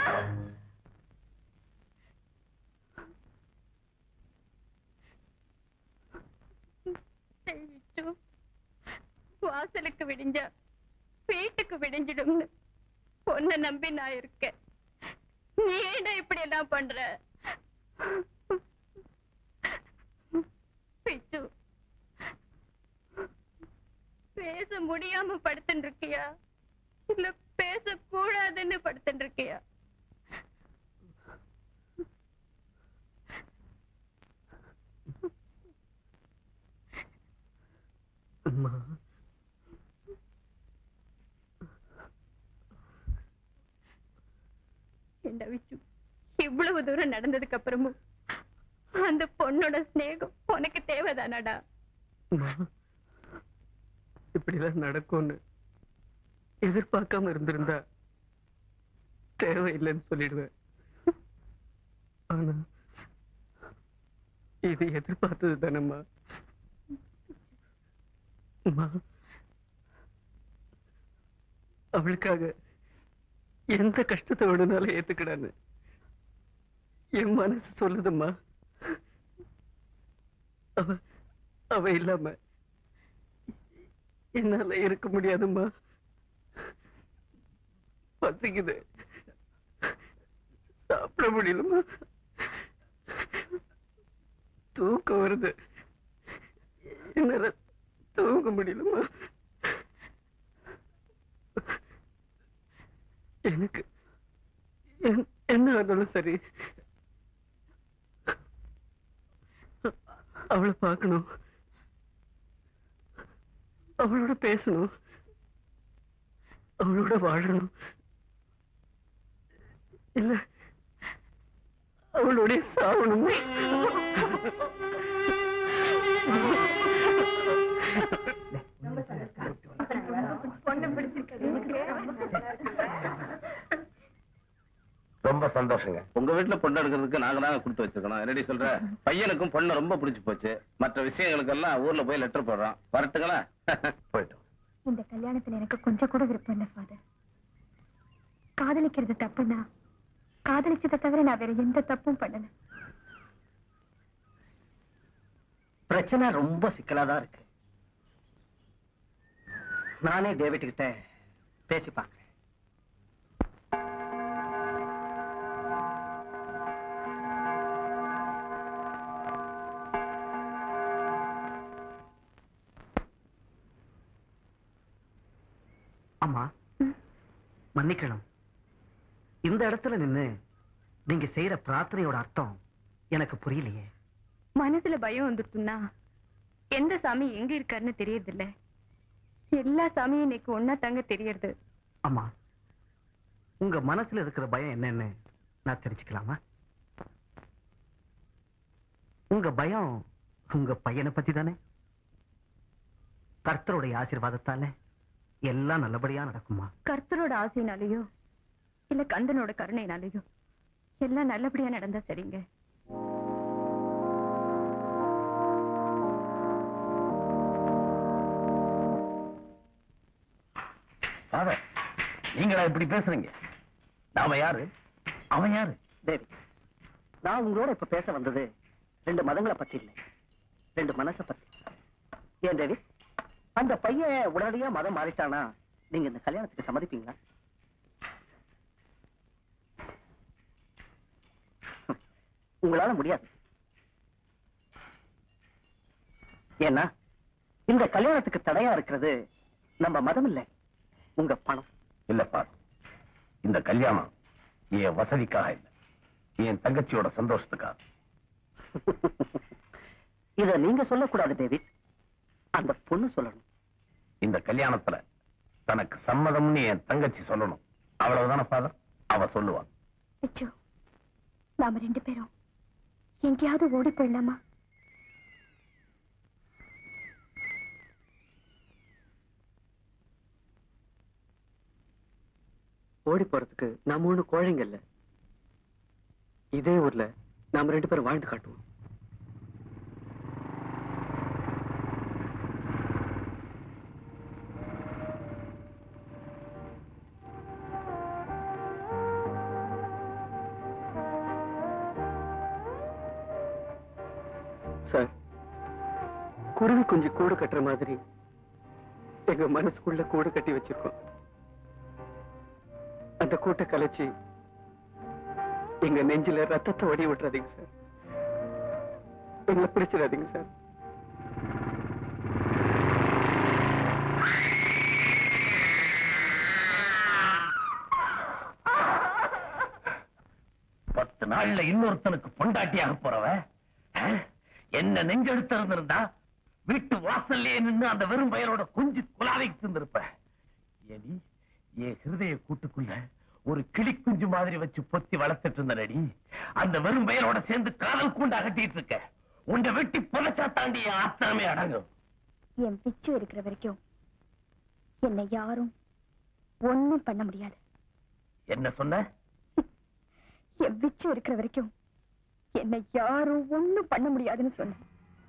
விச்சு, வாசலுக்கு விடிஞ்சா வீட்டுக்கு விடிஞ்சிடும்னு பொண்ணை நம்பி நான் இருக்கேன் நீ ஏன்டா இப்படி எல்லாம் பண்ற பிச்சு பேச முடியாம படுத்துட்டு இருக்கியா இல்ல பேசக்கூடாதுன்னு படுத்துட்டு இருக்கியா அம்மா ஏண்டா விச்சு இவ்வளவு தூரம் நடந்ததுக்கு அப்புறமும் அந்த பொண்ணோட ஸ்நேகம் உனக்கு தேவைதானாடா அம்மா, இப்படிலாம் நடக்கும்னு எதிர்பார்க்காம இருந்திருந்தா தேவையில்லைன்னு சொல்லிடுவேன் ஆனா இது எதிர்பார்த்தது தானம்மா அம்மா அவளுக்காக எந்த கஷ்டத்தை வேணும்னாலும் ஏத்துக்கிடான்னு என் மனசு சொல்லுதம்மா அவ அவ இல்லாம என்னால இருக்க முடியாதும்மா பசிக்குது சாப்பிட முடியலம்மா தூக்கம் வருது என்னால தூங்க முடியலம்மா எனக்கு என்- என்ன ஆனாலும் சரி அவளை பார்க்கணும் அவளோட பேசணும் அவளோட வாழணும் இல்ல அவளோட சாவணும் ரொம்ப சந்தோஷங்க உங்க வீட்டுல பொண்ணு எடுக்கிறதுக்கு நாங்க தாங்க கொடுத்து வச்சிருக்கணும் என்னடி சொல்ற பையனுக்கும் பொண்ணு ரொம்ப பிடிச்சு போச்சு மற்ற விஷயங்களுக்கெல்லாம் ஊர்ல போய் லெட்டர் போடுறோம் வரட்டுங்களா போயிட்டோம் இந்த கல்யாணத்துல எனக்கு கொஞ்சம் கூட விருப்பம் இல்ல ஃபாதர் காதலிக்கிறது தப்புன்னா காதலிச்சதை தவிர நான் வேற எந்த தப்பும் பண்ணல பிரச்சனை ரொம்ப சிக்கலா தான் இருக்கு நானே டேவிட் கிட்ட பேசி பார்க்கிறேன் அம்மா மன்னிக்கணும் இந்த இடத்துல நின்னு நீங்க செய்யற பிரார்த்தனையோட அர்த்தம் எனக்கு புரியலையே மனசுல பயம் வந்துட்டுன்னா எந்த சாமி எங்க இருக்காருன்னு தெரியறது இல்ல எல்லா சாமியும் இன்னைக்கு ஒன்னா தாங்க தெரியறது அம்மா உங்க மனசுல இருக்கிற பயம் என்னன்னு நான் தெரிஞ்சுக்கலாமா உங்க பயம் உங்க பையனை பத்தி தானே கர்த்தருடைய ஆசீர்வாதத்தால எல்லாம் நல்லபடியா நடக்குமா கர்த்தரோட ஆசையினாலேயோ இல்ல கந்தனோட கருணையினாலேயோ எல்லாம் நல்லபடியா நடந்தா சரிங்க ஃபாதர் நீங்களா இப்படி பேசுறீங்க நாம யாரு அவன் யாரு தேவி நான் உங்களோட இப்ப பேச வந்தது ரெண்டு மதங்களை பத்தி இல்லை ரெண்டு மனசை பத்தி ஏன் தேவி அந்த பையன் உடனடியா மதம் மாறிட்டானா நீங்க இந்த கல்யாணத்துக்கு சம்மதிப்பீங்களா உங்களால முடியாது ஏன்னா இந்த கல்யாணத்துக்கு தடையா இருக்கிறது நம்ம மதம் இல்லை உங்க பணம் இல்ல ஃபாதர் இந்த கல்யாணம் என் வசதிக்காக இல்ல என் தங்கச்சியோட சந்தோஷத்துக்காக இத நீங்க சொல்லக்கூடாது டேவிட் அந்த பொண்ணு சொல்லணும் இந்த கல்யாணத்துல தனக்கு சம்மதம்னு என் தங்கச்சி சொல்லணும் அவ்வளவுதானே ஃபாதர் அவ சொல்லுவா அச்சோ நாம ரெண்டு பேரும் எங்கேயாவது ஓடி போயிடலாமா ஓடி போறதுக்கு நாம ஒண்ணு கோழைங்க இல்ல இதே ஊர்ல நாம ரெண்டு பேரும் வாழ்ந்து காட்டுவோம் சார் குருவி குஞ்சு கூடு கட்டுற மாதிரி எங்க மனசுக்குள்ள கூடு கட்டி வச்சிருக்கோம் அந்த கூட்டை கலைச்சு எங்க நெஞ்சில ரத்தத்தை வடி விட்டுறாதீங்க சார் எங்களை பிடிச்சிடாதீங்க சார் பத்து நாள்ல இன்னொருத்தனுக்கு பொண்டாட்டியாக போறவ ஆ? என்ன நெஞ்செடுத்து இருந்திருந்தா வீட்டு வாசல்லே நின்னு அந்த வெறும் பயலோட கொஞ்சி குலாவைக்கு இருந்திருப்ப ஏடி என் ஹிருதய கூட்டுக்குள்ள ஒரு கிளி குஞ்சு மாதிரி வச்சு பொத்தி வளர்த்துட்டு இருந்தனடி அந்த வெறும் வயலோட சேர்ந்து காதல் கூண்டு அகட்டிட்டு இருக்க உன்னை வெட்டி புதைச்சா தாண்டி என் ஆத்திரமே அடங்கும் என் பிச்சு இருக்கிற வரைக்கும் என்னை யாரும் ஒண்ணும் பண்ண முடியாது என்ன சொன்ன என் பிச்சு இருக்கிற வரைக்கும் என்னை யாரும் ஒண்ணும் பண்ண முடியாதுன்னு சொன்னேன்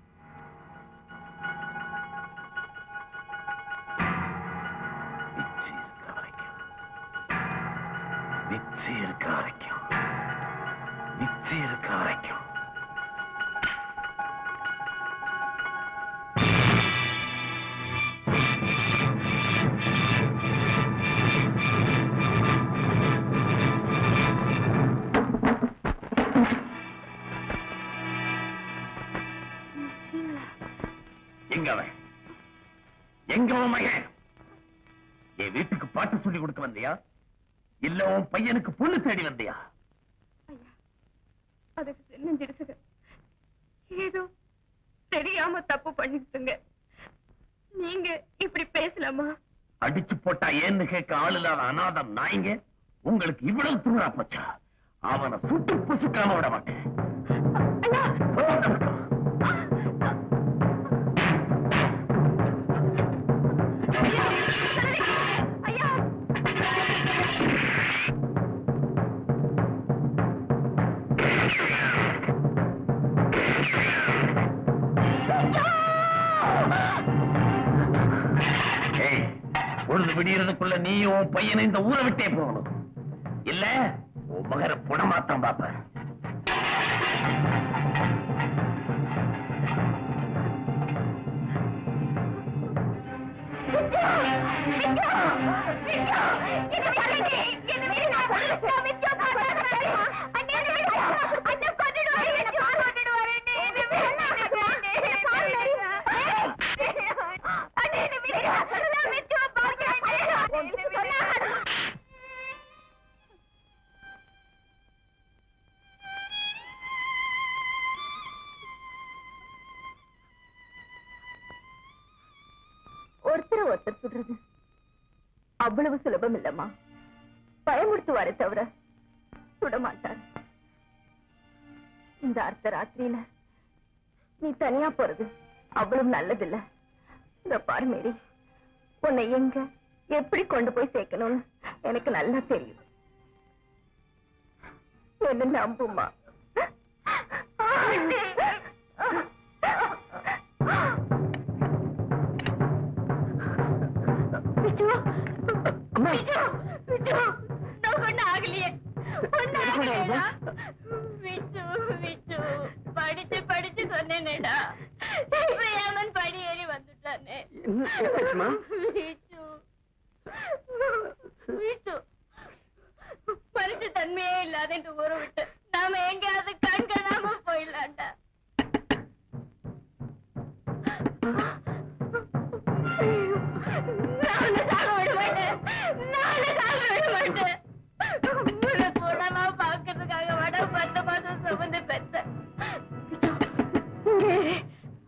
விச்சி இருக்கிற வரைக்கும் விச்சி இருக்கிற வரைக்கும் எங்க அவன் எங்க உன் மகன் என் வீட்டுக்கு பாட்டு சொல்லி கொடுக்க வந்தியா இல்ல உன் பையனுக்கு பொண்ணு தேடி வந்தியா அதுக்கு சின்னஞ்சிடுசுங்க ஏதோ தெரியாம தப்பு பண்ணிட்டுங்க நீங்க இப்படி பேசலாமா அடிச்சு போட்டா ஏன்னு கேட்க ஆள் இல்லாத அநாதம் நாய்ங்க உங்களுக்கு இவ்வளவு துருடா போச்சா அவனை சுட்டு புசுக்காம விட மாட்டேன் போ அந்த பக்கம். ஏய், பொழுது விடியறதுக்குள்ள நீயும் உன் பையனை இந்த ஊரை விட்டே போகணும் இல்ல உன் மகரை புடமாத்தான் பாப்ப ஒருத்தர் ஒருத்தர் சுடுறது அவ்வளவு சுலபம் இல்லம்மா பயமுறுத்துவாரே தவிர சுட மாட்டார் இந்த அர்த்த ராத்திரியில நீ தனியா போறது அவ்வளவு நல்லதில்ல இந்த பாரு மேரி உன்னை எங்க எப்படி கொண்டு போய் சேர்க்கணும்னு எனக்கு நல்லா தெரியும் என்ன நம்புமா பிச்சு பிச்சு பிச்சு நான் ஒண்ணு ஆகலையே ஒண்ணு ஆகலையேடா பிச்சு பிச்சு படிச்சு படிச்சு சொன்னேனேடா இப்ப ஏமன் படி ஏறி வந்துட்டானே என்னாச்சும்மா? பிச்சு பிச்சு மனுஷ தன்மையே இல்லாத இந்த ஊரை விட்டு நாம எங்கேயாவது கண் காணாம போயிடலாம்டா நானு சாக விட மாட்டேன் நானு சாக விட மாட்டேன் உன்னை போடாம பாக்குறதுக்காக வட பத்து மாசம் சுமந்து பெத்த இங்கே இரு.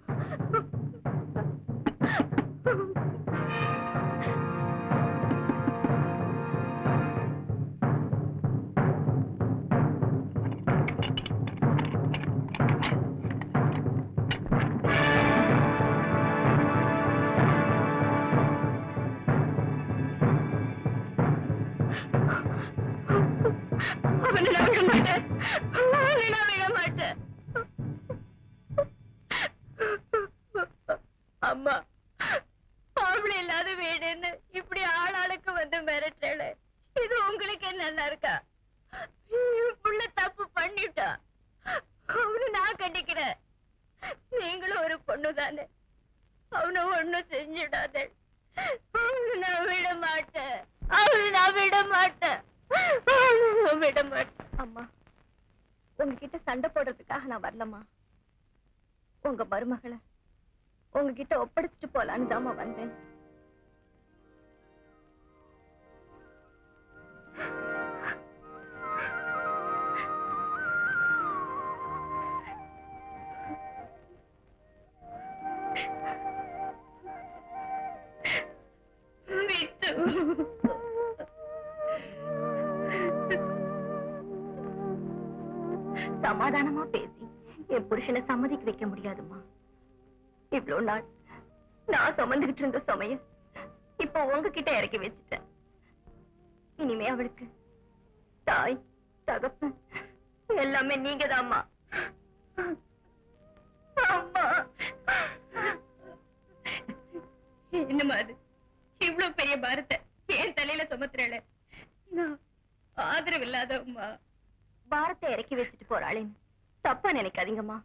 அவனை நான் விட மாட்டேன் அவனை நான் விட மாட்டேன் அம்மா ஆம்பளை இல்லாத வீடுன்னு இப்படி ஆளாளுக்கு வந்து மிரட்டல இது உங்களுக்கு நல்லா இருக்கா என் புள்ள தப்பு பண்ணிட்டா அவனு நான் கண்டிக்கிறேன் நீங்களும் ஒரு பொண்ணு தானே அவனை ஒண்ணும் செஞ்சிடாத அவனை நான் விட மாட்டேன் அவனை நான் விட மாட்டேன் அவனை நான் விட மாட்டேன் அம்மா உங்ககிட்ட சண்டை போடுறதுக்காக நான் வரலம்மா உங்க மருமகளை உங்ககிட்ட ஒப்படைச்சிட்டு போலான்னு தாம்மா வந்தேன் விட்டு சமாதானமா பேசி என் புருஷனை சம்மதிக்க வைக்க முடியாதும்மா இவ்வளவு நாள் நான் சுமந்துகிட்டு இருந்த சுமைய இப்போ உங்ககிட்ட இறக்கி வச்சுட்டேன் இனிமே அவளுக்கு தாய் தகப்பு எல்லாமே நீங்கதாம்மா அம்மா என்னம்மா அது இவ்வளவு பெரிய பாரத்தை ஏன் தலையில சுமத்துறல நான் ஆதரவு இல்லாத அம்மா பாரத்தை இறக்கி வச்சுட்டு போறாளேன்னு தப்பா நினைக்காதீங்கம்மா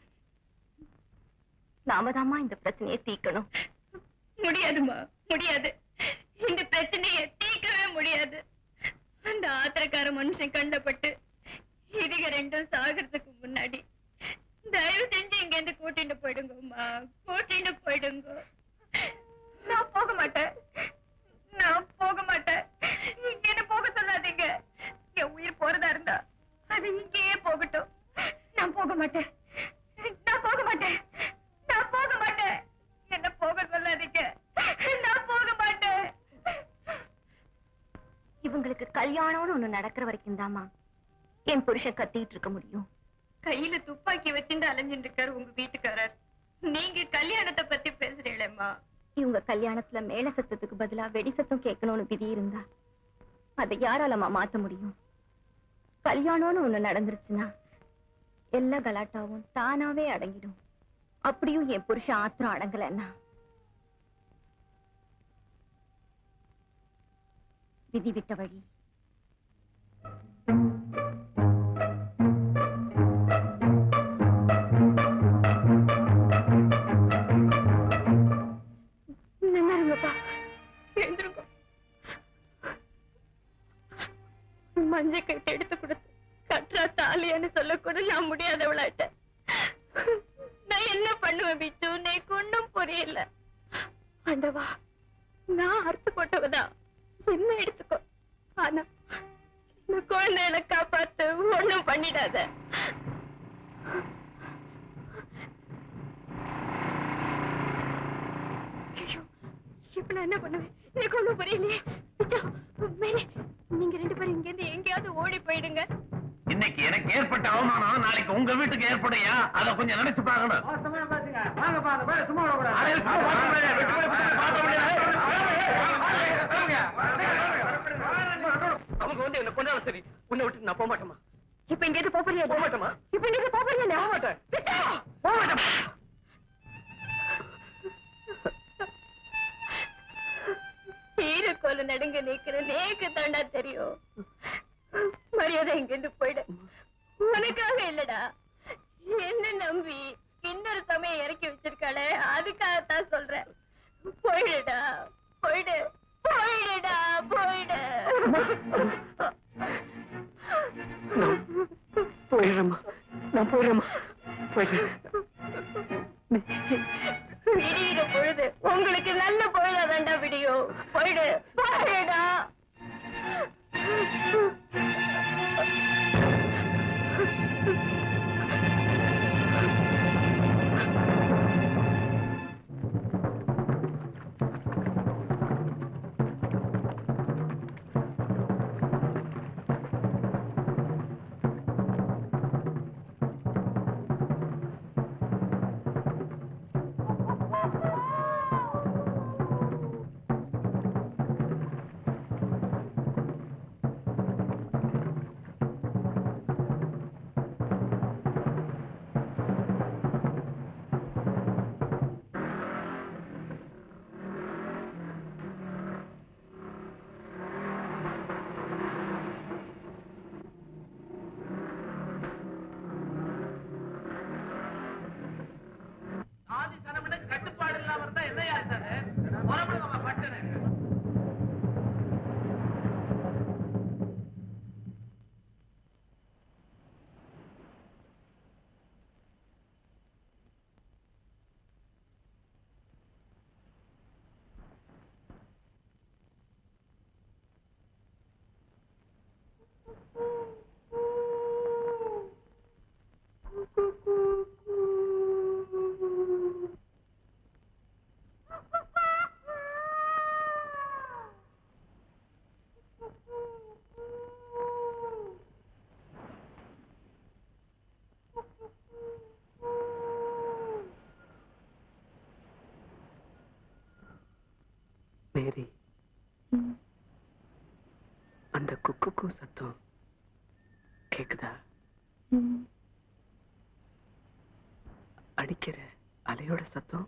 நாம தாம்மா இந்த பிரச்சனையை தீக்கணும் முடியாதும்மா முடியாது இந்த பிரச்சனையை தீர்க்கவே முடியாது அந்த ஆத்திரக்கார மனுஷன் கண்டப்பட்டு இதுக ரெண்டும் சாகிறதுக்கு முன்னாடி தயவு செஞ்சு இங்க இருந்து கூட்டிட்டு போயிடுங்கம்மா கூட்டிட்டு போயிடுங்க நான் போக மாட்டேன் நான் போக மாட்டேன் இங்க என்ன போக சொல்லாதீங்க என் உயிர் போறதா இருந்தா அது இங்கேயே போகட்டும் நான் போக மாட்டேன் நான் போக மாட்டேன் நான் போக மாட்டேன் என்ன போக சொல்லாதீங்க நான் போக மாட்டேன் இவங்களுக்கு கல்யாணம்னு ஒண்ணு நடக்கிற வரைக்கும் தாமா என் புருஷன் கத்திட்டு இருக்க முடியும் கையில துப்பாக்கி வச்சுட்டு அலைஞ்சிட்டு இருக்காரு உங்க வீட்டுக்காரர் நீங்க கல்யாணத்தை பத்தி பேசுறீங்களேம்மா இவங்க கல்யாணத்துல மேல சத்தத்துக்கு பதிலா வெடி சத்தம் கேட்கணும்னு விதி இருந்தா அதை யாராலமா மாத்த முடியும் கல்யாணம்னு ஒண்ணு நடந்துருச்சுன்னா எல்லா கலாட்டாவும் தானாவே அடங்கிடும் அப்படியும் என் புருஷன் ஆத்திரம் அடங்கலன்னா விதி விட்ட வழி நல்லா இருங்கப்பா எழுந்திருங்க மஞ்சள் கட்டு எடுத்து கொடுத்து கட்டுறா தாலியான்னு சொல்ல கூட நான் முடியாதவளாயிட்டேன் நான் என்ன பண்ணுவேன் பிச்சு எனக்கு ஒண்ணும் புரியல ஆண்டவா நான் அறுத்து போட்டவதான் என்ன எடுத்துக்கோ ஆனா இந்த குழந்தைகளை காப்பாத்து ஒண்ணும் பண்ணிடாத ஐயோ, இப்ப நான் என்ன பண்ணுவேன் எனக்கு ஒண்ணும் புரியலையே பிச்சோ மேனே நீங்க ரெண்டு பேரும் இங்க இருந்து எங்கேயாவது ஓடி போயிடுங்க இன்னைக்கு எனக்கு ஏற்பட்ட அவமானம் நாளைக்கு உங்க வீட்டுக்கு ஏற்படையா அத கொஞ்சம் நினைச்சு பாக்கணும் அடே, சும்மா பார்க்க முடியாது. விட்டு போய் பார்க்க முடியாது. அவங்க வந்து என்ன கொண்டாலும் சரி உன்னை விட்டு நான் போக மாட்டேமா இப்ப இங்க இருந்து போறியா போக மாட்டேமா இப்ப இங்க இருந்து போறியா போக மாட்டேன் போக மாட்டேன் ஈரக்கோல நடுங்க நிக்கிற நேக்கு தாண்டா தெரியும் மரியாதை இங்க இருந்து போயிடு உனக்காக இல்லடா என்ன நம்பி இன்னொரு சமயம் இறக்கி வச்சிருக்காளே அதுக்காகத்தான் சொல்றேன் போயிடுடா போயிடு போயிடுடா போயிடு போயிடுறேம்மா நான் போயிடுறேம்மா போயிடுறேன் விடியிற பொழுது உங்களுக்கு நல்ல பொழுதாதாண்டா விடியும் போயிடு போயிடா குக்கு சத்தம் கேக்குதா அடிக்கிற அலையோட சத்தம்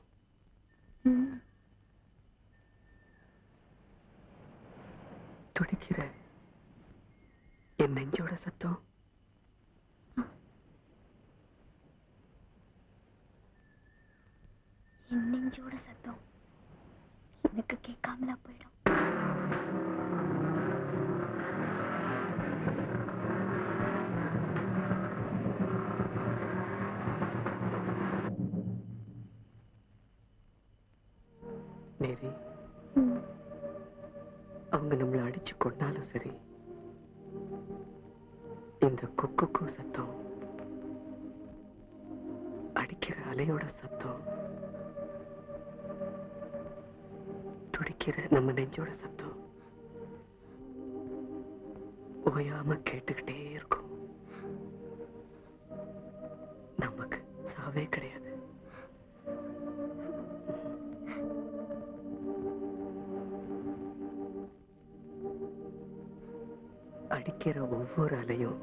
துடிக்கிற என் நெஞ்சோட சத்தம் என் நெஞ்சோட சத்தம் எனக்கு கேட்காமலா போயிடும் மேரி அவங்க நம்மளை அடிச்சு கொண்டாலும் சரி இந்த குக்கு சத்தம் அடிக்கிற அலையோட சத்தம் துடிக்கிற நம்ம நெஞ்சோட சத்தம் ஓயாம கேட்டுக்கிட்டே இருக்கும் நமக்கு சாவே கிடையாது அடிக்கிற ஒவ்வொரு அலையும்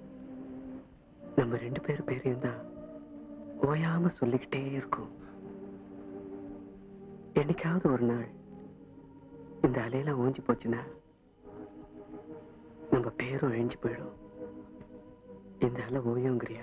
நம்ம ரெண்டு பேர் பேரையும் தான் ஓயாம சொல்லிக்கிட்டே இருக்கும் என்னைக்காவது ஒரு நாள் இந்த அலையெல்லாம் ஓஞ்சி போச்சுன்னா நம்ம பேரும் அழிஞ்சு போயிடும் இந்த அலை ஓயுங்கிறியா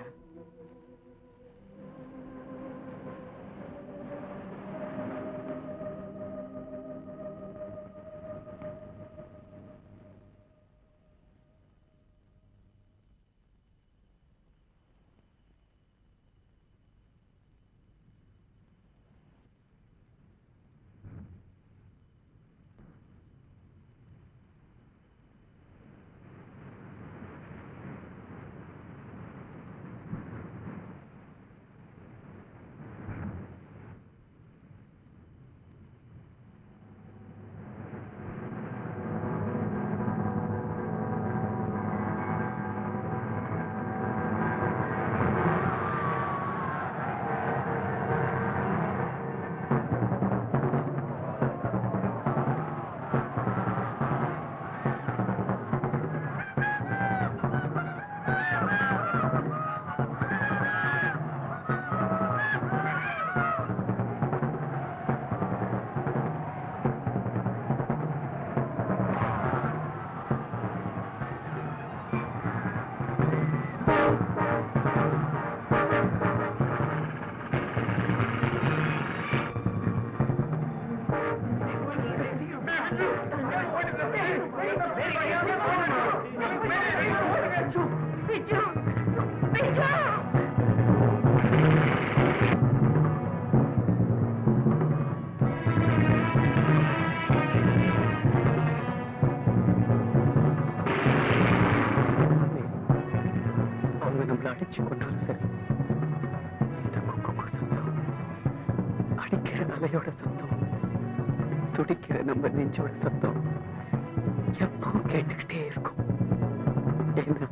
அவங்க நம்மள அடிச்சு கொண்டாலும் சரி இந்த குக்கு சத்தம் அடிக்கிற அலையோட சத்தம் துடிக்கிற நம்ம நெஞ்சோட சத்தம் எப்பவும் கேட்டுக்கிட்டே இருக்கும் ஏன்னா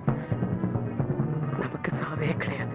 நமக்கு சாவே கிடையாது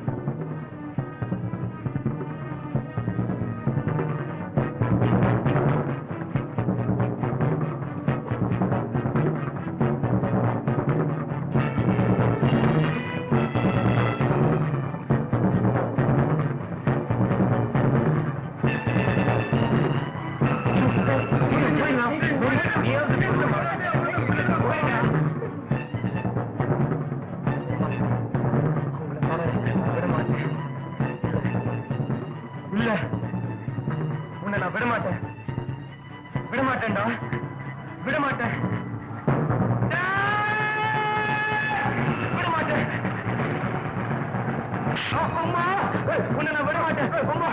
இல்ல உன்னை நான் விட மாட்டேன் விட மாட்டேன்டா விட மாட்டேன் விட மாட்டேன் அம்மா உன்னை நான் விட மாட்டேன் அம்மா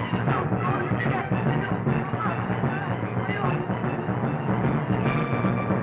ஆ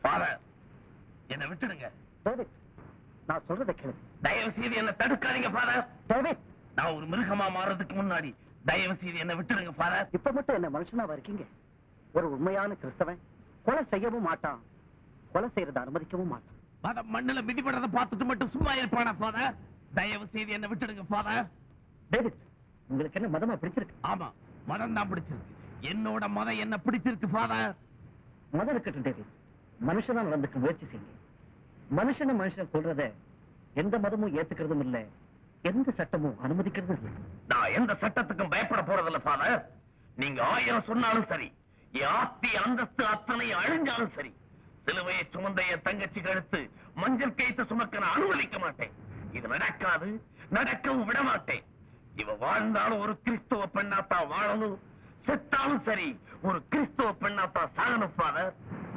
ஃபாதர் என்னை விட்டுடுங்க டேவிட் நான் சொல்றதை கேளு தயவு செய்து என்ன தடுக்காதீங்க ஃபாதர் டேவிட் நான் ஒரு மிருகமா மாறதுக்கு முன்னாடி தயவு செய்து என்ன விட்டுடுங்க ஃபாதர் இப்ப மட்டும் என்ன மனுஷனாவா இருக்கீங்க ஒரு உண்மையான கிறிஸ்தவன் கொலை செய்யவும் மாட்டான் கொலை செய்யறதை அனுமதிக்கவும் மாட்டான் மதம் மண்ணுல மிதிபடுறத பார்த்துட்டு மட்டும் சும்மா இருப்பானா ஃபாதர் தயவு செய்து என்ன விட்டுடுங்க ஃபாதர் டேவிட் உங்களுக்கு என்ன மதமா பிடிச்சிருக்கு ஆமா மதம் தான் பிடிச்சிருக்கு என்னோட மதம் என்ன பிடிச்சிருக்கு ஃபாதர் மதம் இருக்கட்டும் டேவிட் மனுஷனா நடந்துக்க முயற்சி செய்யுங்க மனுஷனை மனுஷன் கொள்றத எந்த மதமும் ஏத்துக்கிறதும் இல்ல எந்த சட்டமும் அனுமதிக்கிறதும் இல்லை நான் எந்த சட்டத்துக்கும் பயப்பட போறதில்ல ஃபாதர் நீங்க ஆயிரம் சொன்னாலும் சரி என் ஆஸ்தி அந்தஸ்து அத்தனை அழிஞ்சாலும் சரி சிலுவையை சுமந்த என் தங்கச்சி கழுத்து மஞ்சள் கைத்து சுமக்க நான் அனுமதிக்க மாட்டேன் இது நடக்காது நடக்கவும் விட மாட்டேன் இவ வாழ்ந்தாலும் ஒரு கிறிஸ்துவ பெண்ணாத்தான் வாழணும் செத்தாலும் சரி ஒரு கிறிஸ்துவ பெண்ணாத்தான் சாகணும் ஃபாதர்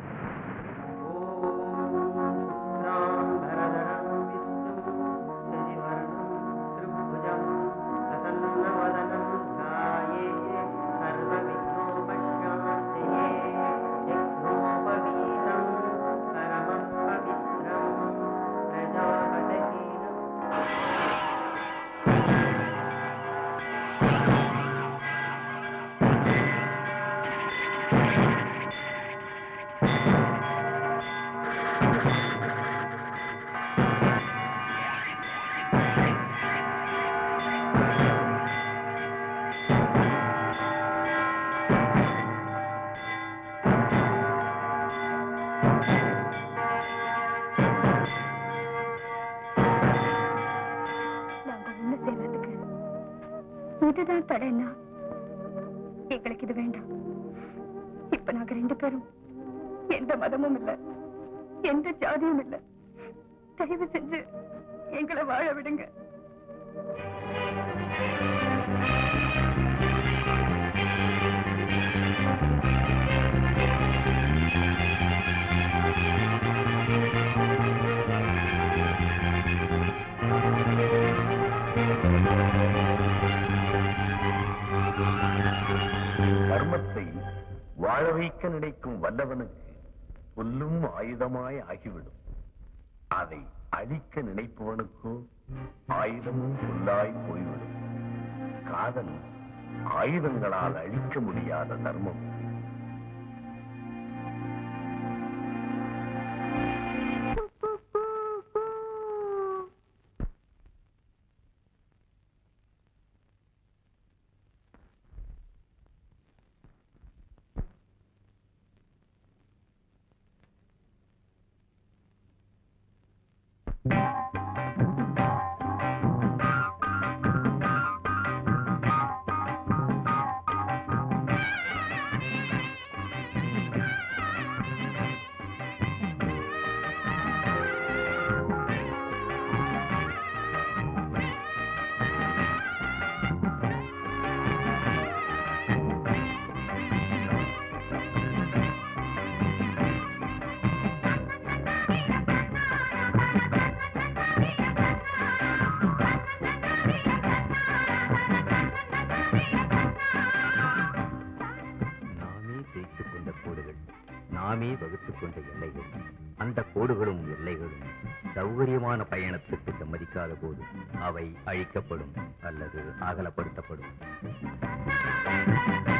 நாங்க ஒண்ணு சேர்றதுக்கு இதுதான் தடைன்னா எங்களுக்கு இது வேண்டாம் இப்ப நாங்க ரெண்டு பேரும் எந்த மதமும் இல்ல எந்த ஜாதியும் இல்ல தயவு செஞ்சு எங்களை வாழ விடுங்க தர்மத்தை வாழ வைக்க நினைக்கும் வல்லவனுக்கு சொல்லும் ஆயுதமாய் ஆகிவிடும் அதை அழிக்க நினைப்பவனுக்கோ ஆயுதமும் சொல்லாய் போய்விடும் காதல் ஆயுதங்களால் அழிக்க முடியாத தர்மம் நாமே தேய்த்துக் கொண்ட கோடுகள் நாமே வகுத்துக் கொண்ட எல்லைகள் அந்த கோடுகளும் எல்லைகளும் சௌகரியமான பயணத்துக்கு சம்மதிக்காத போது அவை அழிக்கப்படும் அல்லது அகலப்படுத்தப்படும்